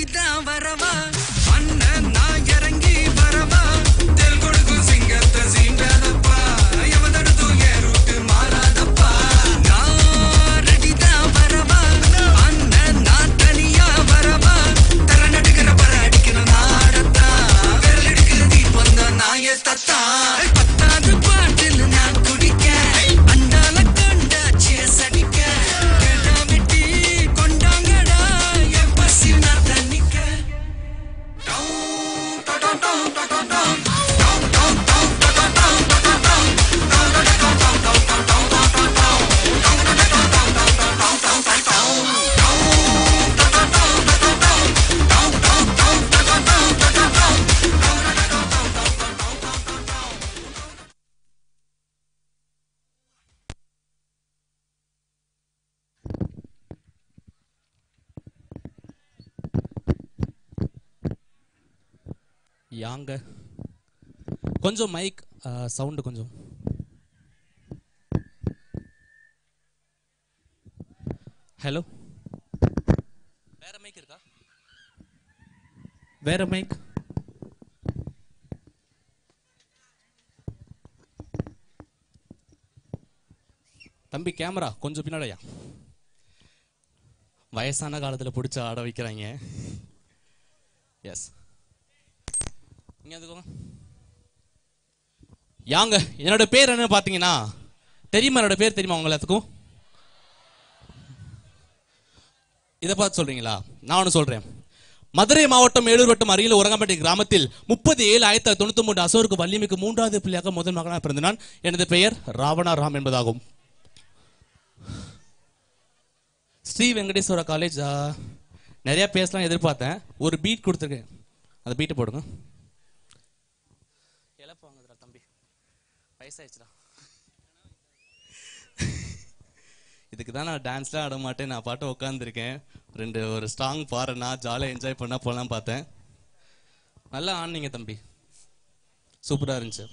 Ready தான் வரவா அண்ணன் நான் இறங்கி வரவா தெல் கொடுக்கும் சிங்கத்தை சீண்டாதப்பா எவன் தடுத்தும் என் ரூட்டு மாறாதப்பா நான் ரெடி தான் வரவா அண்ணன் நான் தனியா வரவா தர நடுக்கிற பர அடிக்கிற நாடத்தா விரல் எடுக்கிற தீபம் தான் நாய தத்தா பத்தாவது பாட்டில் நான் குடிக்க அண்டால கண்டா சேஸ் அடிக்க கேட்டா வெட்டி கொண்டாங்கடா என் பசி நான் தண்ணிக்க யாங்க கொஞ்சம் மைக் சவுண்டு கொஞ்சம் ஹலோ வேற மைக் இருக்கா வேற மைக் தம்பி கேமரா கொஞ்சம் பின்னாடியா வயசான காலத்தில் பிடிச்ச ஆட வைக்கிறாங்க எஸ் இங்க வந்துக்கோங்க யாங்க என்னோட பேர் என்ன பார்த்தீங்கன்னா தெரியுமா என்னோட பேர் தெரியுமா உங்க எல்லாத்துக்கும் இதை பார்த்து சொல்றீங்களா நான் ஒன்று சொல்றேன் மதுரை மாவட்டம் ஏலூர் வட்டம் அருகில் உரங்கம்பட்டி கிராமத்தில் முப்பது ஏழு ஆயிரத்தி தொள்ளாயிரத்தி தொண்ணூத்தி மூன்று அசோருக்கு வள்ளிமிக்கு மூன்றாவது பிள்ளையாக முதல் மகனாக பிறந்த நான் எனது பெயர் ராவணா ராம் என்பதாகும் ஸ்ரீ வெங்கடேஸ்வர காலேஜ் ஆ, நிறைய பேசலாம் எதிர்பார்த்தேன் ஒரு பீட் கொடுத்துருக்கேன் அந்த பீட்டை போடுங்க இழப்பாங்கதுடா தம்பி வயசாயிடுச்சுடா இதுக்கு தான் நான் டான்ஸ்லாம் ஆட மாட்டேன் நான் பாட்டு உட்காந்துருக்கேன் ரெண்டு ஒரு ஸ்ட்ராங் பாருனா ஜாலியாக என்ஜாய் பண்ணா போகலாம் பார்த்தேன் நல்லா ஆனீங்க தம்பி சூப்பராக இருந்துச்சு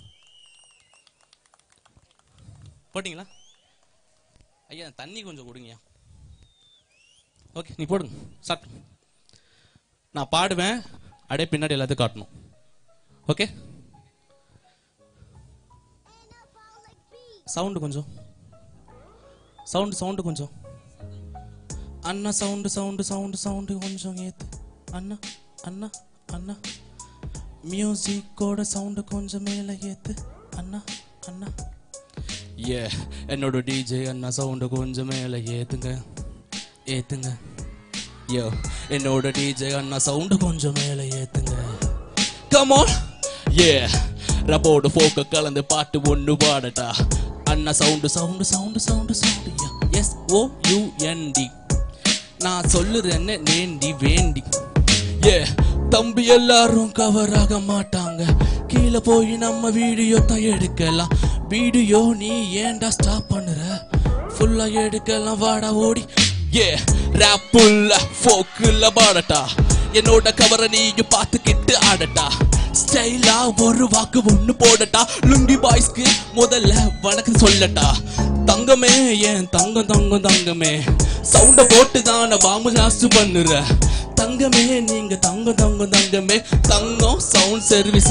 போட்டிங்களா ஐயா தண்ணி கொஞ்சம் கொடுங்கய்யா ஓகே நீ போடுங்க ஸ்டார்ட் நான் பாடுவேன் அப்படியே பின்னாடி எல்லாத்தையும் காட்டணும் ஓகே சவுண்டு கொஞ்சம் சவுண்டு சவுண்டு கொஞ்சம் அண்ணா சவுண்டு சவுண்டு சவுண்டு சவுண்டு கொஞ்சம் ஏத்து அண்ணா அண்ணா அண்ணா மியூசிக்கோட சவுண்டு கொஞ்சம் மேலே ஏத்து அண்ணா அண்ணா ஏ என்னோட டிஜே அண்ணா சவுண்டு கொஞ்சம் மேலே ஏத்துங்க ஏத்துங்க யோ என்னோட டிஜே அண்ணா சவுண்டு கொஞ்சம் மேலே ஏத்துங்க கமோன் ஏ ரப்போட ஃபோக்க கலந்து பாட்டு ஒன்று பாடட்டா அண்ணா sound sound sound sound sound S O U N D நான் சொல்லுறேன்னு நேண்டி வேண்டி ஏ தம்பி எல்லாரும் கவர் ஆக மாட்டாங்க கீழே போய் நம்ம வீடியோ தான் எடுக்கலாம் வீடியோ நீ ஏன்டா ஸ்டாப் பண்ணுற ஃபுல்லா எடுக்கலாம் வாடா ஓடி ஏ ரேப்புல்ல ஃபோக்குல்ல பாடட்டா என்னோட கவரை நீயும் பார்த்துக்கிட்டு ஆடட்டா ஸ்டைலா ஒரு வாக்கு ஒண்ணு போடட்டா லுங்கி பாய்ஸ்க்கு முதல்ல வணக்கம் சொல்லட்டா தங்கமே ஏன் தங்கம் தங்கம் தங்கமே சவுண்ட போட்டு தான் நான் பாம்பு ஜாஸ்தி பண்ணுற தங்கமே நீங்க தங்கம் தங்கம் தங்கமே தங்கம் சவுண்ட் சர்வீஸ்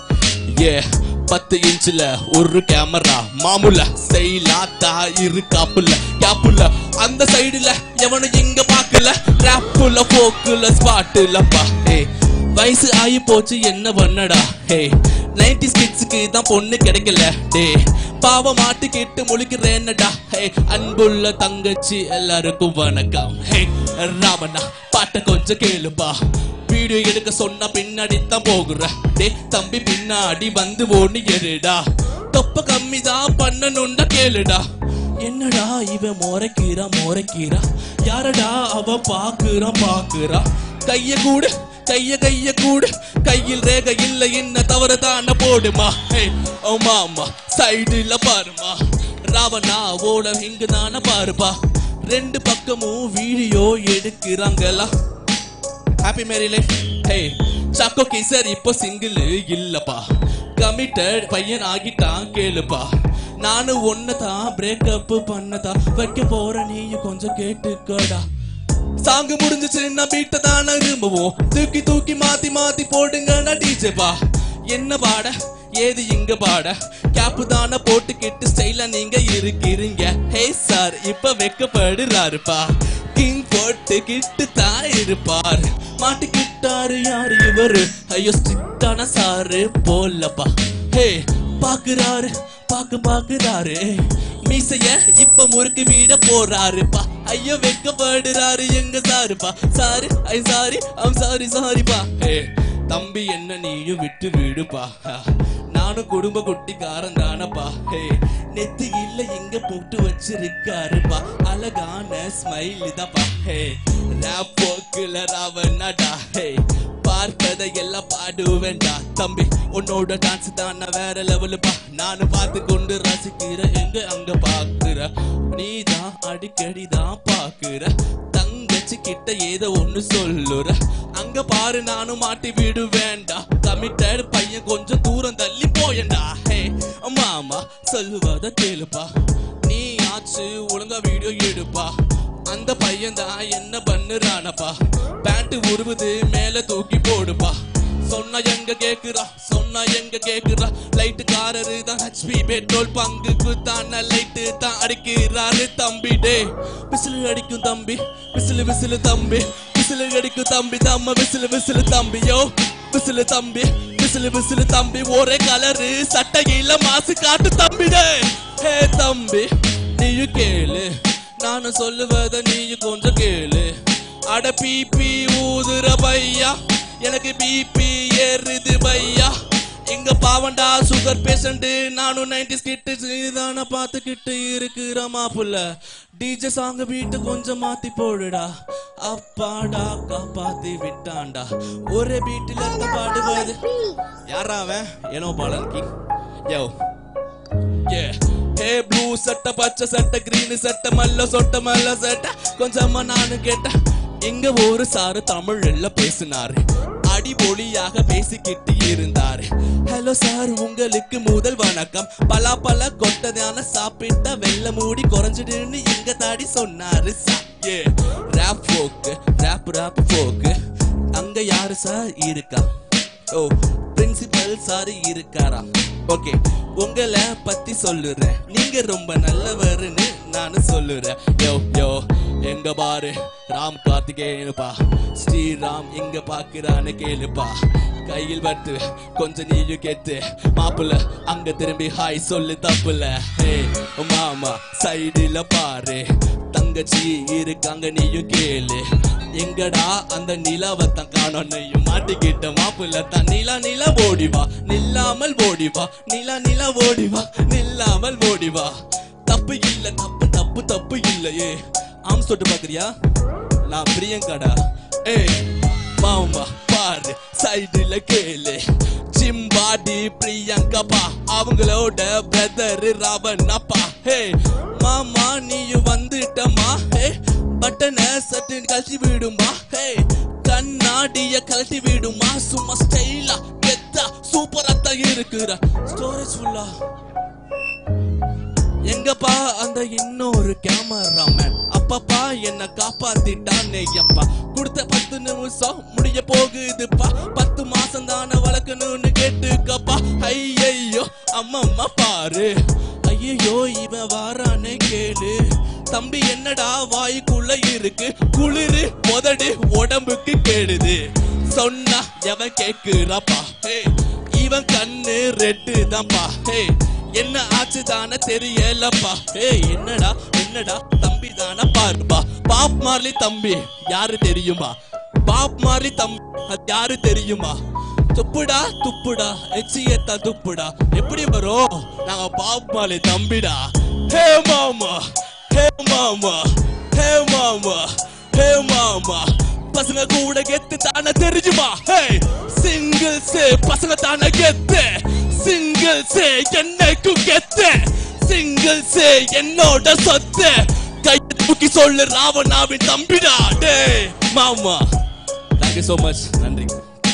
ஏ பத்து இன்ச்ல ஒரு கேமரா மாமுல ஸ்டைலா தா இரு காப்புல கேப்புல அந்த சைடுல எவனும் எங்க பாக்கல ராப்புல போக்குல ஸ்பாட்டுலப்பா ஏ வயசு ஆகி போச்சு என்ன பண்ணடா ஹே நைன்டி கிட்ஸுக்கு தான் பொண்ணு கிடைக்கல டே பாவ மாட்டு கேட்டு முழிக்கிறேன்னடா ஹே அன்புள்ள தங்கச்சி எல்லாருக்கும் வணக்கம் ஹே ராமண்ணா பாட்டை கொஞ்சம் கேளுப்பா வீடியோ எடுக்க சொன்னா பின்னாடி தான் போகுற டே தம்பி பின்னாடி வந்து ஓடி எடுடா தொப்ப கம்மி தான் பண்ணணும்டா கேளுடா என்னடா இவன் மோரைக்கீரா மோரைக்கீரா யாரடா அவ பாக்குறான் பாக்குறா கைய கூடு கைய கைய கூடு கையில் ரேக இல்ல என்ன தவறு தான போடுமா ஹே ஓ மாமா சைடுல பாருமா ராவணா ஓட இங்கு தான பாருப்பா ரெண்டு பக்கமும் வீடியோ எடுக்கிறாங்களா happy marry life hey Chacko கேசர் இப்போ சிங்கிள் இல்லப்பா கமிட்டட் பையன் ஆகிட்டான் கேளுப்பா நானும் ஒன்ன தான் பிரேக்கப் பண்ணதா வைக்க போற நீயும் கொஞ்சம் கேட்டுக்கடா சாங்கு முடிஞ்சிச்சுன்னா பீட்டை தானே விரும்புவோம் தூக்கி தூக்கி மாத்தி மாத்தி போடுங்க டிஜேப்பா என்ன பாட ஏது இங்க பாட கேப்பு தானே போட்டுக்கிட்டு ஸ்டைலா நீங்க இருக்கிறீங்க ஹே சார் இப்ப வெக்கப்படுறாருப்பா கிங் போட்டுக்கிட்டு தான் இருப்பார் மாட்டிக்கிட்டாரு யாரு இவரு ஐயோ ஸ்ட்ரிக்டான சாரு போலப்பா ஹே பாக்குறாரு பாக்கு பாக்குறாரு மீசைய இப்ப முறுக்கு வீட போறாருப்பா ஐயோ வெக்கப்படுறாரு எங்க சாருப்பா sir I sorry I'm sorry சாரிப்பா ஹே தம்பி என்ன நீயும் விட்டு விடுப்பா நானும் குடும்ப குட்டிக்காரன் தானப்பா ஹே நெத்தி இல்ல எங்க போட்டு வச்சிருக்காருப்பா அழகான ஸ்மைல் தான்ப்பா ஹே ரேப் போக்குல ராவணடா ஹே பார்ப்பதை எல்லாம் பாடுவேன்டா தம்பி உன்னோட டான்ஸ் தான் நான் வேற லெவலுப்பா நானும் பார்த்து கொண்டு ரசிக்கிற எங்க அங்க பாக்குற நீ தான் அடிக்கடி தான் பாக்குற தங்கச்சி கிட்ட ஏதோ ஒண்ணு சொல்லுற அங்க பாரு நானும் மாட்டி விடுவேன்டா கமிட்டட் பையன் கொஞ்சம் தூரம் தள்ளி போயண்டா ஹே மாமா சொல்லுவத கேளுப்பா நீ ஆச்சு ஒழுங்கா வீடியோ எடுப்பா அந்த பையன் தான் என்ன பண்ணுறானப்பா பேண்ட் உருவுது மேல தூக்கி போடுப்பா சொன்னா எங்க கேக்குறா சொன்னா எங்க கேக்குறா லைட்டு காரரு தான் ஹெச்பி பெட்ரோல் பங்குக்கு தான லைட்டு தான் அடிக்கிறாரு தம்பி டே விசிலு அடிக்கும் தம்பி விசிலு விசிலு தம்பி விசிலு அடிக்கும் தம்பி தம்ம விசிலு விசிலு தம்பியோ விசிலு தம்பி விசிலு விசிலு தம்பி ஒரே கலரு சட்டையில மாசு காட்டு தம்பி டே ஹே தம்பி நீயும் கேளு நானும் சொல்லுவத நீயும் கொஞ்சம் கேளு அட பிபி ஊதுற பையா எனக்கு பிபி ஏறுது பையா எங்க பாவண்டா சுகர் பேஷண்ட் நானும் நைன்டிஸ் கிட்டு தானே பார்த்துக்கிட்டு இருக்கிற மாப்புள்ள டிஜே சாங் வீட்டு கொஞ்சம் மாத்தி போடுடா அப்பாடா காப்பாத்தி விட்டான்டா ஒரே பீட்டில் இருந்த பாடுவது யாரா அவன் ஏனோ பாலன் கிங் யோ ஏ ஹே ப்ளூ சட்டை பச்சை சட்டை கிரீன் சட்டை மல்ல சொட்ட மல்ல சட்டை கொஞ்சமா நானு கேட்டேன் எங்க ஒரு சாரு தமிழ்ல பேசினாரு அடிபொலியாக பேசிக்கிட்டு இருந்தாரு ஹலோ சார் உங்களுக்கு முதல் வணக்கம் பலா பல கொட்டதான சாப்பிட்ட வெள்ள மூடி குறைஞ்சிடுன்னு எங்க தாடி சொன்னாரு சா ஏ rap folk rap rap folk அங்க யாரு சார் இருக்கா ஓ பிரின்சிபல் சார் இருக்காரா ஓகே உங்களை பத்தி சொல்லுறேன் நீங்க ரொம்ப நல்லவருன்னு நானும் சொல்லுறேன் யோ யோ எங்க பாரு ராம் கார்த்திகேயனுப்பா ஸ்ரீராம் எங்க பாக்குறான்னு கேளுப்பா கையில் பட்டு கொஞ்சம் நீயும் கேட்டு மாப்பிள்ள அங்க திரும்பி ஹாய் சொல்லு தப்புல ஹே மாமா சைடுல பாரு தங்கச்சி இருக்காங்க நீயும் கேளு எங்கடா அந்த நிலாவத்தான் காணோம் நீயும் மாட்டிக்கிட்ட மாப்பிள்ள தான் நிலா நிலா ஓடி வா நில்லாமல் ஓடி வா நிலா நிலா ஓடி வா நில்லாமல் ஓடி வா தப்பு இல்ல தப்பு தப்பு தப்பு இல்லையே ஆம் தொட்டு பாக்குறியா நான் பிரியங்காடா ஏய் மாமா பாரு சைடுல கேளு ஜிம்பாடி பிரியங்கப்பா அவங்களோட பிரதர் ராவன் அப்பா ஹே மாமா நீயும் வந்துட்டமா ஹே பட்டனை சட்டு கழட்டி விடுமா ஹே கண்ணாடிய கழட்டி விடுமா சும்மா ஸ்டைலா கெத்தா சூப்பரா தான் இருக்கிற ஸ்டோரேஜ் ஃபுல்லா எங்கப்பா அந்த இன்னொரு கேமராமேன் அப்பப்பா என்ன காப்பாத்திட்டானே அப்பா கொடுத்த பத்து நிமிஷம் முடிய போகுதுப்பா பத்து மாசம் தானே வளர்க்கணும்னு கேட்டுக்கப்பா ஐயையோ அம்மம்மா பாரு ஐயோ இவன் வாரானே கேளு தம்பி என்னடா வாய்க்குள்ள இருக்கு குளிரு உதடு உடம்புக்கு கேடுது சொன்னா எவன் கேக்குறாப்பா ஹே இவன் கண்ணு ரெட்டு தான்ப்பா ஹே என்ன ஆச்சு தானே தெரியலப்பா ஏய் என்னடா என்னடா தம்பி தானே பாருப்பா பாப் மார்லி தம்பி யாரு தெரியுமா பாப் மார்லி தம்பி அது யாரு தெரியுமா துப்புடா துப்புடா எச்சியத்தா துப்புடா எப்படி வரும் நாங்க பாப் மார்லி தம்பிடா ஹே மாமா ஹே மாமா ஹே மாமா ஹே மாமா பசங்க கூட கெத்து தானே தெரியுமா ஹே சிங்கிள்ஸ் பசங்க தானே கெத்து சிங்கிள்ஸ் என்னைக்கும் கெத்து சிங்கிள்ஸ் என்னோட சொத்து கை தூக்கி சொல்லு ராவணாவின் தம்பிடா டே மாமா தேங்க்யூ so மச் நன்றி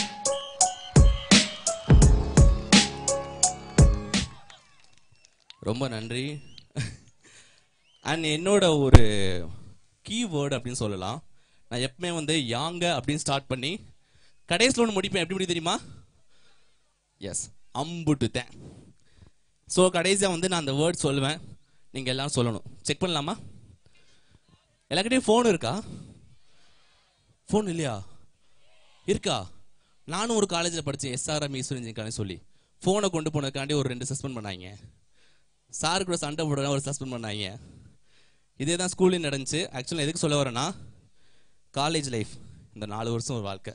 ரொம்ப நன்றி அண்ட் என்னோட ஒரு கீவேர்டு அப்படின்னு சொல்லலாம் நான் எப்பவுமே வந்து யாங்க அப்படின்னு ஸ்டார்ட் பண்ணி கடைசியில் ஒன்று முடிப்பேன் எப்படி முடியும் தெரியுமா எஸ் அம்புட்டுத்தேன் ஸோ கடைசியாக வந்து நான் அந்த வேர்ட் சொல்லுவேன் நீங்கள் எல்லாம் சொல்லணும் செக் பண்ணலாமா எல்லாக்கிட்டையும் ஃபோன் இருக்கா ஃபோன் இல்லையா இருக்கா நானும் ஒரு காலேஜில் படித்தேன் எஸ்ஆர்எம் ஈஸ்வரன் காலேஜ் சொல்லி ஃபோனை கொண்டு போனதுக்காண்டி ஒரு ரெண்டு சஸ்பெண்ட் பண்ணாங்க சார் கூட சண்டை போடுற ஒரு சஸ்பெண்ட் பண்ணாங்க இதே தான் ஸ்கூல்லையும் நடந்துச்சு ஆக்சுவலாக எதுக்கு சொல்ல வரேன்னா காலேஜ் லைஃப் இந்த நாலு வருஷம் ஒரு வாழ்க்கை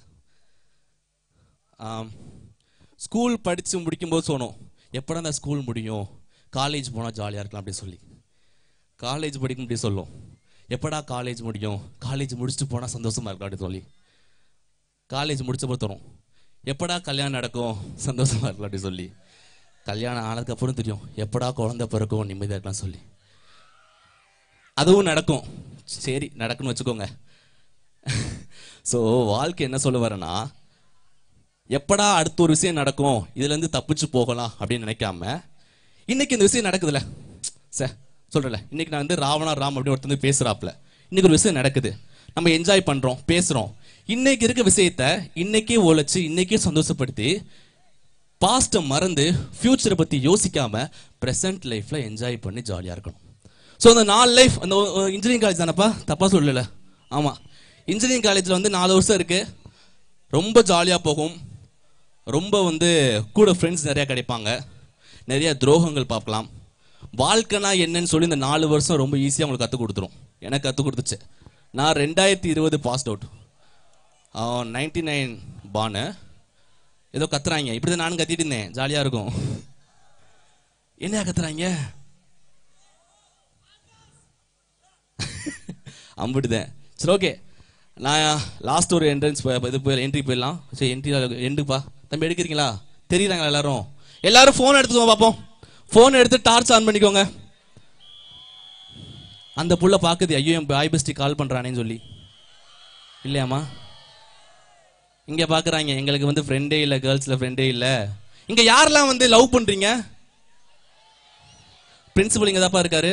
ஸ்கூல் படித்து முடிக்கும்போது சொன்னோம் எப்படா அந்த ஸ்கூல் முடியும் காலேஜ் போனால் ஜாலியாக இருக்கலாம் அப்படி சொல்லி காலேஜ் படிக்கும் அப்படி சொல்லும் எப்படா காலேஜ் முடியும் காலேஜ் முடிச்சுட்டு போனால் சந்தோஷமா இருக்கலாம் அப்படி சொல்லி காலேஜ் முடிச்ச போது தோணும் எப்படா கல்யாணம் நடக்கும் சந்தோஷமா இருக்கலாம் அப்படி சொல்லி கல்யாணம் ஆனதுக்கப்புறம் தெரியும் எப்படா குழந்தை பிறக்கும் நிம்மதியாக இருக்கலாம் சொல்லி அதுவும் நடக்கும் சரி நடக்குன்னு வச்சுக்கோங்க ஸோ வாழ்க்கை என்ன சொல்ல வரேன்னா எப்படா அடுத்த ஒரு விஷயம் நடக்கும் இதுலேருந்து தப்பிச்சு போகலாம் அப்படின்னு நினைக்காம இன்னைக்கு இந்த விஷயம் நடக்குதுல்ல சார் சொல்கிறல இன்னைக்கு நான் வந்து ராவணா ராம் அப்படின்னு ஒருத்தர் வந்து பேசுகிறாப்புல இன்னைக்கு ஒரு விஷயம் நடக்குது நம்ம என்ஜாய் பண்ணுறோம் பேசுகிறோம் இன்னைக்கு இருக்க விஷயத்த இன்னைக்கே உழைச்சு இன்னைக்கே சந்தோஷப்படுத்தி பாஸ்ட்டை மறந்து ஃப்யூச்சரை பற்றி யோசிக்காம ப்ரெசன்ட் லைஃப்பில் என்ஜாய் பண்ணி ஜாலியாக இருக்கணும் ஸோ அந்த நாலு லைஃப் அந்த இன்ஜினியரிங் காலேஜ் தானப்பா தப்பாக சொல்லல ஆமாம் இன்ஜினியரிங் காலேஜில் வந்து நாலு வருஷம் இருக்கு ரொம்ப ஜாலியாக போகும் ரொம்ப வந்து கூட ஃப்ரெண்ட்ஸ் நிறையா கிடைப்பாங்க நிறைய துரோகங்கள் பார்க்கலாம் வாழ்க்கைனா என்னன்னு சொல்லி இந்த நாலு வருஷம் ரொம்ப ஈஸியாக உங்களுக்கு கற்றுக் கொடுத்துரும் எனக்கு கற்றுக் கொடுத்துச்சு நான் ரெண்டாயிரத்தி இருபது passed out ninety nine Banu ஏதோ கத்துறாங்க இப்படி தான் நானும் கத்திட்டு இருந்தேன் ஜாலியாக இருக்கும் என்ன கத்துறாங்க அம்பிட்டுதேன் சரி ஓகே நான் லாஸ்ட் ஒரு என்ட்ரன்ஸ் இது போய் என்ட்ரி போயிடலாம் சரி என்ட்ரி எண்டுப்பா தம்பி எடுக்கிறீங்களா தெரியுறாங்களா எல்லாரும் எல்லாரும் ஃபோன் எடுத்துக்கோங்க பார்ப்போம் ஃபோன் எடுத்து டார்ச் ஆன் பண்ணிக்கோங்க அந்த புள்ள பார்க்குது ஐயோ என் பாய் பெஸ்டி கால் பண்ணுறானேன்னு சொல்லி இல்லையாம்மா இங்கே பார்க்குறாங்க எங்களுக்கு வந்து ஃப்ரெண்டே இல்லை கேர்ள்ஸில் ஃப்ரெண்டே இல்லை இங்கே யாரெல்லாம் வந்து லவ் பண்ணுறீங்க பிரின்சிபல் இங்கே தான்ப்பா இருக்காரு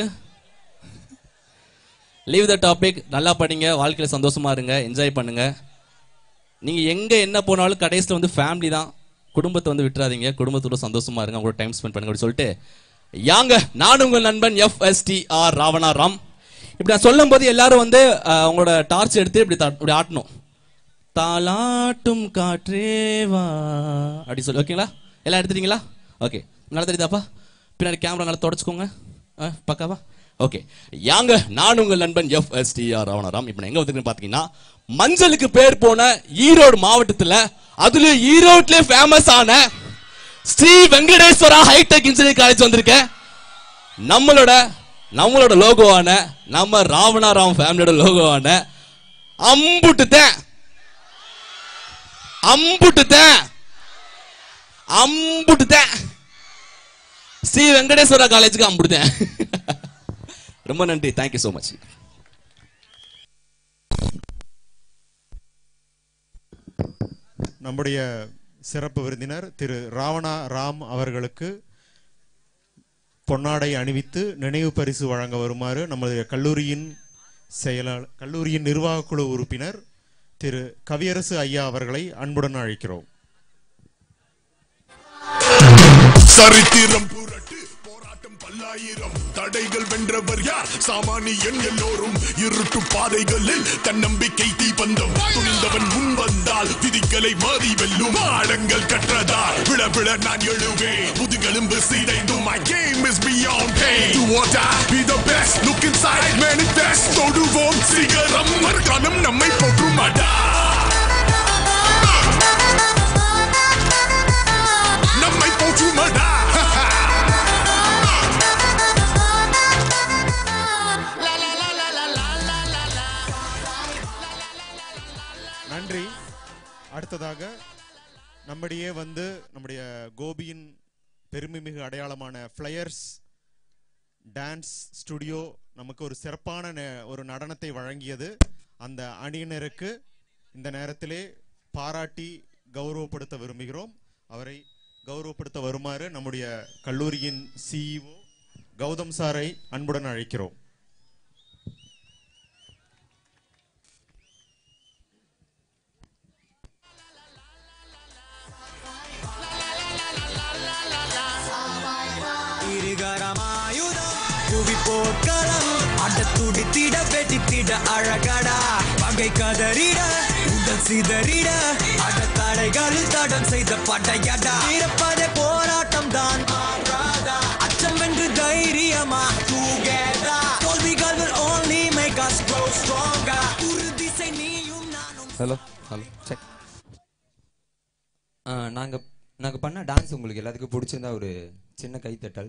லீவ் த டாபிக் நல்லா படிங்க வாழ்க்கையில் சந்தோஷமா இருங்க என்ஜாய் பண்ணுங்க நீங்கள் எங்கே என்ன போனாலும் கடைசியில் வந்து ஃபேமிலி தான் குடும்பத்தை வந்து விட்டுறாதீங்க குடும்பத்தோட சந்தோஷமா இருங்க அவங்களோட டைம் ஸ்பெண்ட் பண்ணுங்க அப்படி சொல்லிட்டு யாங்க நான் உங்கள் நண்பன் எஃப்எஸ்டிஆர் ராவணா ராம் இப்படி நான் சொல்லும் போது எல்லாரும் வந்து அஹ், உங்களோட டார்ச் எடுத்து இப்படி தா- இப்படி ஆட்டணும் தாலாட்டும் காற்றேவா அப்படி சொல்லி ஓகேங்களா எல்லாம் எடுத்துட்டீங்களா ஓகே நல்லா தெரியுதாப்பா பின்னாடி கேமரா நல்லா தொடச்சுக்கோங்க ஆ, பக்காவா ஓகே யாங்க நான் உங்கள் நண்பன் F S T R Ravanaram இப்போ நான் எங்க வந்துருக்கேன்னு பாத்தீங்கன்னா மஞ்சளுக்கு பேர் போன ஈரோடு மாவட்டத்துல அதுல ஈரோட்ல ஃபேமஸ் ஆன Shri Venkateswara hi tech engineering college வந்திருக்கேன் நம்மளோட நம்மளோட லோகோவான நம்ம ராவணாராம் ஃபேமிலியோட லோகோவான அம்புட்டுத்தேன் அம்புட்டுத்தேன் அம்புட்டுத்தேன் ஸ்ரீ வெங்கடேஸ்வரா காலேஜுக்கு அம்புட்டுத்தேன் ரொம்ப நன்றி தேங்க்யூ ஸோ மச் நம்முடைய சிறப்பு விருந்தினர் திரு ராவணா ராம் அவர்களுக்கு பொன்னாடை அணிவித்து நினைவு பரிசு வழங்க வருமாறு நம்முடைய கல்லூரியின் செயலாளர் கல்லூரியின் நிர்வாக குழு உறுப்பினர் திரு கவியரசு ஐயா அவர்களை அன்புடன் அழைக்கிறோம் சரித்திரம் புரட்டு போராட்டம் பல்லாயிரம் தடைகள் வென்றவர் யார் சாமானியன் எல்லோரும் இருட்டு பாதைகளில் தன்னம்பிக்கை தீபந்தம் துணிந்தவன் முன் வந்தால் விதிகளை மாறி வெல்லும் ஆழங்கள் கற்றதால் விழ விழ நான் எழுவேன் முதுகெலும்பு சிதைந்தும் my game is beyond pain do or die be the best look inside manifest தொடுவோம் சிகரம் மறுகாலம் நம்மை போற்றுமாடா நம்மை போற்றுமாடா நன்றி அடுத்ததாக நம்மிடையே வந்து நம்முடைய கோபியின் பெருமைமிகு அடையாளமான ஃப்ளையர்ஸ் டான்ஸ் ஸ்டுடியோ நமக்கு ஒரு சிறப்பான நே- ஒரு நடனத்தை வழங்கியது அந்த அணியினருக்கு இந்த நேரத்திலே பாராட்டி கௌரவப்படுத்த விரும்புகிறோம் அவரை கௌரவப்படுத்த வருமாறு நம்முடைய கல்லூரியின் சிஇஓ கௌதம் சாரை அன்புடன் அழைக்கிறோம் போர்க்களம் அட துடித்திட வெடித்திட அழகடா பகை கதறிட உடல் சிதறிட அட தடைகளில் தடம் செய்த படையடா இருப்பதே போராட்டம் தான் அச்சம் வென்று தைரியமா together தோல்விகள் will only make us grow stronger உறுதி செய் நீயும் நானும் ஹலோ ஹலோ செக் நாங்கள் நாங்கள் பண்ண டான்ஸ் உங்களுக்கு எல்லாத்துக்கும் பிடிச்சிருந்தா ஒரு சின்ன கைத்தட்டல்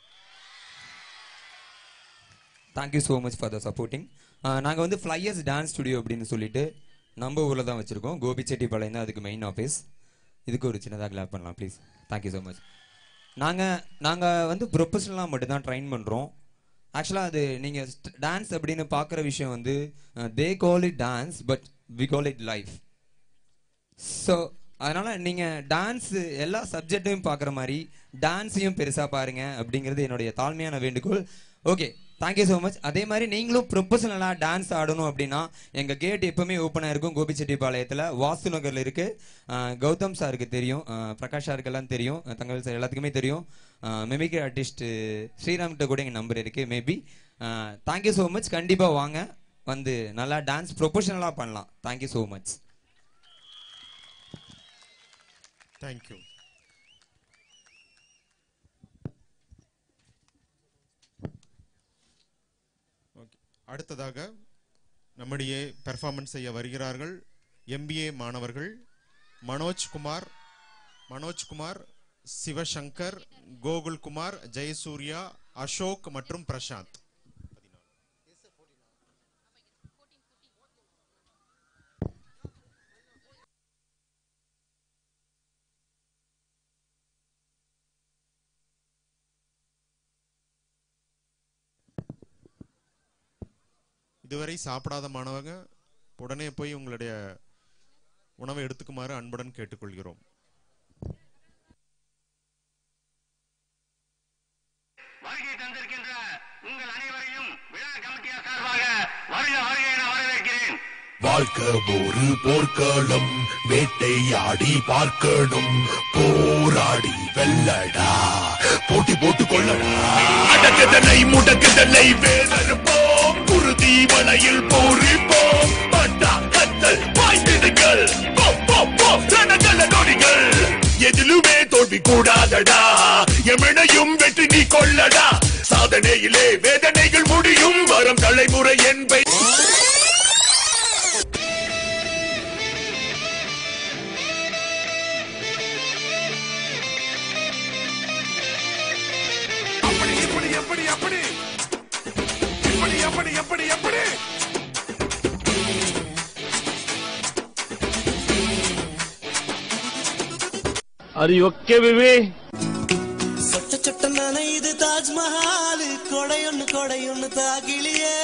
thank you so much for the supporting நாங்கள் வந்து ஃப்ளையர்ஸ் டான்ஸ் ஸ்டுடியோ அப்படின்னு சொல்லிட்டு நம்ம ஊரில் தான் வச்சுருக்கோம் கோபிச்செட்டிப்பாளையம் தான் அதுக்கு மெயின் ஆஃபீஸ் இதுக்கு ஒரு சின்னதாக கிளாப் பண்ணலாம் ப்ளீஸ் தேங்க்யூ ஸோ மச் நாங்கள் நாங்கள் வந்து ப்ரொஃபஷனலாக மட்டும்தான் ட்ரைன் பண்ணுறோம் ஆக்சுவலாக அது நீங்கள் டான்ஸ் அப்படின்னு பார்க்குற விஷயம் வந்து they call it dance but we call it life so அதனால் நீங்கள் டான்ஸ் எல்லா சப்ஜெக்ட்டையும் பார்க்குற மாதிரி டான்ஸையும் பெருசாக பாருங்க அப்படிங்கிறது என்னுடைய தாழ்மையான வேண்டுகோள் ஓகே தேங்க்யூ ஸோ மச் அதே மாதிரி நீங்களும் ப்ரொஃபஷனலாக டான்ஸ் ஆடணும் அப்படின்னா எங்கள் கேட் எப்பவுமே ஓப்பனாக இருக்கும் கோபிச்செட்டிப்பாளையத்தில் வாஸ்து நகரில் இருக்குது கௌதம் சாருக்கு தெரியும் அஹ், பிரகாஷ் சாருக்கெல்லாம் தெரியும் அஹ், தங்கவேல் சார் எல்லாத்துக்குமே தெரியும் மெமிக்ரி ஆர்டிஸ்ட் ஸ்ரீராம்கிட்ட கூட எங்கள் நம்பர் இருக்குது மேபி தேங்க்யூ ஸோ மச் கண்டிப்பாக வாங்க வந்து நல்லா டான்ஸ் ப்ரொஃபஷனலாக பண்ணலாம் thank you so much thank you okay அடுத்ததாக நம்முடைய பெர்ஃபார்மன்ஸ் செய்ய வருகிறார்கள் எம்பிஏ மாணவர்கள் மனோஜ்குமார் மனோஜ்குமார் சிவசங்கர் கோகுல்குமார் ஜெயசூர்யா அசோக் மற்றும் பிரசாந்த் இதுவரை சாப்பிடாத மாணவங்க உடனே போய் உங்களுடைய உணவை எடுத்துக்குமாறு அன்புடன் கேட்டுக்கொள்கிறோம் வருகை தந்திருக்கின்ற உங்கள் அனைவரையும் விழா கமிட்டியார் சார்பாக வருக வருக என வரவேற்கிறேன் வாழ்க்கை ஒரு போர்க்களம் வேட்டையாடி பார்க்கணும் போராடி வெல்லடா போட்டி போட்டு கொள்ளடா அடக்குதலை முடக்குதலை வேதனுப்போம் குருதி மலையில் போரிப்போம் பட்டா கத்தல் பாய்ந்திடுங்கள் போ, போ, போ, ரணகல நொடிகள் எதிலுமே தோல்வி கூடாதடா எமனையும் வெற்றி நீ கொள்ளடா சாதனையிலே வேதனைகள் முடியும் வரும் தலைமுறை என்பை அப்படி இப்படி எப்படி எப்படி இப்படி எப்படி எப்படி எப்படி அது ஓகே பேபி சொட்ட சொட்ட நனையுது தாஜ்மஹால் கொடையொன்னு கொடையொன்னு தாகிலியே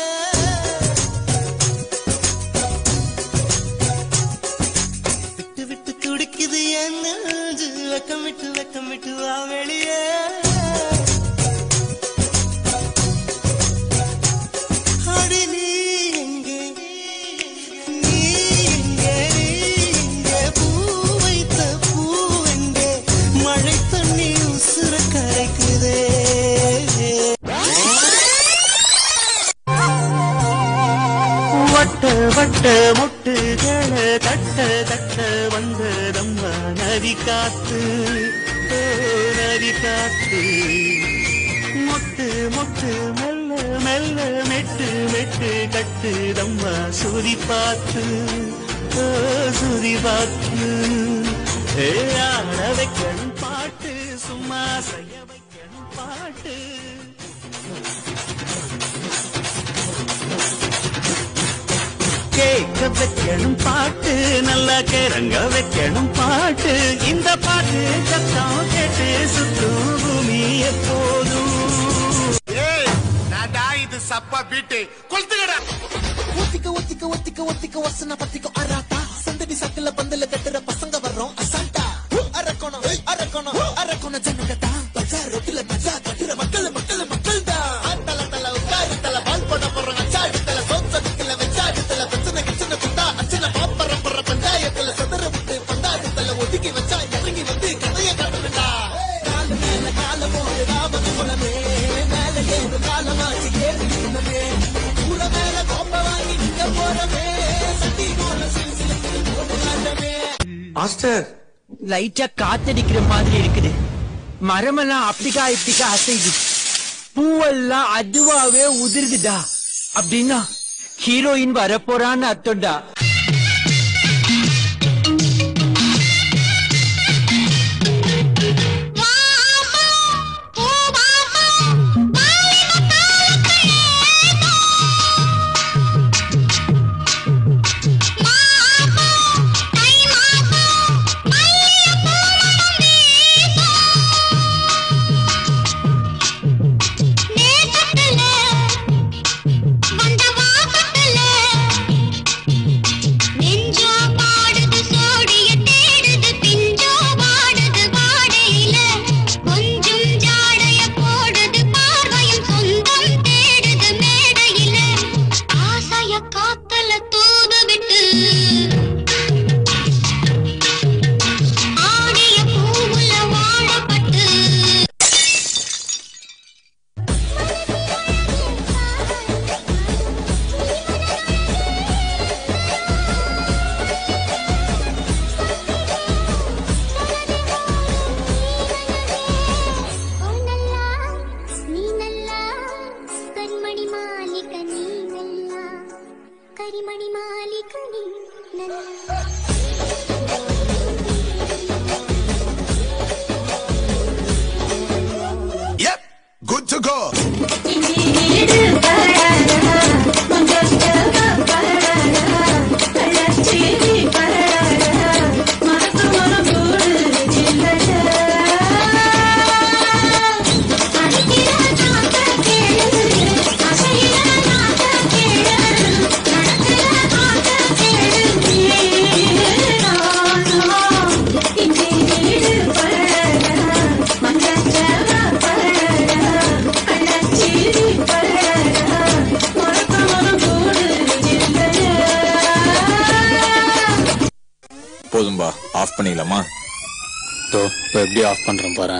விட்டு விட்டு துடிக்குது என் நெஞ்சு வெக்கம் விட்டு வெக்கம் விட்டு வா வெளியே அடி நீ எங்கே நீ எங்கே நீ எங்கே பூ வைத்த பூ எங்கே மழை தண்ணி உசுர கரைக்குதே வட்ட வட்ட முட்டுகள தட்ட தட்ட வந்ததம்மா நதி காத்து ஓ, நதி காத்து மொட்டு மொட்டு மெல்ல மெல்ல மெட்டு மெட்டு கட்டுதம்மா சுதி பார்த்து ஓ, சுதி பார்த்து ஏ, ஆட வைக்கணும் பாட்டு சும்மா செய்ய வைக்கணும் பாட்டு கேட்க வைக்கணும் பாட்டு நல்லா கிறங்க வைக்கணும் பாட்டு இந்த பாட்டு சத்தம் கேட்டு சுத்தும் பூமி எப்போதும் ஏய் நான்டா இது சப்பா பீட்டு கொளுத்துக்கடா ஒத்திக்க ஒத்திக்க ஒத்திக்க ஒத்திக்க வசன பத்திக்க அராத்தா சந்தடி சக்கல பந்தல கட்டுற பசங்க வர்றோம் அசால்ட்டா அரக்கணும் அரக்கணும் அரக்கணும் ஜனங்கதா பஜார் ரொட்டில மஜா கட்டுற மக்கள் மக்கள் மக்கள் தான் தல தல உட்காரு தல பால் போட போறோம் அச்சாடு தல சோத்ததுக்குல வச்சாடு தல பிரச்சனை கிச்சனை குண்டா அச்சனை பாப்பரம் போற பஞ்சாயத்துல சதுர விட்டு பந்தாடு தல ஒதுக்கி வச்சா இறங்கி வந்து கதைய காட்டுறா கால மேல கால போடு ராம குலமே மேல ஏறு காலமாச்சு ஏறு மாஸ்டர் லைட்டா காத்தடிக்கிற மாதிரி இருக்குது மரமெல்லாம் அப்படிக்கா இப்படிக்கா அசைது பூவெல்லாம் அதுவாவே உதிர்குதா அப்படின்னா ஹீரோயின் வரப்போறான்னு அர்த்தம்டா நெஞ்சோ பாடுது சோடிய தேடுது பிஞ்சோ பாடுது வாடையில கொஞ்சம் ஜாடைய போடுது பார்வையும் சொந்தம் தேடுது மேடையில ஆசைய காத்தல தூது விட்டு ஆடிய பூவுல வாழப்பட்டு நீ நல்லா கண்மணி மாலிக நீ நல்லா கரிமணி மாலிக நீ நல்லா Yep, good to go. போதும்பா ஆஃப் பண்ணிக்கலாமா தோ இப்போ எப்படி ஆஃப் பண்றேன் பாரு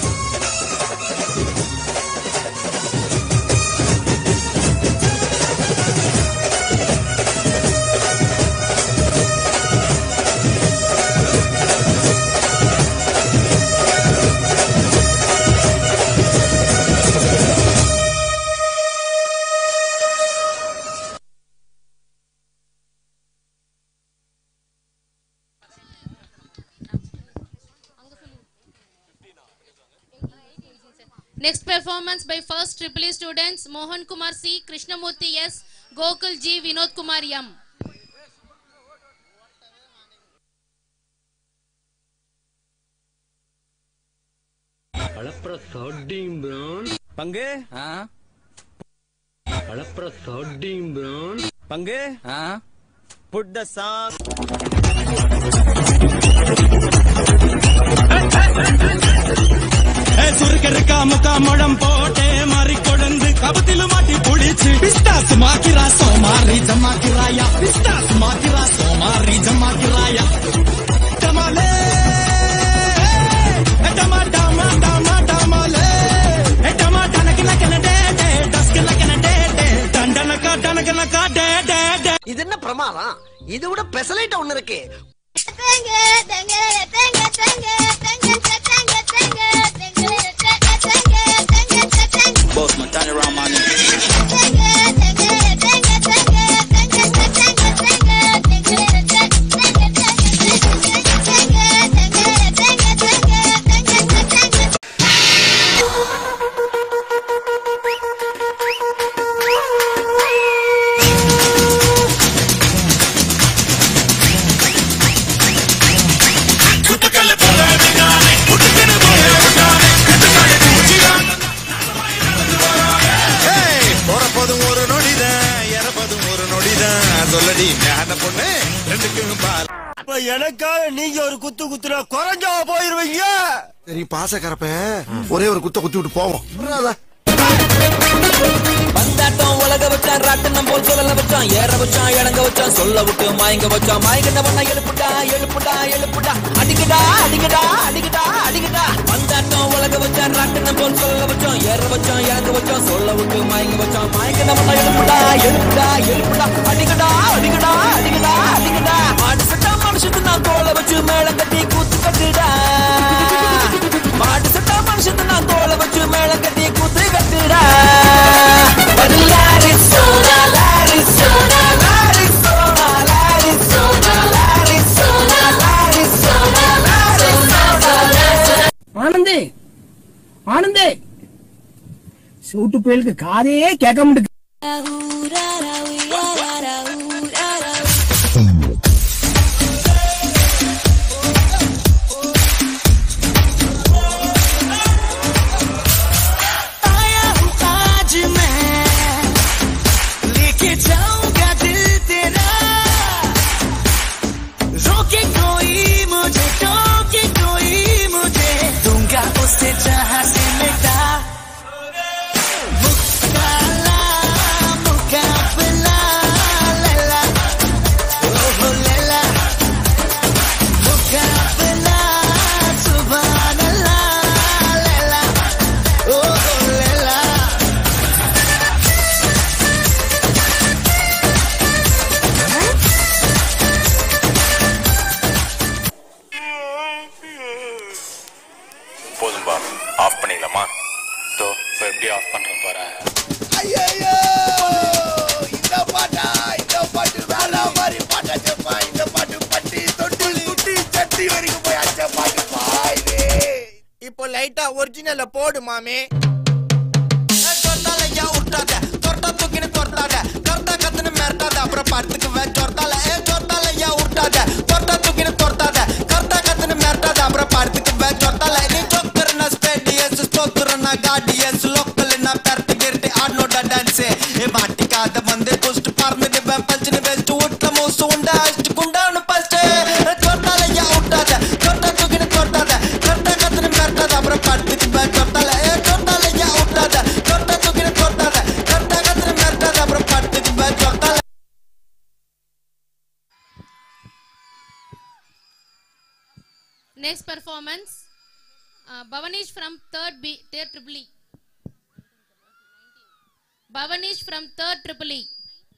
Next performance by first Triple E students Mohan Kumar C, Krishnamurthy S, Gokul G, Vinod Kumar M. Alaprasoding brown. பங்கு Alaprasoding brown. பங்கு Put the song. சுருக்கருக்கா முக்கா முழம் போட்டே மாறி கொழுந்து கபத்தில மாட்டி புடிச்சு பிஸ்டாஸ் மாக்கிரா சோமாரி ஜமாக்கிராயா பிஸ்டாஸ் மாக்கிரா சோமாரி ஜமாக்கிராயா டமாலே டமா டமா டமா டமாலே டமா டனக்கு நக்கன டே டே டஸ்க்கு நக்கன டே டே டண்டனக்கா டனக்கனக்கா டே டே டே இது என்ன பிரமாதம் இது விட பெசலைட் ஒண்ணு இருக்கு Boss man, turn around, man. ஏய், பிறப்பதும் ஒரு நொடிதான் இறப்பதும் ஒரு நொடிதான் சொல்லடி ஞான பொண்ணு ரெண்டுக்கும் பால் இப்ப எனக்காக நீங்க ஒரு குத்து குத்துனா குறைஞ்சா போயிருவீங்க சரி பாசக்கரப்ப ஒரே ஒரு குத்த குத்தி விட்டு போவோம் விட்றாத. வந்தாட்டம் உலக வச்சான் ராட்டனம் போல் சொல்லல வச்சான் ஏற வச்சான் இறங்க வச்சான் சொல்ல விட்டு மயங்க வச்சான் மயங்கிட்ட பண்ண எழுப்புடா எழுப்புடா எழுப்புடா அடிக்கடா அடிக்கடா அடிக்கடா அடிக்கடா வந்தாட்டம் உலக வச்சான் ராட்டனம் போல் சொல்லல வச்சான் ஏற வச்சான் இறங்க வச்சான் சொல்ல விட்டு மயங்க வச்சான் மயங்கிட்ட பண்ண எழுப்புடா எழுப்புடா எழுப்புடா அடிக்கடா அடிக்கடா அடிக்கடா அடிக்கடா மனுஷட்டா மனுஷத்து நான் தோலை வச்சு மேளம் கட்டி கூத்து கட்டுடா மாட்டு சட்டா மனுஷன் நான் தோலை வச்சு மேளம் கட்டி கூத்து கட்டுடா Arizona, Arizona, Arizona, Arizona, Arizona, Arizona, Arizona. ஆனந்தே ஆனந்தே சூட்டு புயலுக்கு காதே கேட்க முடியுது आया हूँ आज मैं लेके जाऊंगा दिल तेरा रोके कोई मुझे टोके कोई मुझे दूंगा उसे जहां से मिटा मुकाला मुकाबला लैला ओहो लैला मुकाबला सुभान अल्लाह लैला ओहो लैला போதும்பா ஆஃப் பண்ணிடலாமா தோ இப்போ எப்படி ஆஃப் பண்றேன் பாரு ஐயையோ! இந்த பாட்டா இந்த பாட்டு வேற மாதிரி பாட்டாச்சப்பா இந்த பாட்டு பட்டி தொட்டி குட்டி சட்டி வரைக்கும் போய் அச்ச பாட்டு பாயுது இப்போ லைட்டா ஒரிஜினல்ல போடு மாமே தொட்டாலையா விட்டாத தொட்டா தூக்கின்னு தொட்டாத கர்த்தா கத்துன்னு மிரட்டாத அப்புறம் படுத்துக்குவேன் தொட்டால ஏ தொட்டாலையா விட்டாத தொட்டா தூக்கின்னு தொட்டாத கர்த்தா கத்துன்னு மிரட்டாத அப்புறம் படுத்துக்குவேன் தொட்டால நீ சொக்கர்னா ஸ்பேடியஸ் ஸ்டோக்கர்னா காடியஸ் லோக்கல்னா பெரட்டு கிரட்டு ஆடனோட டான்ஸ் ஏ மாட்டிக்காத வந்து குஸ்ட் பறந்துடுவேன் பஞ்சுன்னு வெஸ்ட் விட்ட மூசு உண்டா அஷ்டு குண்டான்னு பஸ்ட் தொட்டாலையா விட்டாத தொட்டா தூக்கின்னு தொட்டாத கர்த்தா கத்துன்னு மிரட்டாத அப்புறம் படுத்துக்குவேன் தொட்டால ஏ தொட்டாலையா விட்டாத தொட்டா தூக்கின்னு தொட்டாத கர்த்தா கத்துன்னு மிரட்டாத அப்புறம் படுத்துக்குவேன் தொட்டால Next performance, uh, Bhavanish from third B, third triple E. Bhavanish from third triple E.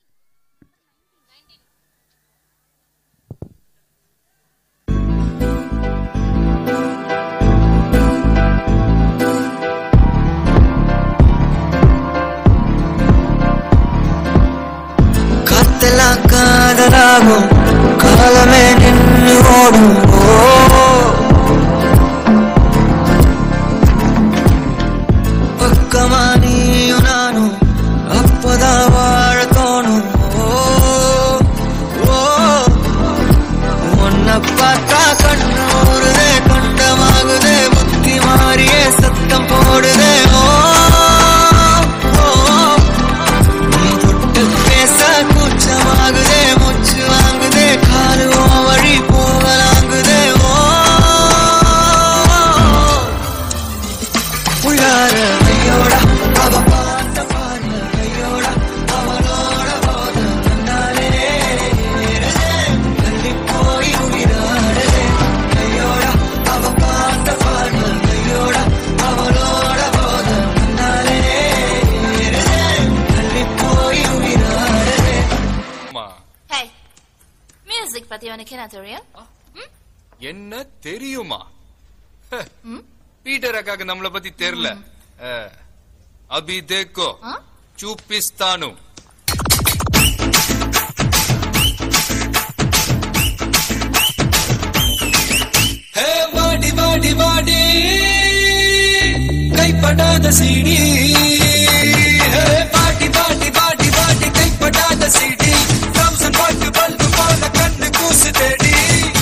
காத்தெல்லாம் காதலாகும் காலமே நின்று ஓடும் ஓ பக்கமா நீயும் நானும் அப்பதான் வாழ தோணும் ஓ ஓ உன்னை பார்த்தா கண்ணு ஊறுதே கண்டமாகுதே புத்தி மாறியே சத்தம் போடுதே ஓ ஓ நீ தொட்டு பேச கூச்சமாகுதே மூச்சு வாங்குதே காலு உன் வழி போகலாங்குதே ஓ உள்ளார ஐயோட அவ பார்த்த பார்வை ஐயோட அவளோட போத கண்ணாலே ஏறுதே. தள்ளி போய் உயிராடுதே ஐயோட அவ பார்த்த பார்வை ஐயோட அவளோட போத கண்ணாலே ஏறுதே. தள்ளி போய் உயிராடுதே ஹே மியூசிக் பத்தி உனக்கு என்ன தெரியும் என்ன தெரியுமா ஹ, பீட்டர் அக்காக்கு நம்மள பத்தி தெரியல அஹ், அபி தேக்கோ చూపిస్తాను ஹே வாடி வாடி வாடி கைப்படாத சீடி ஹே வாடி வாடி வாடி வாடி கைப்படாத சீடி தௌசண்ட் வாட்டு பல்பு போல கண்ணு கூசு தேடி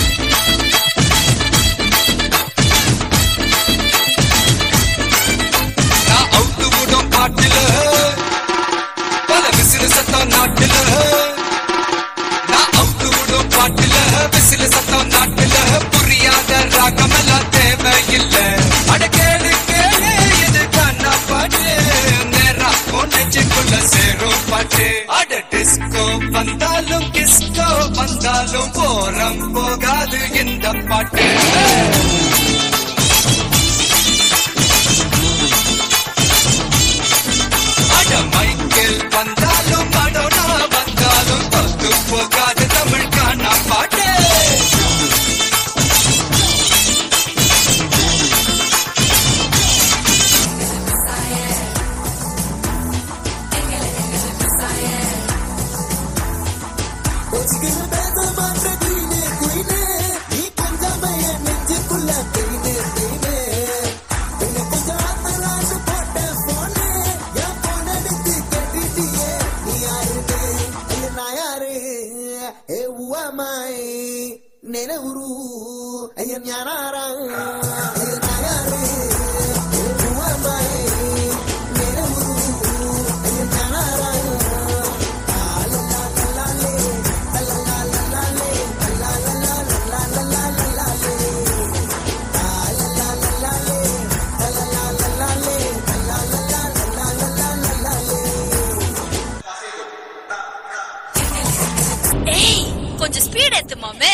நான் அவுத்து விடும் பாட்டுல பல விசிறு சத்தம் நாட்டுல நான் அவுத்து விடும் பாட்டுல விசிறு சத்தம் நாட்டுல புரியாத ராகமெல்லாம் தேவையில்லை அட கேளு கேளு இது கண்ணா பாட்டு நேரா நெஞ்சுக்குள்ள சேரும் பாட்டு அட டிஸ்கோ வந்தாலும் கிஸ்கோ வந்தாலும் போரம் போகாது இந்த பாட்டு அட மைக்கேல் வந்தாலும் மடோனா வந்தாலும் தொத்து போகாது தமிழ் காணா பாட்டு ஏய் கொஞ்சம் ஸ்பீட் ஏத்து மாமே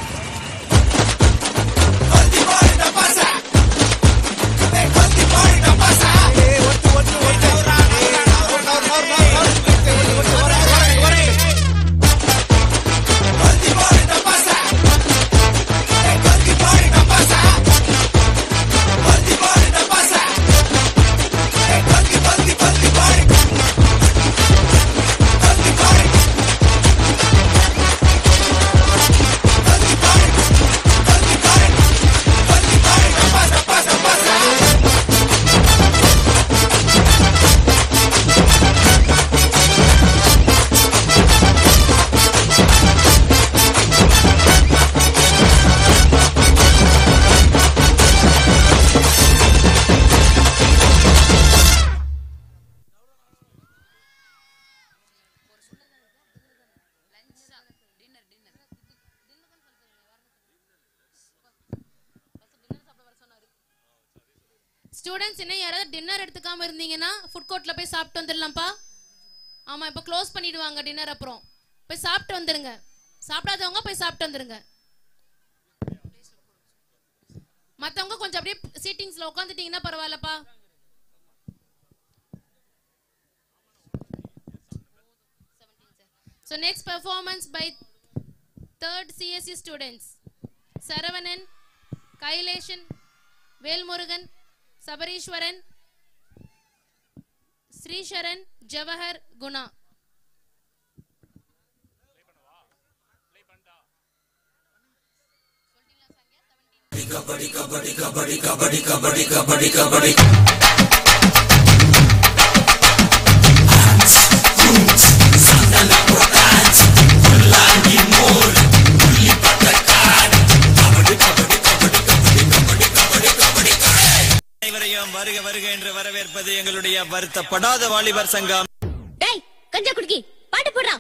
ஸ்டூடெண்ட்ஸ் இன்னும் யாராவது டின்னர் எடுத்துக்காம இருந்தீங்கன்னா ஃபுட் கோர்ட்ல போய் சாப்பிட்டு வந்துடலாம்ப்பா ஆமா இப்போ க்ளோஸ் பண்ணிடுவாங்க டின்னர் அப்புறம் போய் சாப்பிட்டு வந்துருங்க சாப்பிடாதவங்க போய் சாப்பிட்டு வந்துருங்க மத்தவங்க கொஞ்சம் அப்படியே சீட்டிங்ஸ்ல உட்காந்துட்டீங்கன்னா பரவாயில்லப்பா So next performance by third CSE students. Saravanan, Kaileshan, Velmurugan, Sabarishwaran, Srisharan, Javahar, Guna. Kabaddi kabaddi kabaddi kabaddi kabaddi kabaddi kabaddi அனைவரையும் வருக வருக என்று வரவேற்பது எங்களுடைய வருத்தப்படாத வாலிபர் சங்கம் டேய் கஞ்சா குடுக்கி பாட்டு போடுறான்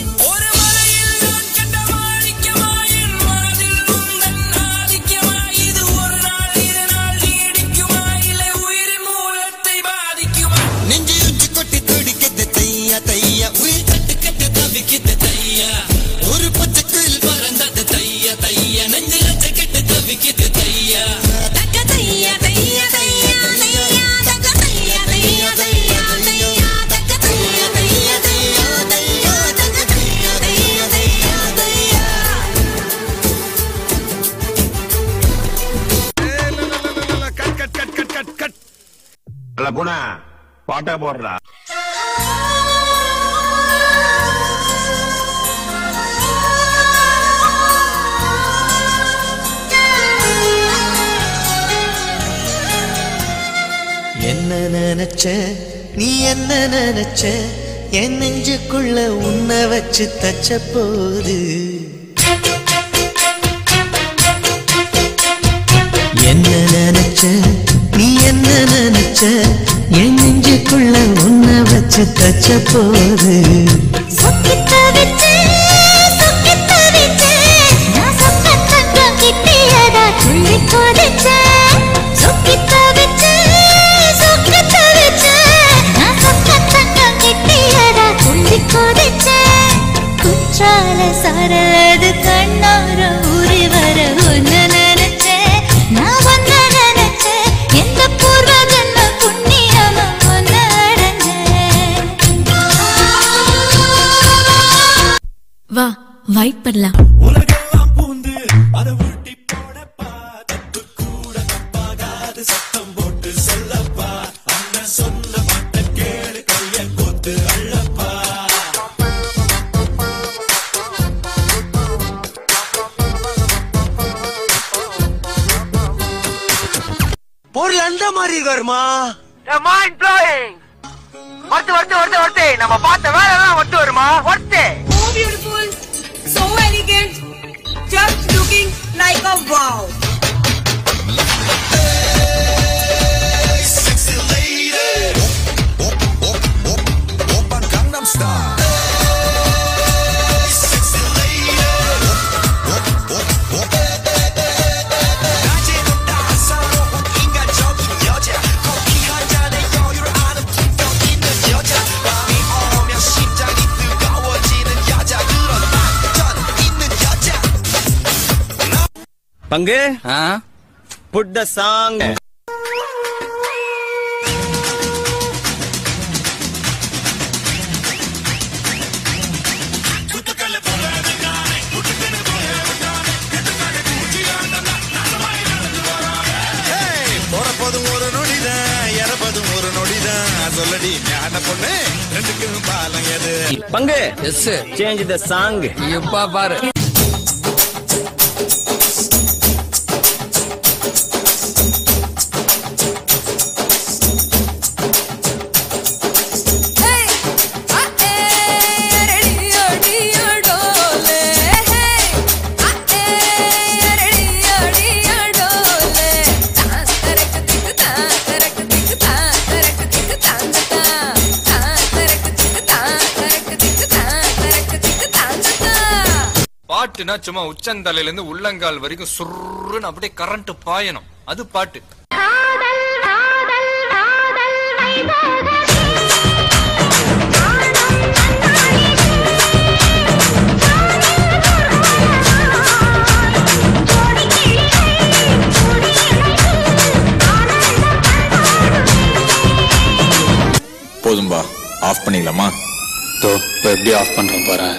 நெஞ்சு உச்சி கொட்டி துடிக்குது தையா தையா உயிர் தட்டு கட்டு தவிக்குது தையா ஒரு பச்சை குயில் பறந்தது தையா தையா நெஞ்சு லட்ச கட்டு தவிக்குது தையா தக்க தையா தையா தையா தையா தக்க தையா தையா தையா தையா தக்க தையா தையா தையா தையா தக்க தையா தையா தையா தையா cut cut cut cut cut cut அல்ல போனா பாட்டா போடுறா என்ன நினைச்ச நீ என்ன நினைச்ச என் நெஞ்சுக்குள்ள உன்னை வச்சு தச்ச போது என்ன நினைச்ச நீ என்ன நினைச்ச என் நெஞ்சுக்குள்ள உன்னை வச்சு தச்ச போது சொக்கித்த வச்சு சொக்கித்த வச்சு நான் சொக்க தங்கம் கிட்டியதா துள்ளி கொதிச்ச சொக்கித்த வச்சு சொக்கித்த வச்சு நான் சொக்க தங்கம் கிட்டியதா துள்ளி கொதிச்ச குற்றால சரது கண்ணார ஊறி வர ஒன்னு நினைச்சேன் நான் ஒன்ன நினைச்சேன் எந்த பூர்வ ஜன்ம புண்ணியமா ஒன்ன அடைஞ்சேன் வா வைப் பண்ணலாம் உலகெல்லாம் பூந்து அதை ஊட்டி போடப்பா தப்பு கூட தப்பாகாது சத்தம் போட்டு சொல்லப்பா அண்ணன் சொன்ன பாட்ட கேளு கைய கொத்து அள்ளப்பா பொருள் அந்த மாதிரி இருக்காருமா மைண்ட் ப்ளோயிங் ஒருத்து ஒருத்து ஒருத்து ஒருத்து நம்ம பார்த்த வேலை எல்லாம் ஒத்து வருமா ஒருத்து So beautiful, so elegant, just looking like a wow. பங்கு புட் த சாங் போறப்போதும் ஒரு நொடிதான் இறப்பதும் ஒரு நொடிதான் சொல்லடி ஞான பொண்ணு ரெண்டுக்கும் பாலம் எது பங்கு எஸ் சேஞ்ச் த சாங் எப்பா பாரு பாட்டுனா சும்மா உச்சந்தலையில இருந்து உள்ளங்கால் வரைக்கும் சுருன்னு அப்படியே கரண்ட் பாயணும் அது பாட்டு போதும்பா ஆஃப் பண்ணிக்கலாமா தோ இப்போ எப்படி ஆஃப் பண்றேன் பாரு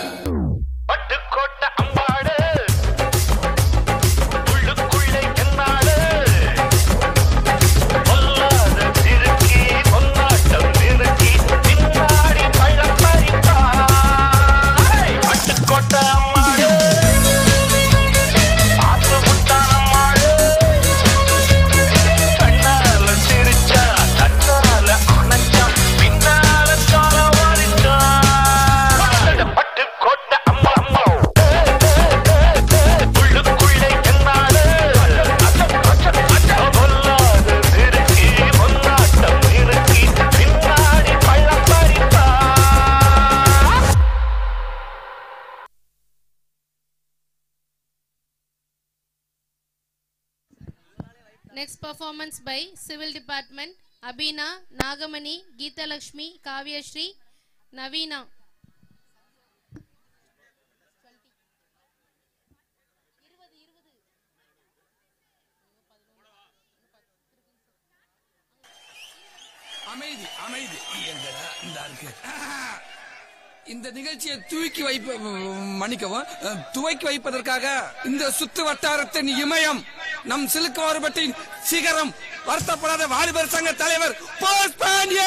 Next performance by Civil Department, Abhina, Nagamani, Geeta Lakshmi, Kavya Shri, Navina. அமைதி அமைதி எங்கடா இந்த இருக்கு இந்த நிகழ்ச்சியை தூக்கி வைப்ப மன்னிக்கவும் அஹ், துவக்கி வைப்பதற்காக இந்த சுத்து வட்டாரத்தின் இமயம் நம் சிலுக்கு மாறுபட்டின் சிகரம் வருத்தப்படாத வாலிபர் சங்க தலைவர் போஸ் பாண்டியே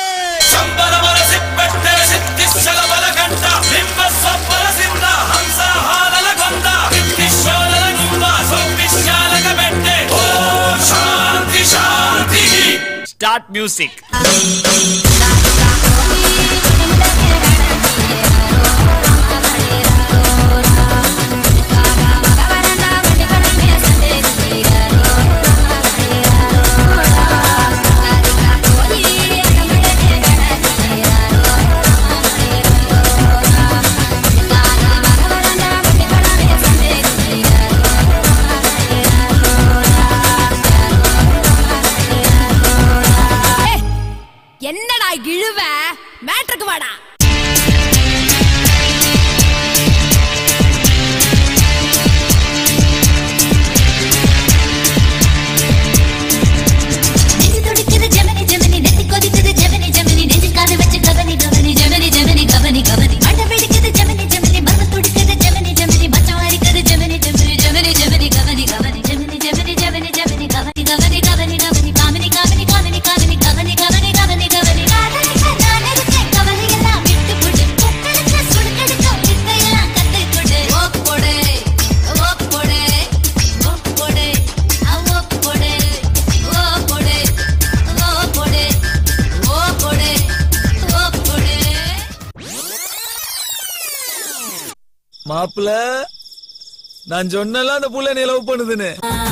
ஸ்டார்ட் மியூசிக் என்னடா இழுவ மேட்ருக்கு வாடா நெஞ்சு துடிக்குது ஜெமினி ஜெமினி நெத்தி கொதிக்குது ஜெமினி ஜெமினி நெஞ்சு காது வச்சு கவனி கவனி ஜெமினி ஜெமினி கவனி கவனி மண்டை வெடிக்குது ஜெமினி ஜெமினி மர்ம துடிக்குது ஜெமினி ஜெமினி மச்சம் அரிக்குது ஜெமினி ஜெமினி ஜெமினி ஜெமினி கவனி கவனி ஜெமினி ஜெமினி ஜெமினி ஜெமினி கவனி கவனி கவனி கவனி காமினி காமினி காமினி காமினி கவனி கவனி கவனி கவனி காதலிக்க நான் இருக்கேன் கவலை எல்லாம் விட்டு போடு புத்தெடுக்க சுடுக்கெடுக்க வித்தையெல்லாம் கத்து கொடு ஓப் போடு ஓப் போடு ஓப் போடு ஓப் போடு ஓப் போடு ஓப் போடு ஓப் போடு ஓப் போடு மாப்பிள நான் சொன்னல அந்த புள்ள நீ லவ் பண்ணுதுன்னு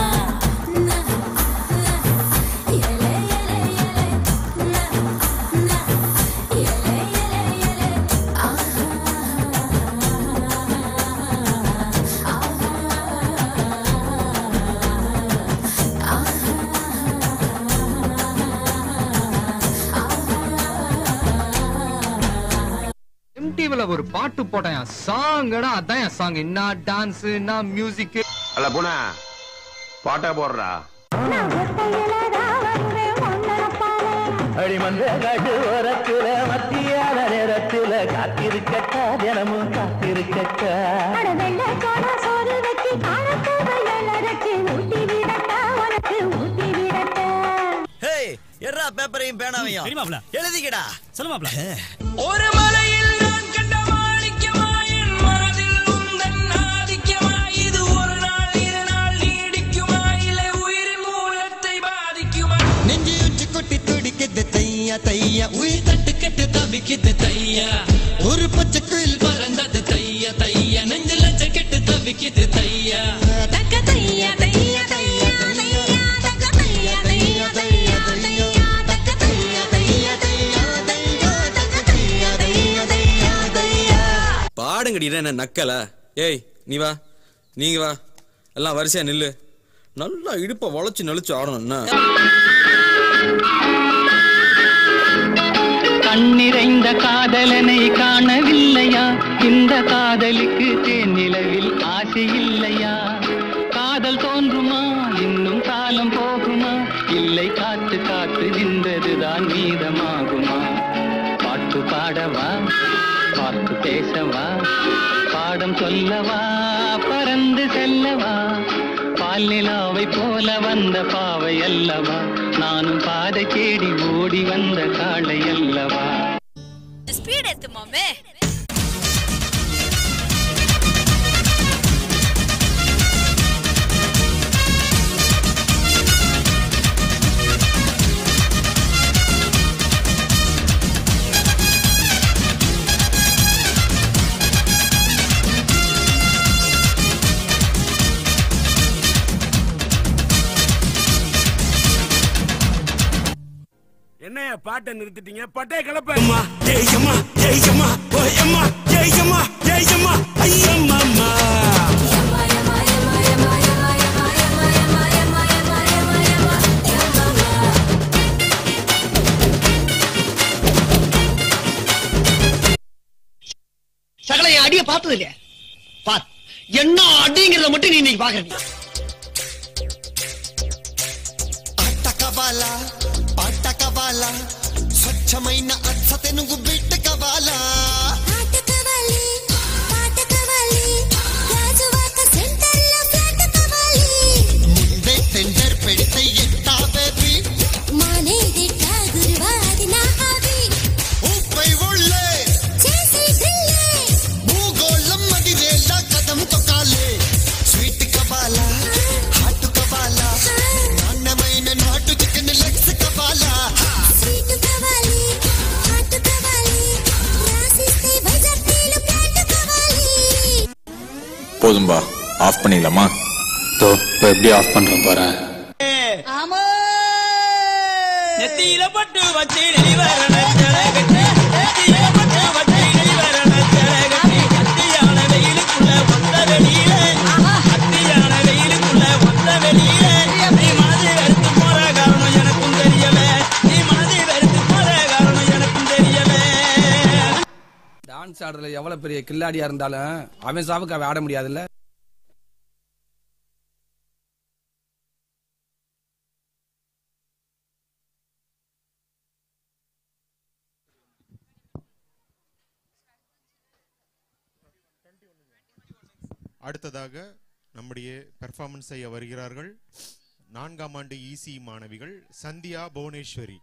எம்டிவில ஒரு பாட்டு போட்டேன் சாங்கடா அதான் என் சாங் என்ன டான்ஸ் என்ன மியூசிக் அல்ல போனா பாட்டா போடுறா அடிமந்த காட்டு ஓரத்துல மத்தியான நேரத்துல காத்திருக்கட்டா தினமும் காத்திருக்கட்டா ஹேய் எர்ரா பேப்பரையும் பேனாவையும் எழுதிக்கடா சொல்லுமாப்ல ஒரு மலையில் நான் கண்ட மாணிக்கமாயின் மனதில் உந்தன் ஆதிக்கமா இது ஒரு நாள் இரு நாள் நீடிக்குமா இல்லை உயிரின் மூலத்தை பாதிக்குமா நெஞ்சு உச்சி கொட்டி துடிக்குது தையா தையா உயிர் தட்டு கட்டு தவிக்குது தையா ஒரு பச்சை குயில் பறந்தது தையா தையா நெஞ்சில் கெட்டு தவிக்குது தையா தக்க தையா தையா தையா தையா தக்க தையா தையா தையா தையா தக்க தையா தையா தையா தையா தக்க தையா தையா தையா தையா பாடுங்கடி என்ன நக்கல ஏய் நீ வா நீங்க வா எல்லாம் வரிசையா நில்லு நல்லா இடுப்பை வளைச்சு நெளிச்சு ஆடணும் என்ன கண்ணிறைந்த காதலனை காணவில்லையா இந்த காதலுக்கு தேனிலவில் ஆசை இல்லையா காதல் தோன்றுமா இன்னும் காலம் போகுமா இல்லை காத்து காத்து நின்றதுதான் மீதமாகுமா பாட்டு பாடவா பார்த்து பேசவா பாடம் சொல்லவா பறந்து செல்லவா பால் நிலாவை போல வந்த பாவை அல்லவா நானும் பாதை தேடி ஓடி வந்த காளை அல்லவா ஸ்பீட் ஏத்து மாமே என்னைய பாட்டை நிறுத்திட்டீங்க பட்டே கிளப்ப ஜெயம்மா ஜெயம்மா ஓயம்மா ஜெயம்மா ஜெயம்மா ஐயம்மா சகல என் அடிய பார்த்தது இல்லையா பாத் என்ன அடிங்கிறத மட்டும் நீ இன்னைக்கு பாக்குறீங்க కవాలా పాట కవాలా స్వచ్ఛమైన అచ్చత నువ్వు బిట్ట కవాలా ముందే టెండర్ పెడితే ఎట్టా బేబీ ఊపై ఒళ్ళే భూగోళం మదిరేలా కదం తొక్కాలే స్వీట్ కవాలా హాట్ కవాలా నాణ్యమైన నాటు చికెన్ లెగ్స్ కవాలా போதும்பா ஆஃப் பண்ணிடலாமா தோ இப்போ எப்படி ஆஃப் பண்றேன் பாரு நெத்தியில பட்டு வச்சு நெளிவரண ஜலகட்டி நெத்தியில பட்டு வச்சு நெளிவரண ஜலகட்டி கத்தியான வெயிலுக்குள்ள ஒத்த வெளியில கத்தியான வெயிலுக்குள்ள ஒத்த வெளியில நீ மனதை வெறுத்து போற காரணம் எனக்கும் தெரியல நீ மனதை வெறுத்து போற காரணம் எனக்கும் தெரியல டான்ஸ் ஆடுறதுல எவ்வளவு பெரிய கில்லாடியா இருந்தாலும் அவன் சாவுக்கு அவன் ஆட முடியாதுல்ல அடுத்ததாக நம்முடைய பெர்ஃபார்மன்ஸ் செய்ய வருகிறார்கள் நான்காம் ஆண்டு இசி மாணவிகள் சந்தியா புவனேஸ்வரி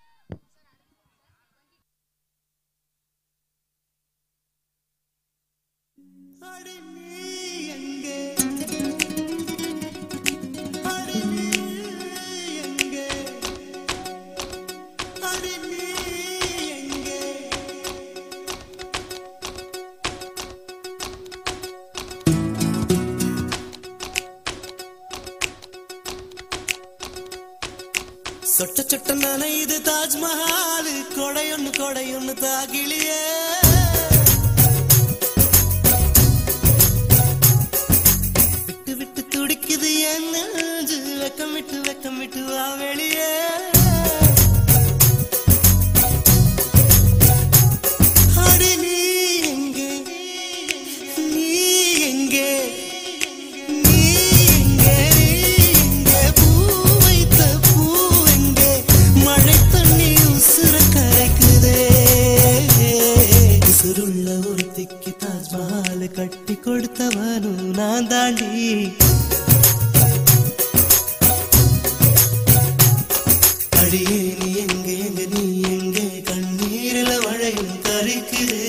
சொட்ட சொட்ட நனையுது தாஜ்மஹால் கொடையொன்னு கொடையொன்னு தாகிலியே விட்டு விட்டு துடிக்குது என் நெஞ்சு வெக்கம் விட்டு வெக்கம் விட்டு வா வெளியே அடி நீ எங்கே நீ எங்கே நீ எங்கே நீ அடியே நீ எங்கே எங்க நீ எங்கே கண்ணீரில மழையும் கரிக்குது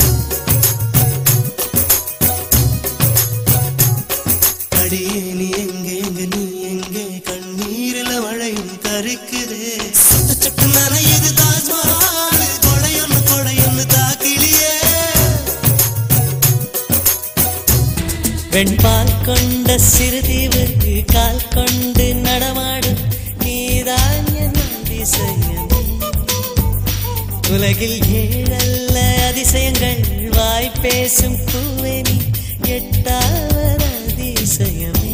அடியே நீ எங்கே எங்க நீ எங்கே கண்ணீரில மழையும் கரிக்குது சட்டு சட்டு நனையுது தாஜ்மஹால் கொடையொன்னு கொடையொன்னு தாக்கிலியே வெண்பால் கொண்ட சிறுதீவுக்கு கால் கொண்டு நடமாடும் நீதான் என் அதிசயம் உலகில் ஏழல்ல அதிசயங்கள் வாய் பேசும் பூவெனி எட்டாவது அதிசயமே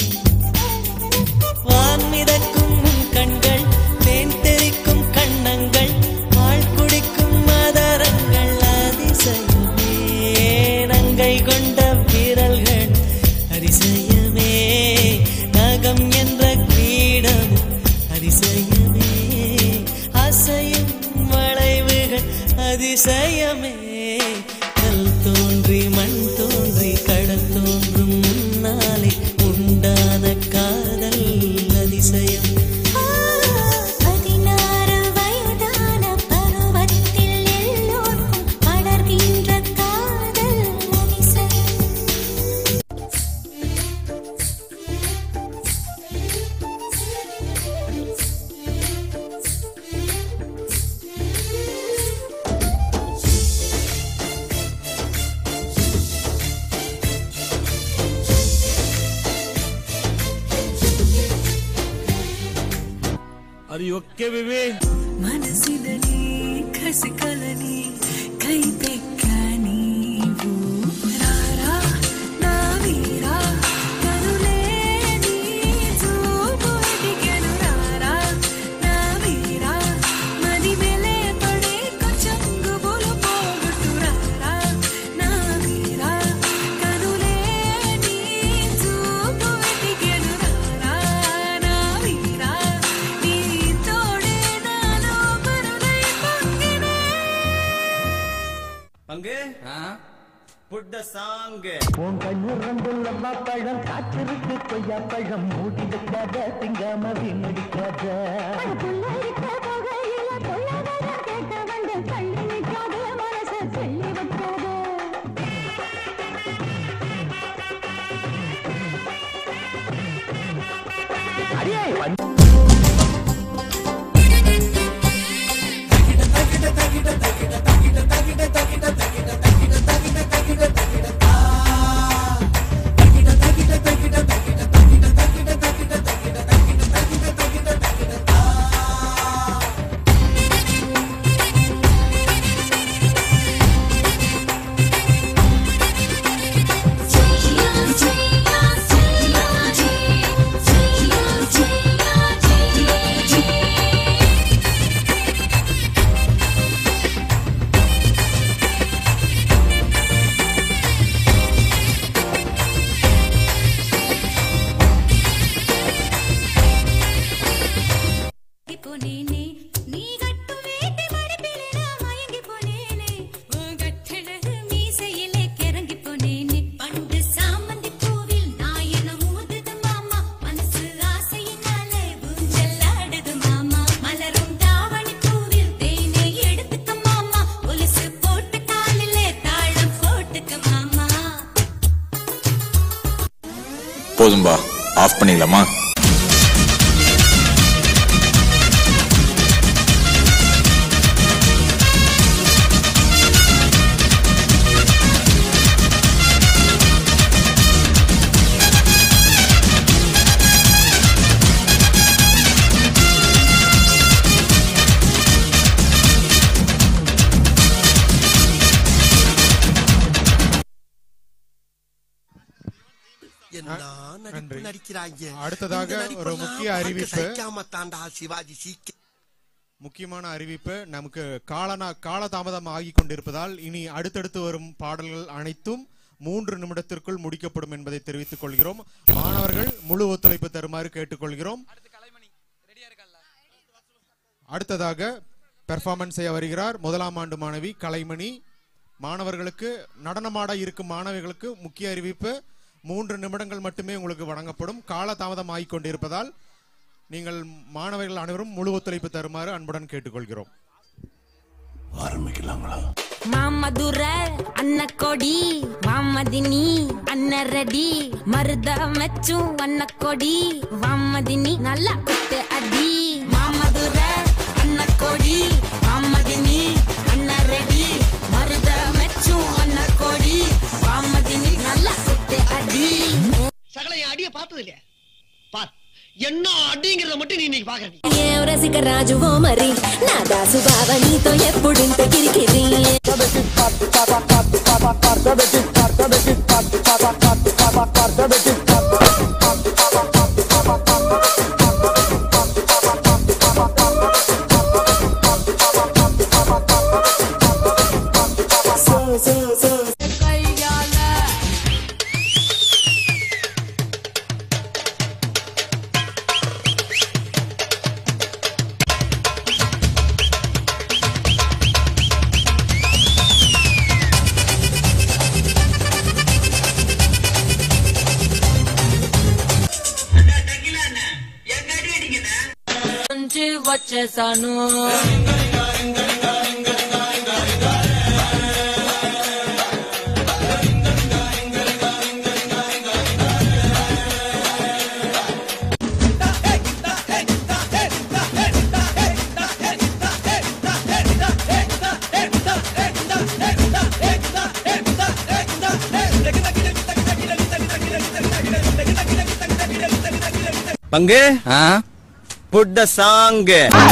வான் மிதக்கும் உன் கண்கள் தேன் தெறிக்கும் கண்ணங்கள் பால் குடிக்கும் மதரங்கள் அதிசயமே நங்கை கொண்ட வீரல்கள் அதிசயமே நகம் என்ற கிரீடம் அதிசயமே அசையும் வளைவுகள் அதிசயமே கல் தோன்றி மண் தோன்றி கடல் தோன்றும் முன்னாலே உண்டான காதல் அதிசயம் பதினாறு வயதான பருவத்தில் எல்லோர்க்கும் படர்கின்ற காதல் அதிசயம் అది ఓకే బేబీ మనసిదని కసికలని కై పెక్కని రారా నా వీరా కనులే నీ చూపు ఎదిగెను రారా నా వీరా మది మెలే పడే కొంచెం గుబులు పోగొట్టు రారా నా వీరా కనులే నీ చూపు ఎదిగెను రారా నా వీరా నీ తోడే నాలో మరులై పొంగినే பங்கு புட் த சாங் உன் கண்ணு ரங்குள்ள பழம் காத்திருக்கு கொய்யா பழம் மூடி வைக்காத திங்காம வீணடிக்காத அடியே పోనేనే నీ గట్టు వేటి మడిపిలిన మయంగి పోనేనే ఓ గట్టழகு மீசையிலே கிறங்கி போனேனே பண்டு சாமந்தி பூவில் நாயன ஊதுது மாமா மனசு ஆசையினாலே ஊஞ்சலாடுது மாமா மலரும் தாவணி பூவில் தேனை எடுத்துக்க மாமா கொலுசு போட்டு காலிலே தாளம் போட்டுக்க மாமா போதும்பா ஆஃப் பண்ணிடலாமா என்ன நடிப்பு நடிக்கிறாங்க அடுத்ததாக இந்த ஒரு நடிப்பெல்லாம் முக்கிய பார்க்க அறிவிப்பு. சகிக்காம தாண்டா சிவாஜி சீக்கிரம் முக்கியமான அறிவிப்பு நமக்கு காலனா காலதாமதம் ஆகி கொண்டிருப்பதால் இனி அடுத்தடுத்து வரும் பாடல்கள் அனைத்தும் மூன்று நிமிடத்திற்குள் முடிக்கப்படும் என்பதை தெரிவித்துக் கொள்கிறோம் மாணவர்கள் முழு ஒத்துழைப்பு தருமாறு கேட்டுக்கொள்கிறோம் அடுத்ததாக பெர்ஃபார்மன்ஸ் செய்ய வருகிறார் முதலாம் ஆண்டு மாணவி கலைமணி மாணவர்களுக்கு நடனமாட இருக்கும் மாணவிகளுக்கு முக்கிய அறிவிப்பு மூன்று நிமிடங்கள் மட்டுமே உங்களுக்கு வழங்கப்படும் கால தாமதம் ஆகிக் கொண்டிருப்பதால் நீங்கள் மாணவர்கள் அனைவரும் முழு ஒத்துழைப்பு தருமாறு அன்புடன் கேட்டுக்கொள்கிறோம் ஆரம்பிக்கலாங்களா மாமதுர அன்னக்கொடி வாமதினி அன்னரடி மருத மெச்சும் அன்னக்கொடி வாமதினி நல்லா குத்து அடி மாமதுர அன்னக்கொடி வாமதினி அன்னரடி மருத மெச்சும் அன்னக்கொடி வாமதினி நல்லா குத்து அடி சகல என் அடிய பார்த்தது இல்லையா பாத் என்ன அடிங்கிறத மட்டும் நீ இன்னைக்கு பாக்குற ఏ రసిక రాజువో మరి నా దాసు బావ నీతో ఎప్పుడింత కిరికిరి వచ్చేసాను பங்கு புட் த சாங்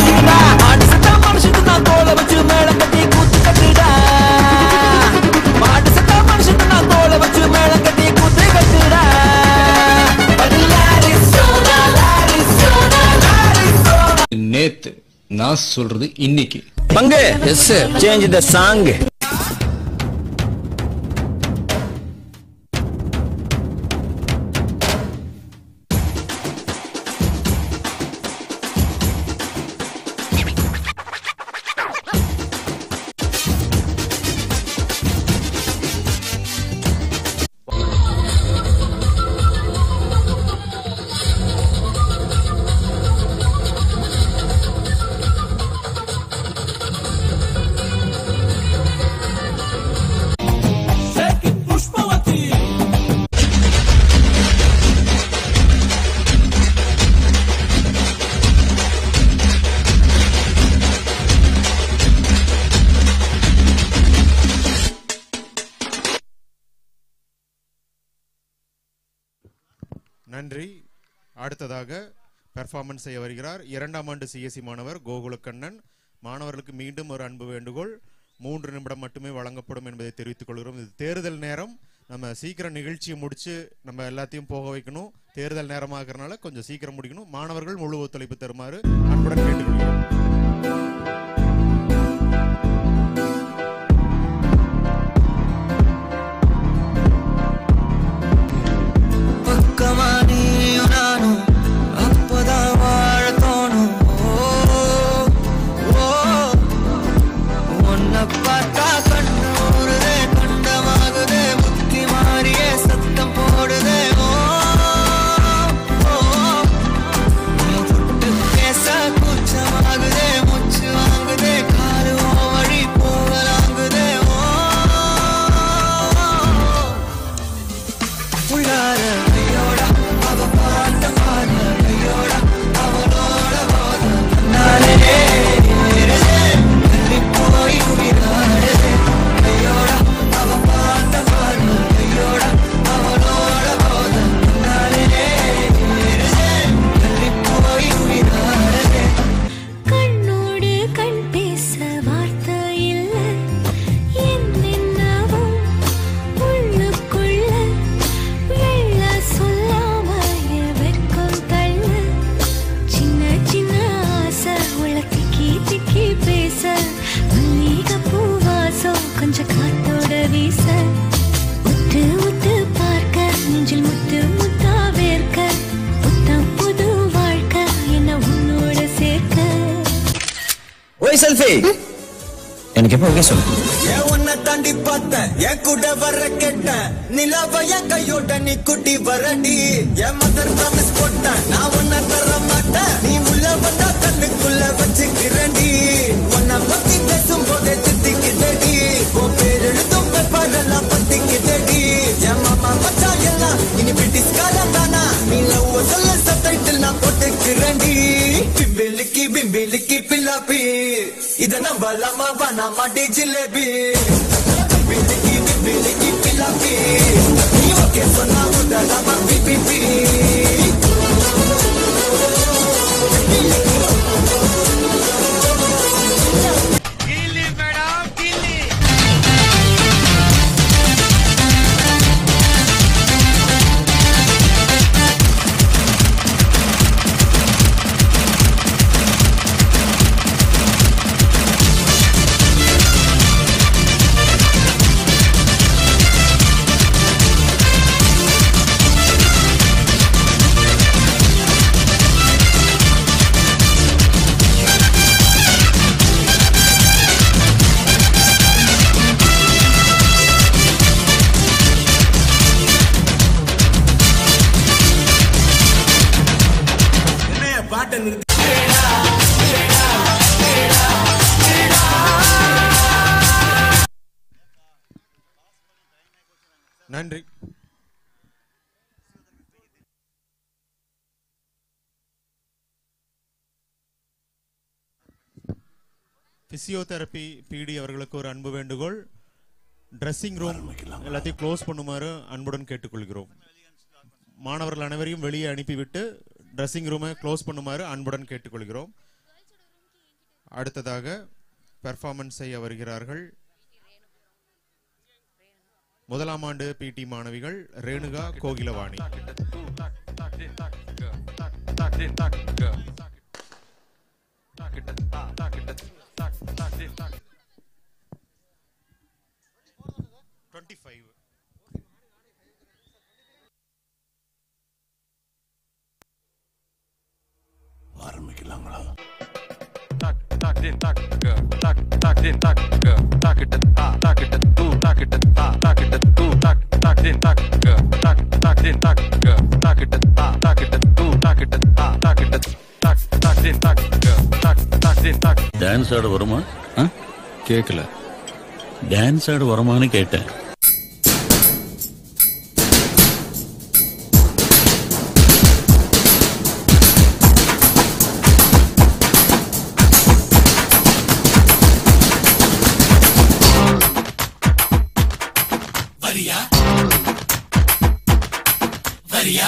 நேத்து நான் சொல்றது இன்னைக்கு பங்கு எஸ் சேஞ்ச் த சாங் நன்றி அடுத்ததாக பெர்ஃபார்மன்ஸ் செய்ய வருகிறார் இரண்டாம் ஆண்டு சிஎஸ்சி மாணவர் கோகுலக்கண்ணன் மாணவர்களுக்கு மீண்டும் ஒரு அன்பு வேண்டுகோள் மூன்று நிமிடம் மட்டுமே வழங்கப்படும் என்பதை தெரிவித்துக் கொள்கிறோம் இது தேர்தல் நேரம் நம்ம சீக்கிரம் நிகழ்ச்சியை முடிச்சு நம்ம எல்லாத்தையும் போக வைக்கணும் தேர்தல் நேரமாகறனால கொஞ்சம் சீக்கிரம் முடிக்கணும் மாணவர்கள் முழு ஒத்துழைப்பு தருமாறு அன்புடன் கேட்டுக்கொள்கிறோம் பக்கமா நீயும் நானும் அப்பதான் வாழ தோணும் ஓ, ஓ. உன்னை பார்த்தா கண்ணு ஊறுதே, கண்டமாகுதே, புத்தி மாறியே சத்தம் போடுதே ஓ, ஓ. நீ தொட்டு பேச கூச்சமாகுதே, மூச்சு வாங்குதே, காலு உன் வழி போகலாங்குதே ஓ உள்ளார கையோட அவ பார்த்த பார்வை கையோட அவளோட போத நானே தள்ளி போய் உயிராடுதே கையோட அவ பார்த்த பார்வை கையோட அவளோட போத நானே தள்ளி போய் உயிராடுதே கண்ணோடு கண் பேச வார்த்தை இல்ல என்னென்னவோ உள்ளுக்குள்ள வெள்ள சொல்லாம என் வெட்கம் தள்ள சின்ன சின்ன ஆசை உள்ள திக்கி திக்கி பேச மல்லிகை பூவாசம் கொஞ்சம் காத்தோட வீச உத்து உத்து பார்க்க நெஞ்சில் முத்து முத்தா வேர்க்க புத்தம் புது வாழ்க்கை என்ன உன்னோட சேர்க்க ஓய் செல்ஃபி எனக்கு எப்போ ஓகே சொல்லு ஏன் உன்னை தாண்டி பார்த்தேன் என் கூட வர கேட்டேன் நிலவ என் கையோட நீ குட்டி வரடி என் மதர் ப்ராமிஸ் போட்டேன் நான் உன்னை தர மாட்டேன் நீ உள்ள வந்தா கண்ணுக்குள்ள வச்சுக்கிறேன்டி உன்னை பத்தி பேசும் போதே திட்டிக்கிட்டடி உன் பேர் எழுதும் பேப்பரெல்லாம் பத்திக்கிட்டடி என் மாமா மச்சா எல்லாம் இனி பிரிட்டிஷ்காரன் தானா நீ லவ் சொல்ல சப்டைட்டில் நான் போட்டுக்கிறேன்டி பிம்பிலிக்கி பிம்பிலிக்கி பில்லாப்பி இத நம்பலாமா வேணாமா டி ஜிலேபி பிம்பிலிக்கி பிம்பிலிக்கி பில்லாப்பி நீ ஓகே சொன்னா முதலாமா பிபிபி பாட்டை நிறுத்தி நன்றி பிசியோதெரப்பி பிடி அவர்களுக்கு ஒரு அன்பு வேண்டுகோள் ட்ரெஸ்ஸிங் ரூம் எல்லாத்தையும் க்ளோஸ் பண்ணுமாறு அன்புடன் கேட்டுக்கொள்கிறோம் மாணவர்கள் அனைவரையும் வெளியே அனுப்பிவிட்டு ட்ரெஸ்ஸிங் ரூமை க்ளோஸ் பண்ணுமாறு அன்புடன் கேட்டுக்கொள்கிறோம் அடுத்ததாக பெர்ஃபார்மன்ஸ் செய்ய வருகிறார்கள் முதலாம் ஆண்டு பிடி மாணவிகள் ரேணுகா கோகிலவாணி டுவெண்ட்டி ஃபைவ் ஆரம்பிக்கலாங்களா டான்ஸ் ஆட வருமா கேட்கல டான்ஸ் ஆட வருமான்னு கேட்டேன் வரியா வரியா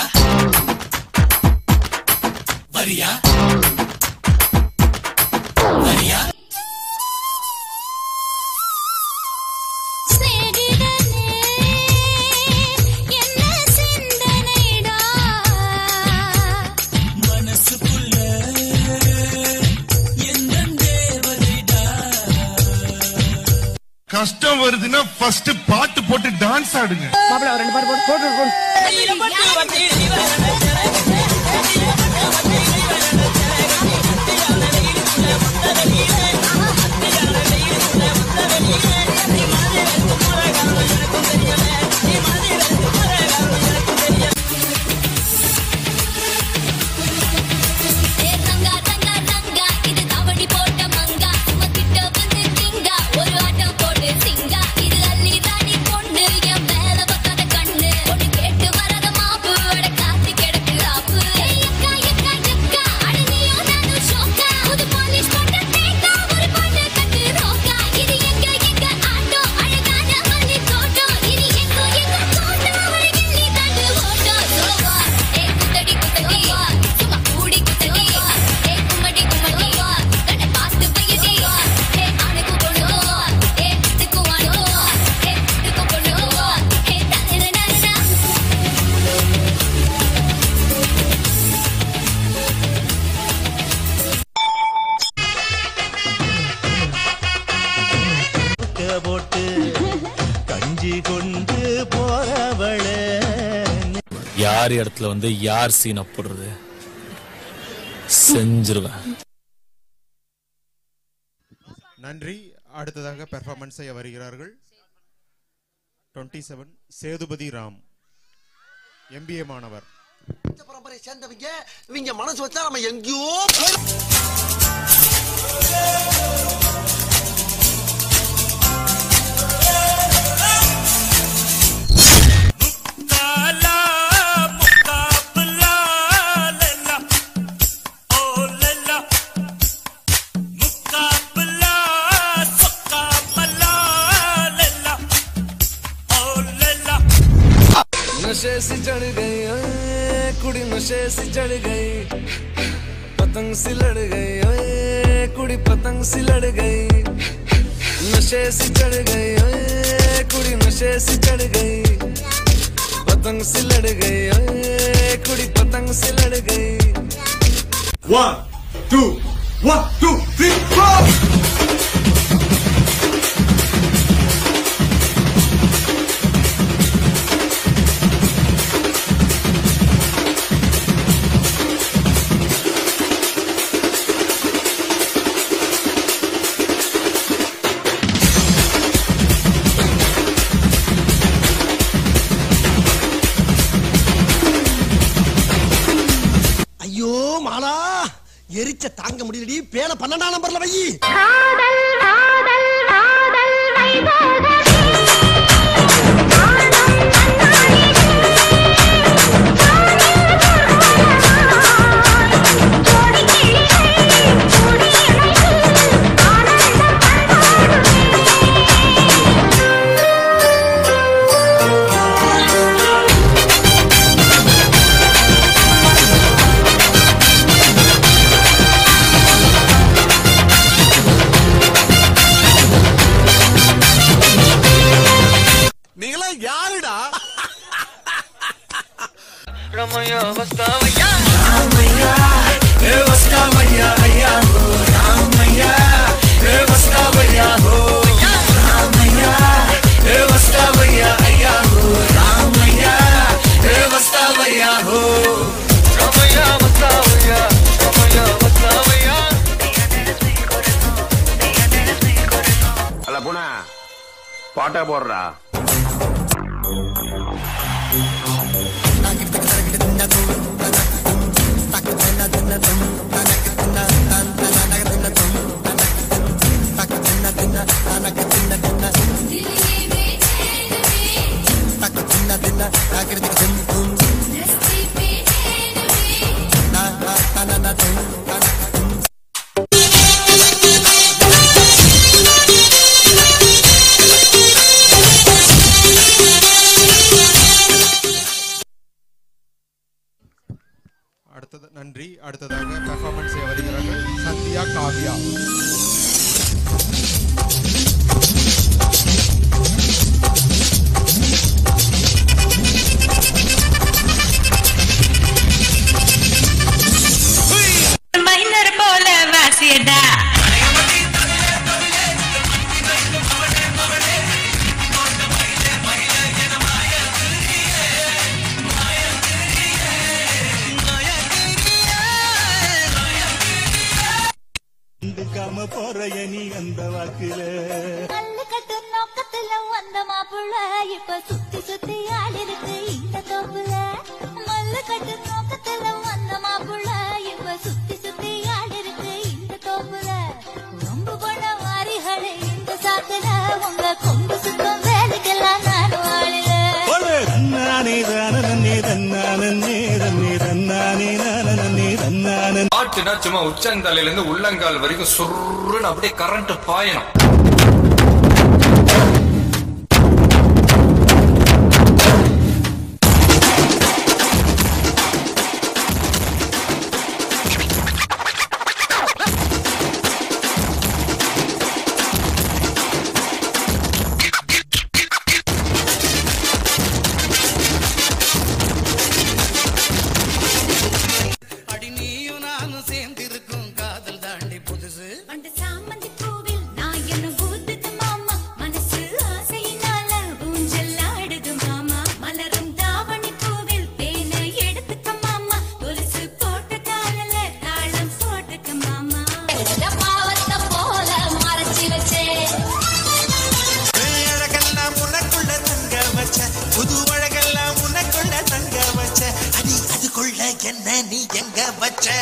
வரியா வரியா மனசுக்குள்ள எந்த தேவதைடா கஷ்டம் வருதுன்னா ஃபர்ஸ்ட் பாட்டு போட்டு டான்ஸ் ஆடுங்க மாப்பிள்ள ரெண்டு பாட்டு போட்டு போட்டு போட்டு ஒரு ஆட்டம் போட்டு சிங்கா இது அள்ளி தாடி பொண்ணு என் மேல பக்காத கண்ணு ஒண்ணு கேட்டு வராத மாப்பு அட காத்து கிடக்கு ஆப்பு ஏய் அக்கா அக்கா அக்கா அட நீயும் நானும் ஷோக்கா புது பாலிஷ் போட்ட தேக்கா ஒரு பாட்டு கட்டு ரோக்கா இது எங்க எங்க ஆட்டோ அழகான மல்லி தோட்டம் இது எங்க எங்க தோட்டம் ஒரு கிள்ளி தாண்டு ஓட்டம் சோவா ஏய் குத்தடி குத்தடி சும்மா கூடி குத்தடி ஏய் கும்மடி கும்மடி கண்ணை பார்த்து பையடி ஏய் ஆணுக்கு பொண்ணு ஏய் இதுக்கு வாணு ஏய் இதுக்கு பொண்ணு ஏய் தனன நனனா போட்டு கஞ்சி கொண்டு போறவளே யார் இடத்துல வந்து யார் சீனை போடுறது செஞ்சிருவேன் நன்றி அடுத்ததாக பெர்ஃபார்மன்ஸ் செய்ய வருகிறார்கள் twenty seven Sethupathi Ram MBA மாணவர் பரம்பரை சேர்ந்தவங்க இவங்க மனசு வச்சா நம்ம எங்கேயோ போய் काला मुकाबला लैला ओ लैला मुकाबला मुकाबला लैला ओ लैला नशे से चढ़ गई ओए कुड़ी नशे से चढ़ गई पतंग सी लड़ गई ओए कुड़ी पतंग सी लड़ गई नशे से चढ़ गई ओए कुड़ी नशे से चढ़ गई पतंग सी लड़ गई ओए कुड़ी पतंग सी लड़ गई One, two, one, two, three, four. ஐயோ மாலா எரிச்ச தாங்க முடியலடி பேன பன்னெண்டாம் நம்பர்ல வை நீங்களா யாருடா रमैया बस्तावैया रामैया हे वस्तावैया अय्या हो रामैया हे वस्तावैया हो रामैया हे वस्तावैया अय्या हो रामैया हे वस्तावैया हो रमैया बस्तावैया रमैया बस्तावैया அல்ல புனா பாட்டா போடுறா அடுத்தது நன்றி அடுத்ததாக பெர்ஃபார்மன்ஸ் செய்ய வருகிறார்கள் சந்தியா காவ்யா மைனர் போல வாசியடா கண்டுக்காம போற நீ அந்த வாக்குல கல்லு கட்டு நோக்கத்துல வந்த மாப்புள்ள இப்ப சுத்தி சுத்தி ஆடிருக்கு இந்த தோப்புல மல்லு கட்டு நோக்கத்துல வந்த மாப்புள்ள இப்ப சுத்தி சுத்தி ஆடிருக்கு இந்த தோப்புல ரொம்ப போன வாரிகளே இந்த சாக்குல உங்க கொம்பு சுத்தம் வேலைக்கெல்லாம் நான் வாழல தன்னானே தானே தன்னானே தன்னே தன்னானே நானே தன்னானே பாட்டுனா சும்மா உச்சந்தலையில இருந்து உள்ளங்கால் வரைக்கும் சுருன்னு அப்படியே கரண்ட் பாயணும் அடி நீயும் நானும் சேர்ந்திருக்கும் காதல் தாண்டி புதுசு அந்த சாமந்தி பூவில் நான் என்ன வச்சே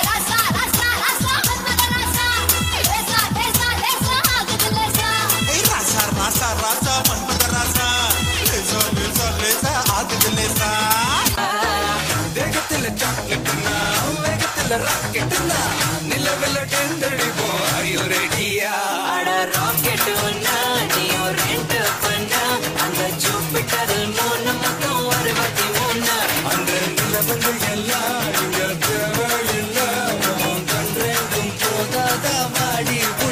ஏய், ராசா ராசா ராசா மன்மத ராசா லேசா லேசா லேசா ஆகுது லேசா தேகத்துல சாக்லேட்னா வேகத்துல ராக்கெட்னா நிலவில் டெண்டடிப்போம் ஐயோ ரெடியா அட ராக்கெட் ஒன்னா நீ ஒரு ரெண்டு பண்ணா அந்த ஜூபிட்டரில் மூணு மொத்தம் ஒரு வாட்டி மூணு அந்த நிலவங்கள் எல்லாம் இங்க தேவையில்லை உன் கண் ரெண்டும் போதாதா வாடி புள்ள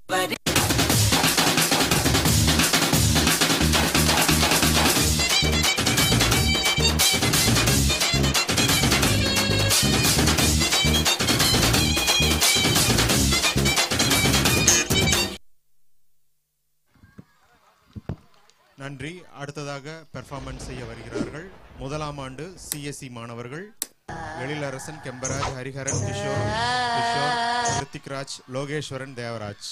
நன்றி அடுத்ததாக பெர்ஃபார்மன்ஸ் செய்ய வருகிறார்கள் முதலாம் ஆண்டு சிஎஸ்சி மாணவர்கள் எழிலரசன் கெம்பராஜ் ஹரிஹரன் கிஷோர் கிஷோர் ரித்திக்ராஜ் லோகேஸ்வரன் தேவராஜ்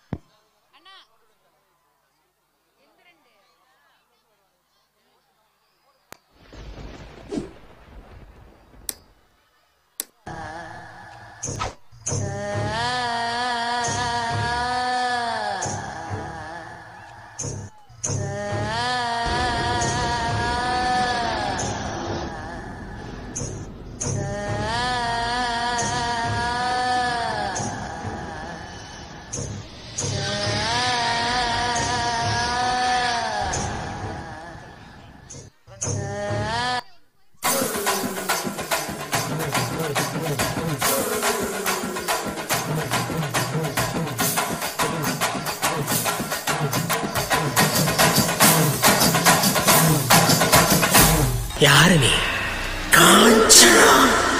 யாரு நீ காஞ்சனா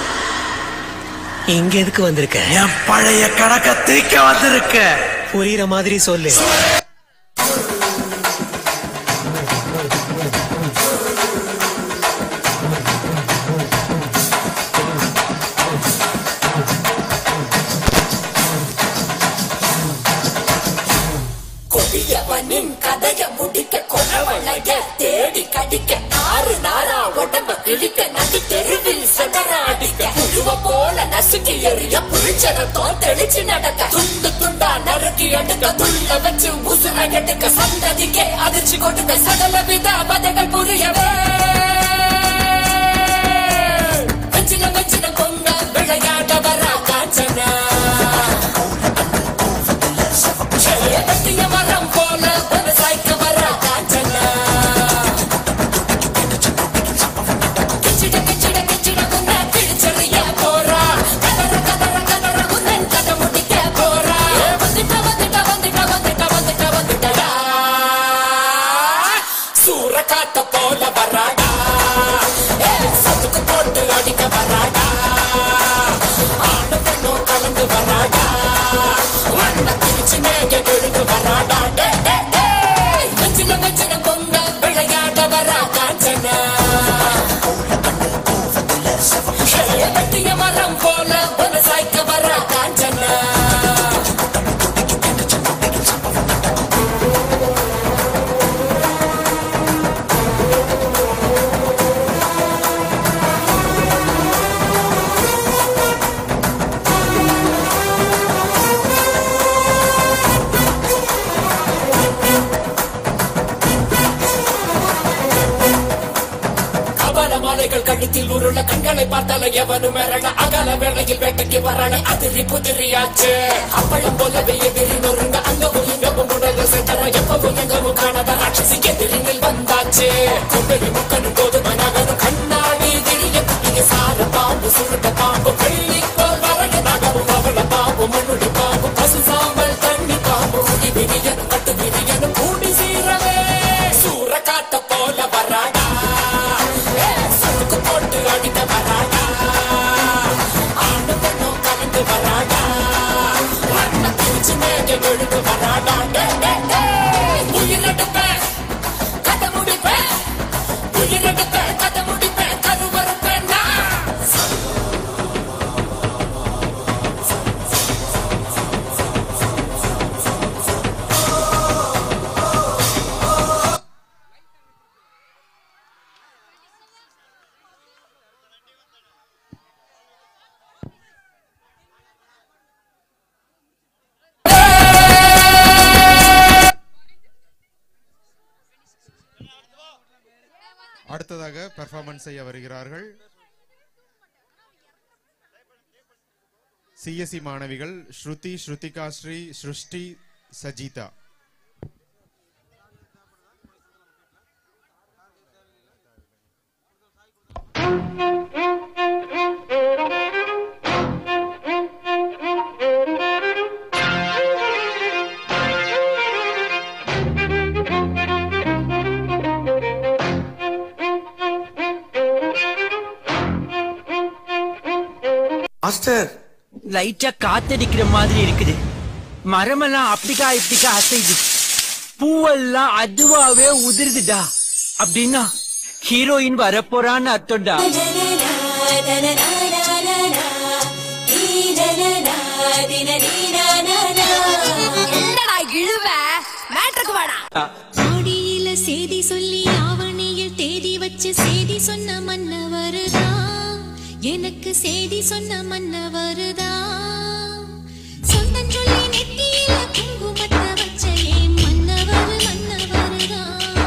இங்க எதுக்கு வந்திருக்க என் பழைய கணக்க தீக்க வந்திருக்க புரியுற மாதிரி சொல்லு கொடியவனின் கதைய முடிக்க கொலவளைய தேடி கடிக்க ஆறு நாரா உடம்ப கிழிக்க நடு தெருவில் சதற அடிக்க புழுவ போல நசுக்கி எறிய புளிச்சரத்தோம் தெளிச்சு நடக்க துண்டு துண்டா நறுக்கி எடுக்க துள்ள வச்சு உசுர எடுக்க சந்ததிக்கே அதிர்ச்சி கொடுக்க சகல வித பதைகள் புரியவே வச்சின வச்சின பொங்க விளையாட வரா காஞ்சனா கட்டிய மரம் போல ஒரு சாய்க்க வர காஞ்சனா கிச்சிட கிச்சிட கிச்சிட உன்ன கிழிச்செறிய போறா கதற கதற கதற உன்னன் கதை முடிக்க போறா வந்துட்ட வந்துட்ட வந்துட்ட வந்துட்ட வந்துட்ட வந்துட்டடா சூற காத்த போல வராடா ஏ, சத்துக்கு போட்டு அடிக்க வராடா ஆணு பெண்ணும் கலந்து வராடா வண்ண பிரிச்சு மேக விழுந்து வராடா டே, டே, டே. வெஞ்சின வெஞ்சின பொங்க விளையாட வரா காஞ்சனா ஏ, வெட்டிய மரம் போல ஒரு சாய்க்க வரா காஞ்சனா கபல மாலைகள் கழுத்தில் உருள கண்களை பார்த்தால எவனும் மிரள அகல வேளையில் வேட்டைக்கு வரல அதிரி புதிரியாச்சு அப்பளம் போலவே எதிரி நொறுங்க அங்கவும் இங்கவும் உடல செத்தர எப்பவும் எங்கவும் காணாத ராட்சசி எதிரினில் வந்தாச்சு கும்பெரி முக்கனும் போது மனகனும் கண்ணாடி திரிய குட்டிய சார பாம்பு சுருட்ட பாம்பு வெள்ளி போல் வரக நகரும் அவள பாம்பு மண்ணுடி பாம்பு பசு சாம்பல் தண்ணி பாம்பு குடி விரியனும் கட்டு விரியனும் கூடி சீரவே சூற காத்த போல வராடா ஏ, சறுக்கு போட்டு அடிக்க வராடா ஆண்டு பெண்ணும் கலந்து வராடா வண்ண பிரிச்சு மேக விழுந்து வராடா டே, டே, டே. உயிரெடுப்பேன் கதை முடிப்பேன் உயிரெடுப்பேன் கதை முடிப்பேன் கருவறுப்பேன் நான் அடுத்ததாக பெர்ஃபார்மன்ஸ் செய்ய வருகிறார்கள் சிஎஸ்சி மாணவிகள் ஸ்ருதி ஸ்ருதிகா ஸ்ரீ ஸ்ருஷ்டி சஜிதா மாஸ்டர் லைட்டா காத்தடிக்கிற மாதிரி இருக்குது மரமெல்லாம் அப்படிக்கா இப்படிக்கா அசைது பூவெல்லாம் அதுவாவே உதிருதுடா அப்படின்னா ஹீரோயின் வரப்போறான்னு அர்த்தம்டா என்னடா இழுவ மேட்ருக்கு வாடா ஆடியில செய்தி சொல்லி ஆவணியில் தேதி வச்சு செய்தி சொன்ன மன்னவருதா எனக்கு செய்தி சொன்ன மன்னவருதா சொந்தம் சொல்லி நெத்தியில குங்குமத்தை வச்ச ஏன் மன்னவர் மன்னவருதா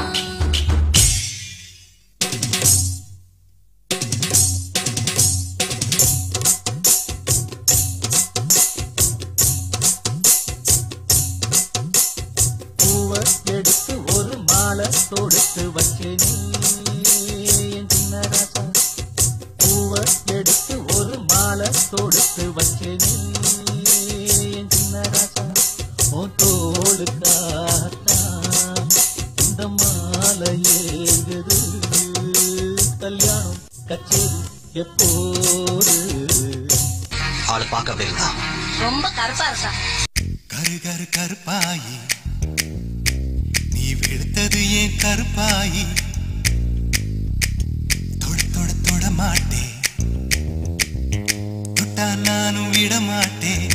பூவ எடுத்து ஒரு மாலை தொடுத்து வச்சேனே என் சின்ன ராசா பூவ எடுத்து ஒரு மாலை தொடுத்து வச்சேனே என் சின்ன ராசா உன் தோளுக்காகத்தான் இந்த மாலை ஏகுது கல்யாணம் கச்சேரி எப்போது ஆளு பார்க்க அப்படி இருந்தா ரொம்ப கருப்பா இருக்கா கரு கரு கருப்பாயி நீ வெளுத்தது ஏன் கருப்பாயி தொட தொட தொட மாட்டேன் தொட்டா நானும் விட மாட்டேன்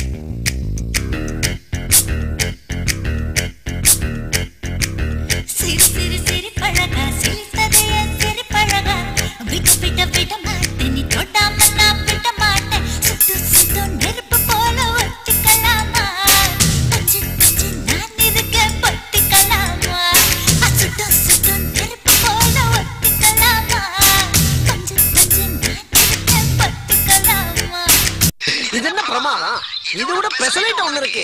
சிறு சிறு சிறு பழகா சிரித்தது என் சிறு பழகா விட்டு விட விட மாட்டேன் நீ தொடாம நான் விட மாட்டேன் சுட்டு சுட்டு நெருப்பு போல ஒட்டிக்கலாமா பச்சு பச்சு நான் இருக்க பட்டுக்கலாமா சுட்டு சுட்டு நெருப்பு போல ஒட்டிக்கலாமா பஞ்சு பஞ்சு நான் இருக்க பட்டுக்கலாமா இது என்ன பிரமாதம் இது விட பெசலைட் ஒண்ணு இருக்கு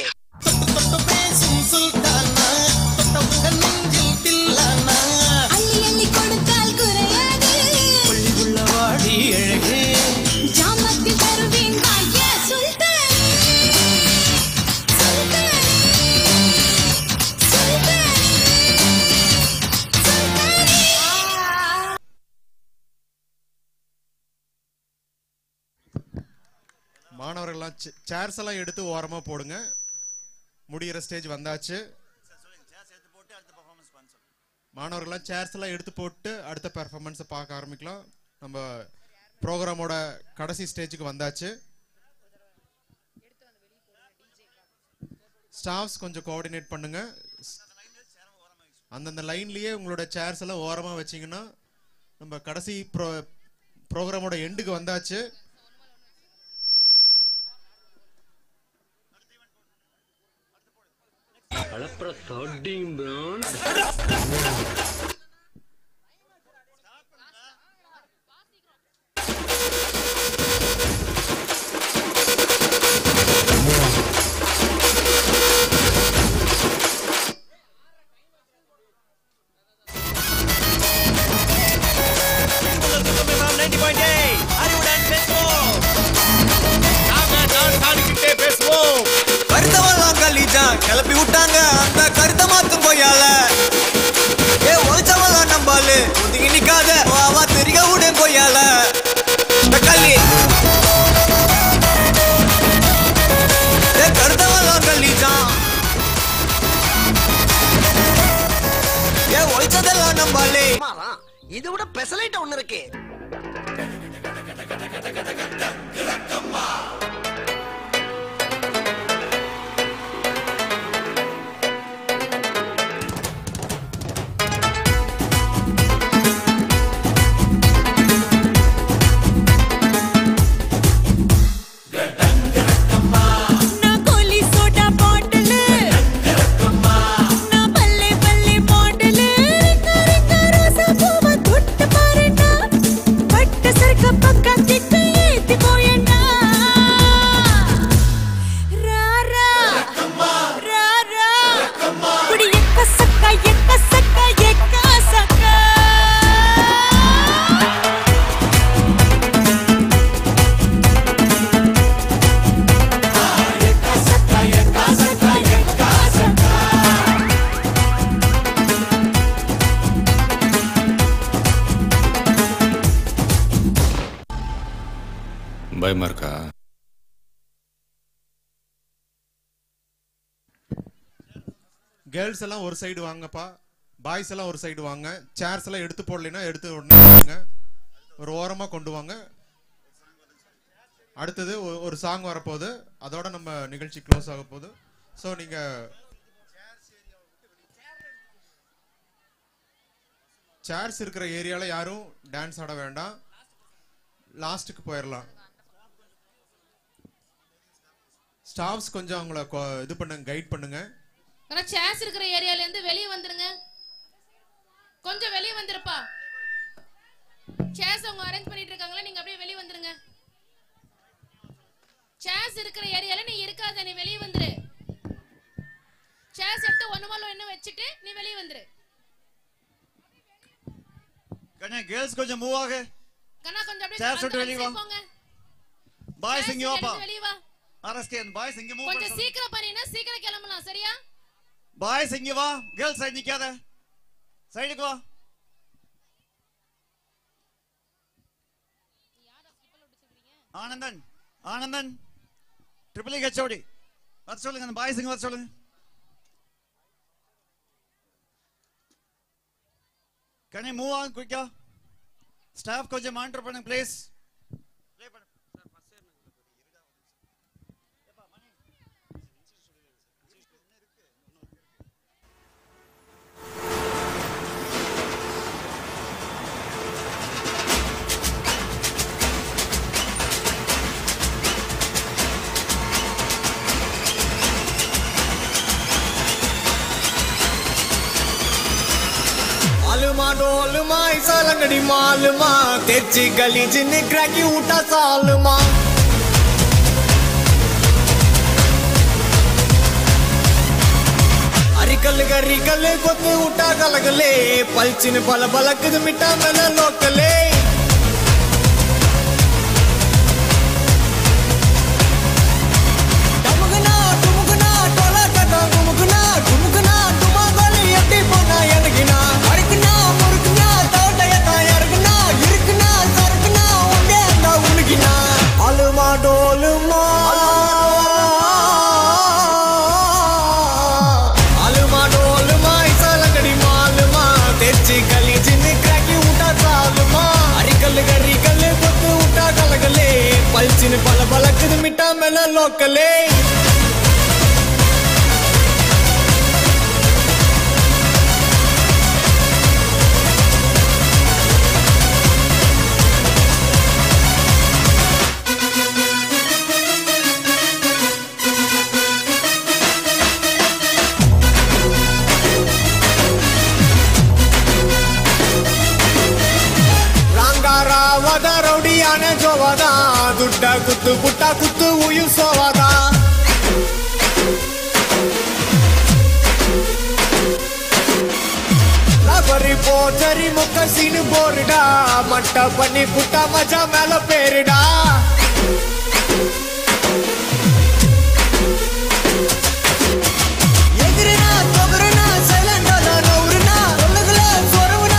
அள்ளி அள்ளி கொடுத்தால் குறையாது வாடி அழகே ஜாமத்தில் தருவேன் வாய சுல்தான் மாணவர்கள்லாம் சேர்ஸ் எல்லாம் எடுத்து ஓரமா போடுங்க முடியிற ஸ்டேஜ் வந்தாச்சு மாணவர்கள்லாம் சேர்ஸ் எல்லாம் எடுத்து போட்டு அடுத்த பெர்ஃபார்மன்ஸை பார்க்க ஆரம்பிக்கலாம் நம்ம ப்ரோக்ராமோட கடைசி ஸ்டேஜுக்கு வந்தாச்சு ஸ்டாஃப்ஸ் கொஞ்சம் கோஆர்டினேட் பண்ணுங்க அந்தந்த லைன்லயே உங்களோட சேர்ஸ் எல்லாம் ஓரமா வச்சீங்கன்னா நம்ம கடைசி ப்ரோ ப்ரோக்ராமோட எண்டுக்கு வந்தாச்சு கலப்புற தொட்டிங் ப்ரோன் கருத்தவெல்லாம் கல்லிச்சான் கிளப்பி விட்டாங்க அந்த கருத்த மாத்தும் கொய்யால ஏ ஒழிச்சவெல்லாம் நம்பாலு ஒதுங்கி நிக்காத அவ தெரிய விடு கொய்யால கல்லி ஏ கருத்தவெல்லாம் கல்லிச்சான் ஏ ஒழிச்சதெல்லாம் நம்பாலே பிரமாதம் இது விட பெசலைட் ஒண்ணு இருக்கு நான் கோலி சோடா பாட்டில் நான் பல்லே பல்லே மாடல் கருங்க ரோசா பூவை தொட்டு பயமா இருக்கா கேர்ள்ஸ் எல்லாம் ஒரு சைடு வாங்கப்பா பாய்ஸ் எல்லாம் ஒரு சைடு வாங்க சேர்ஸ் எல்லாம் எடுத்து போடலைன்னா எடுத்து உடனே போடுங்க ஒரு ஓரமா கொண்டு வாங்க அடுத்தது ஒ- ஒரு சாங் வரப்போகுது அதோட நம்ம நிகழ்ச்சி க்ளோஸ் ஆக போகுது ஸோ நீங்க சேர்ஸ் இருக்கிற ஏரியால யாரும் டான்ஸ் ஆட வேண்டாம் லாஸ்ட்டுக்கு போயிடலாம் ஸ்டாஃப்ஸ் கொஞ்சம் அவங்கள கொ- இது பண்ணுங்க கைட் பண்ணுங்க ஆனா சேர்ஸ் இருக்கிற ஏரியால இருந்து வெளிய வந்துருங்க கொஞ்சம் வெளிய வந்துருப்பா சேர்ஸ் அவங்க அரேஞ்ச் பண்ணிட்டு இருக்காங்களா நீங்க அப்படியே வெளிய வந்துருங்க சேர்ஸ் இருக்கிற ஏரியால நீ இருக்காத நீ வெளிய வந்துரு சேர்ஸ் எடுத்து ஒண்ணு மேல ஒண்ணு வச்சுட்டு நீ வெளிய வந்துரு கண்ணா கேர்ள்ஸ் கொஞ்சம் மூவ் ஆகு கண்ணா கொஞ்சம் அப்படியே Chairs அந்த- விட்டு அந்த வெளிய side வா. போங்க பாய்ஸ் Chairs இங்க வாப்பா எடுத்து வெளிய வா அரஸ்டேன் பாய்ஸ் இங்க மூவ் கொஞ்சம் சீக்கிரம் பண்ணினா சீக்கிரம் கிளம்பலாம் சரியா பாய்ஸ் இங்க வா கேர்ள்ஸ் சைடு நிக்காத சைடுக்கு வா ஆனந்தன் ஆனந்தன் ட்ரிபிள் ஹெச்ஓடி வர சொல்லுங்க அந்த பாய்ஸ் இங்க வர சொல்லுங்க கண்ணே மூவ் ஆன் குயிக்கா ஸ்டாஃப் கொஞ்சம் மானிட்டர் பண்ணுங்க ப்ளீஸ் मालूमा डोलमा ऐसा लंगड़ी मालूमा तेची गली जिन्ने क्रैकी उठा सालमा అరికల్ గరికల్ కొత్త ఉట్టా కలగలే పల్చిన బల బలకదు మిఠా మెల లోకలే டமுகுனா, டுமுகுனா, டொலட்டட்டா, குமுகுனா, டுமுகுனா, டுமாங்கோலி எட்டி போனா எனக்குனா. அறுக்குனா, முறுக்குனா, தோட்டையத்தா இறக்குனா, இருக்குனா, சறுக்குனா, உண்டே அந்த உனக்குனா. அலுமா டோலுமா அலுமா டோலுமா இசலங்கடி மாலுமா తెచ్చి కలిజిని క్రాకి ఉంటా చాలుమా అరికల్ గరికల్ కొత్తు ఉంటా కలగలే పల్చిన పల బలకదు మిఠా మెల లోకలే ರಂಗಾರಾವದ ರೌಡಿಯಾನೆ ಜೋವದ ದುಡ್ಡ ಕುತ್ತು ಪುಟ್ಟ ಕುತ್ತು ಉಯಿಸೋವದ ಲಬರಿ ಪೋಚರಿ ಮುಖ ಸೀನು ಬೋರ್ಡಾ ಮಟ್ಟ ಪನ್ನಿ ಪುಟ್ಟ ಮಜಾ ಮೇಲ ಪೇರಿಡಾ எதிரினா தொகுருனா சைலண்டா நவுருனா சொல்லுகள சொரவுனா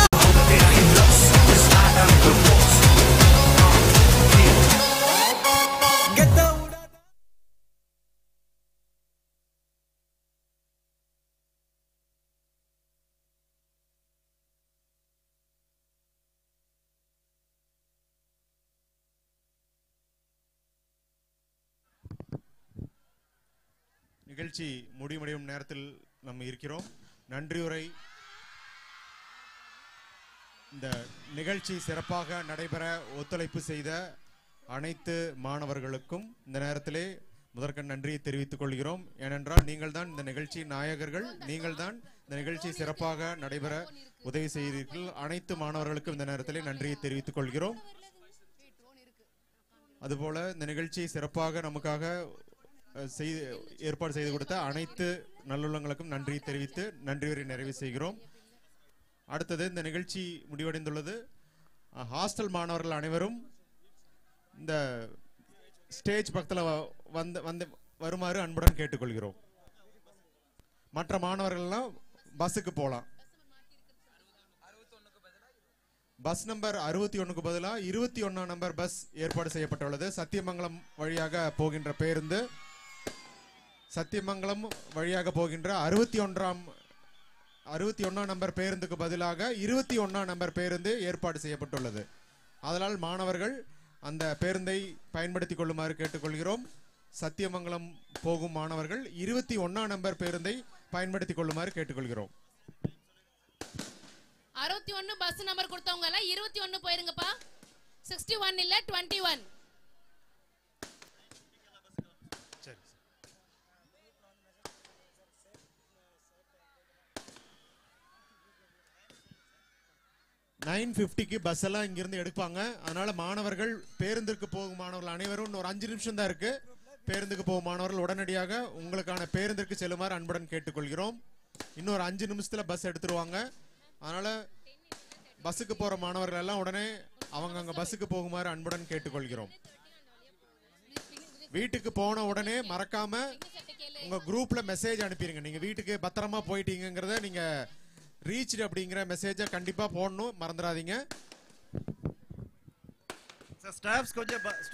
நிகழ்ச்சி முடிவடையும் நேரத்தில் நம்ம இருக்கிறோம் நன்றியுரை இந்த நிகழ்ச்சி சிறப்பாக நடைபெற ஒத்துழைப்பு செய்த அனைத்து மாணவர்களுக்கும் இந்த நேரத்திலே முதற்கண் நன்றியை தெரிவித்துக் கொள்கிறோம் ஏனென்றால் நீங்கள் தான் இந்த நிகழ்ச்சி நாயகர்கள் நீங்கள் தான் இந்த நிகழ்ச்சி சிறப்பாக நடைபெற உதவி செய்தீர்கள் அனைத்து மாணவர்களுக்கும் இந்த நேரத்திலே நன்றியை தெரிவித்துக் கொள்கிறோம் அதுபோல இந்த நிகழ்ச்சியை சிறப்பாக நமக்காக அஹ், செய்து ஏற்பாடு செய்து கொடுத்த அனைத்து நல்லுள்ளங்களுக்கும் நன்றி தெரிவித்து நன்றியுரை நிறைவு செய்கிறோம் அடுத்தது இந்த நிகழ்ச்சி முடிவடைந்துள்ளது அஹ், ஹாஸ்டல் மாணவர்கள் அனைவரும் இந்த ஸ்டேஜ் பக்கத்தில் வந்து வந்து வருமாறு அன்புடன் கேட்டுக்கொள்கிறோம் மற்ற மாணவர்கள்லாம் பஸ்ஸுக்கு போகலாம் பஸ் நம்பர் அறுபத்தி ஒண்ணுக்கு பதிலாக இருபத்தி ஒன்னாம் நம்பர் பஸ் ஏற்பாடு செய்யப்பட்டுள்ளது சத்தியமங்கலம் வழியாக போகின்ற பேருந்து சத்தியமங்கலம் வழியாக போகின்ற அறுபத்தி ஒன்றாம் அறுபத்தி ஒன்னாம் நம்பர் பேருந்துக்கு பதிலாக இருபத்தி ஒன்னாம் நம்பர் பேருந்து ஏற்பாடு செய்யப்பட்டுள்ளது அதனால் மாணவர்கள் அந்த பேருந்தை பயன்படுத்திக் கொள்ளுமாறு கேட்டுக்கொள்கிறோம் சத்தியமங்கலம் போகும் மாணவர்கள் இருபத்தி ஒன்னாம் நம்பர் பேருந்தை பயன்படுத்திக் கொள்ளுமாறு கேட்டுக்கொள்கிறோம் அறுபத்தி ஒன்னு பஸ் நம்பர் கொடுத்தவங்க எல்லாம் இருபத்தி ஒன்னு போயிருங்கப்பா சிக்ஸ்டி ஒன் இல்ல டுவெண்ட்டி ஒன் நைன் ஃபிஃப்டிக்கு பஸ் எல்லாம் இங்கிருந்து எடுப்பாங்க அதனால மாணவர்கள் பேருந்திற்கு போகும் மாணவர்கள் அனைவரும் இன்னும் ஒரு அஞ்சு நிமிஷம் தான் இருக்கு பேருந்துக்கு போகும் மாணவர்கள் உடனடியாக உங்களுக்கான பேருந்திற்கு செல்லுமாறு அன்புடன் கேட்டுக்கொள்கிறோம் இன்னொரு அஞ்சு நிமிஷத்துல பஸ் எடுத்துருவாங்க அதனால பஸ்ஸுக்கு போற மாணவர்கள் எல்லாம் உடனே அவங்க அங்க பஸ்ஸுக்கு போகுமாறு அன்புடன் கேட்டுக்கொள்கிறோம் வீட்டுக்கு போன உடனே மறக்காம உங்க குரூப்ல மெசேஜ் அனுப்பிடுங்க நீங்க வீட்டுக்கு பத்திரமா போயிட்டீங்கங்கிறத நீங்க ரீச் அப்படிங்கிற மெசேஜை கண்டிப்பா போடணும் மறந்துடாதீங்க ஸ்டாஃப்ஸ் கொஞ்சம் ப-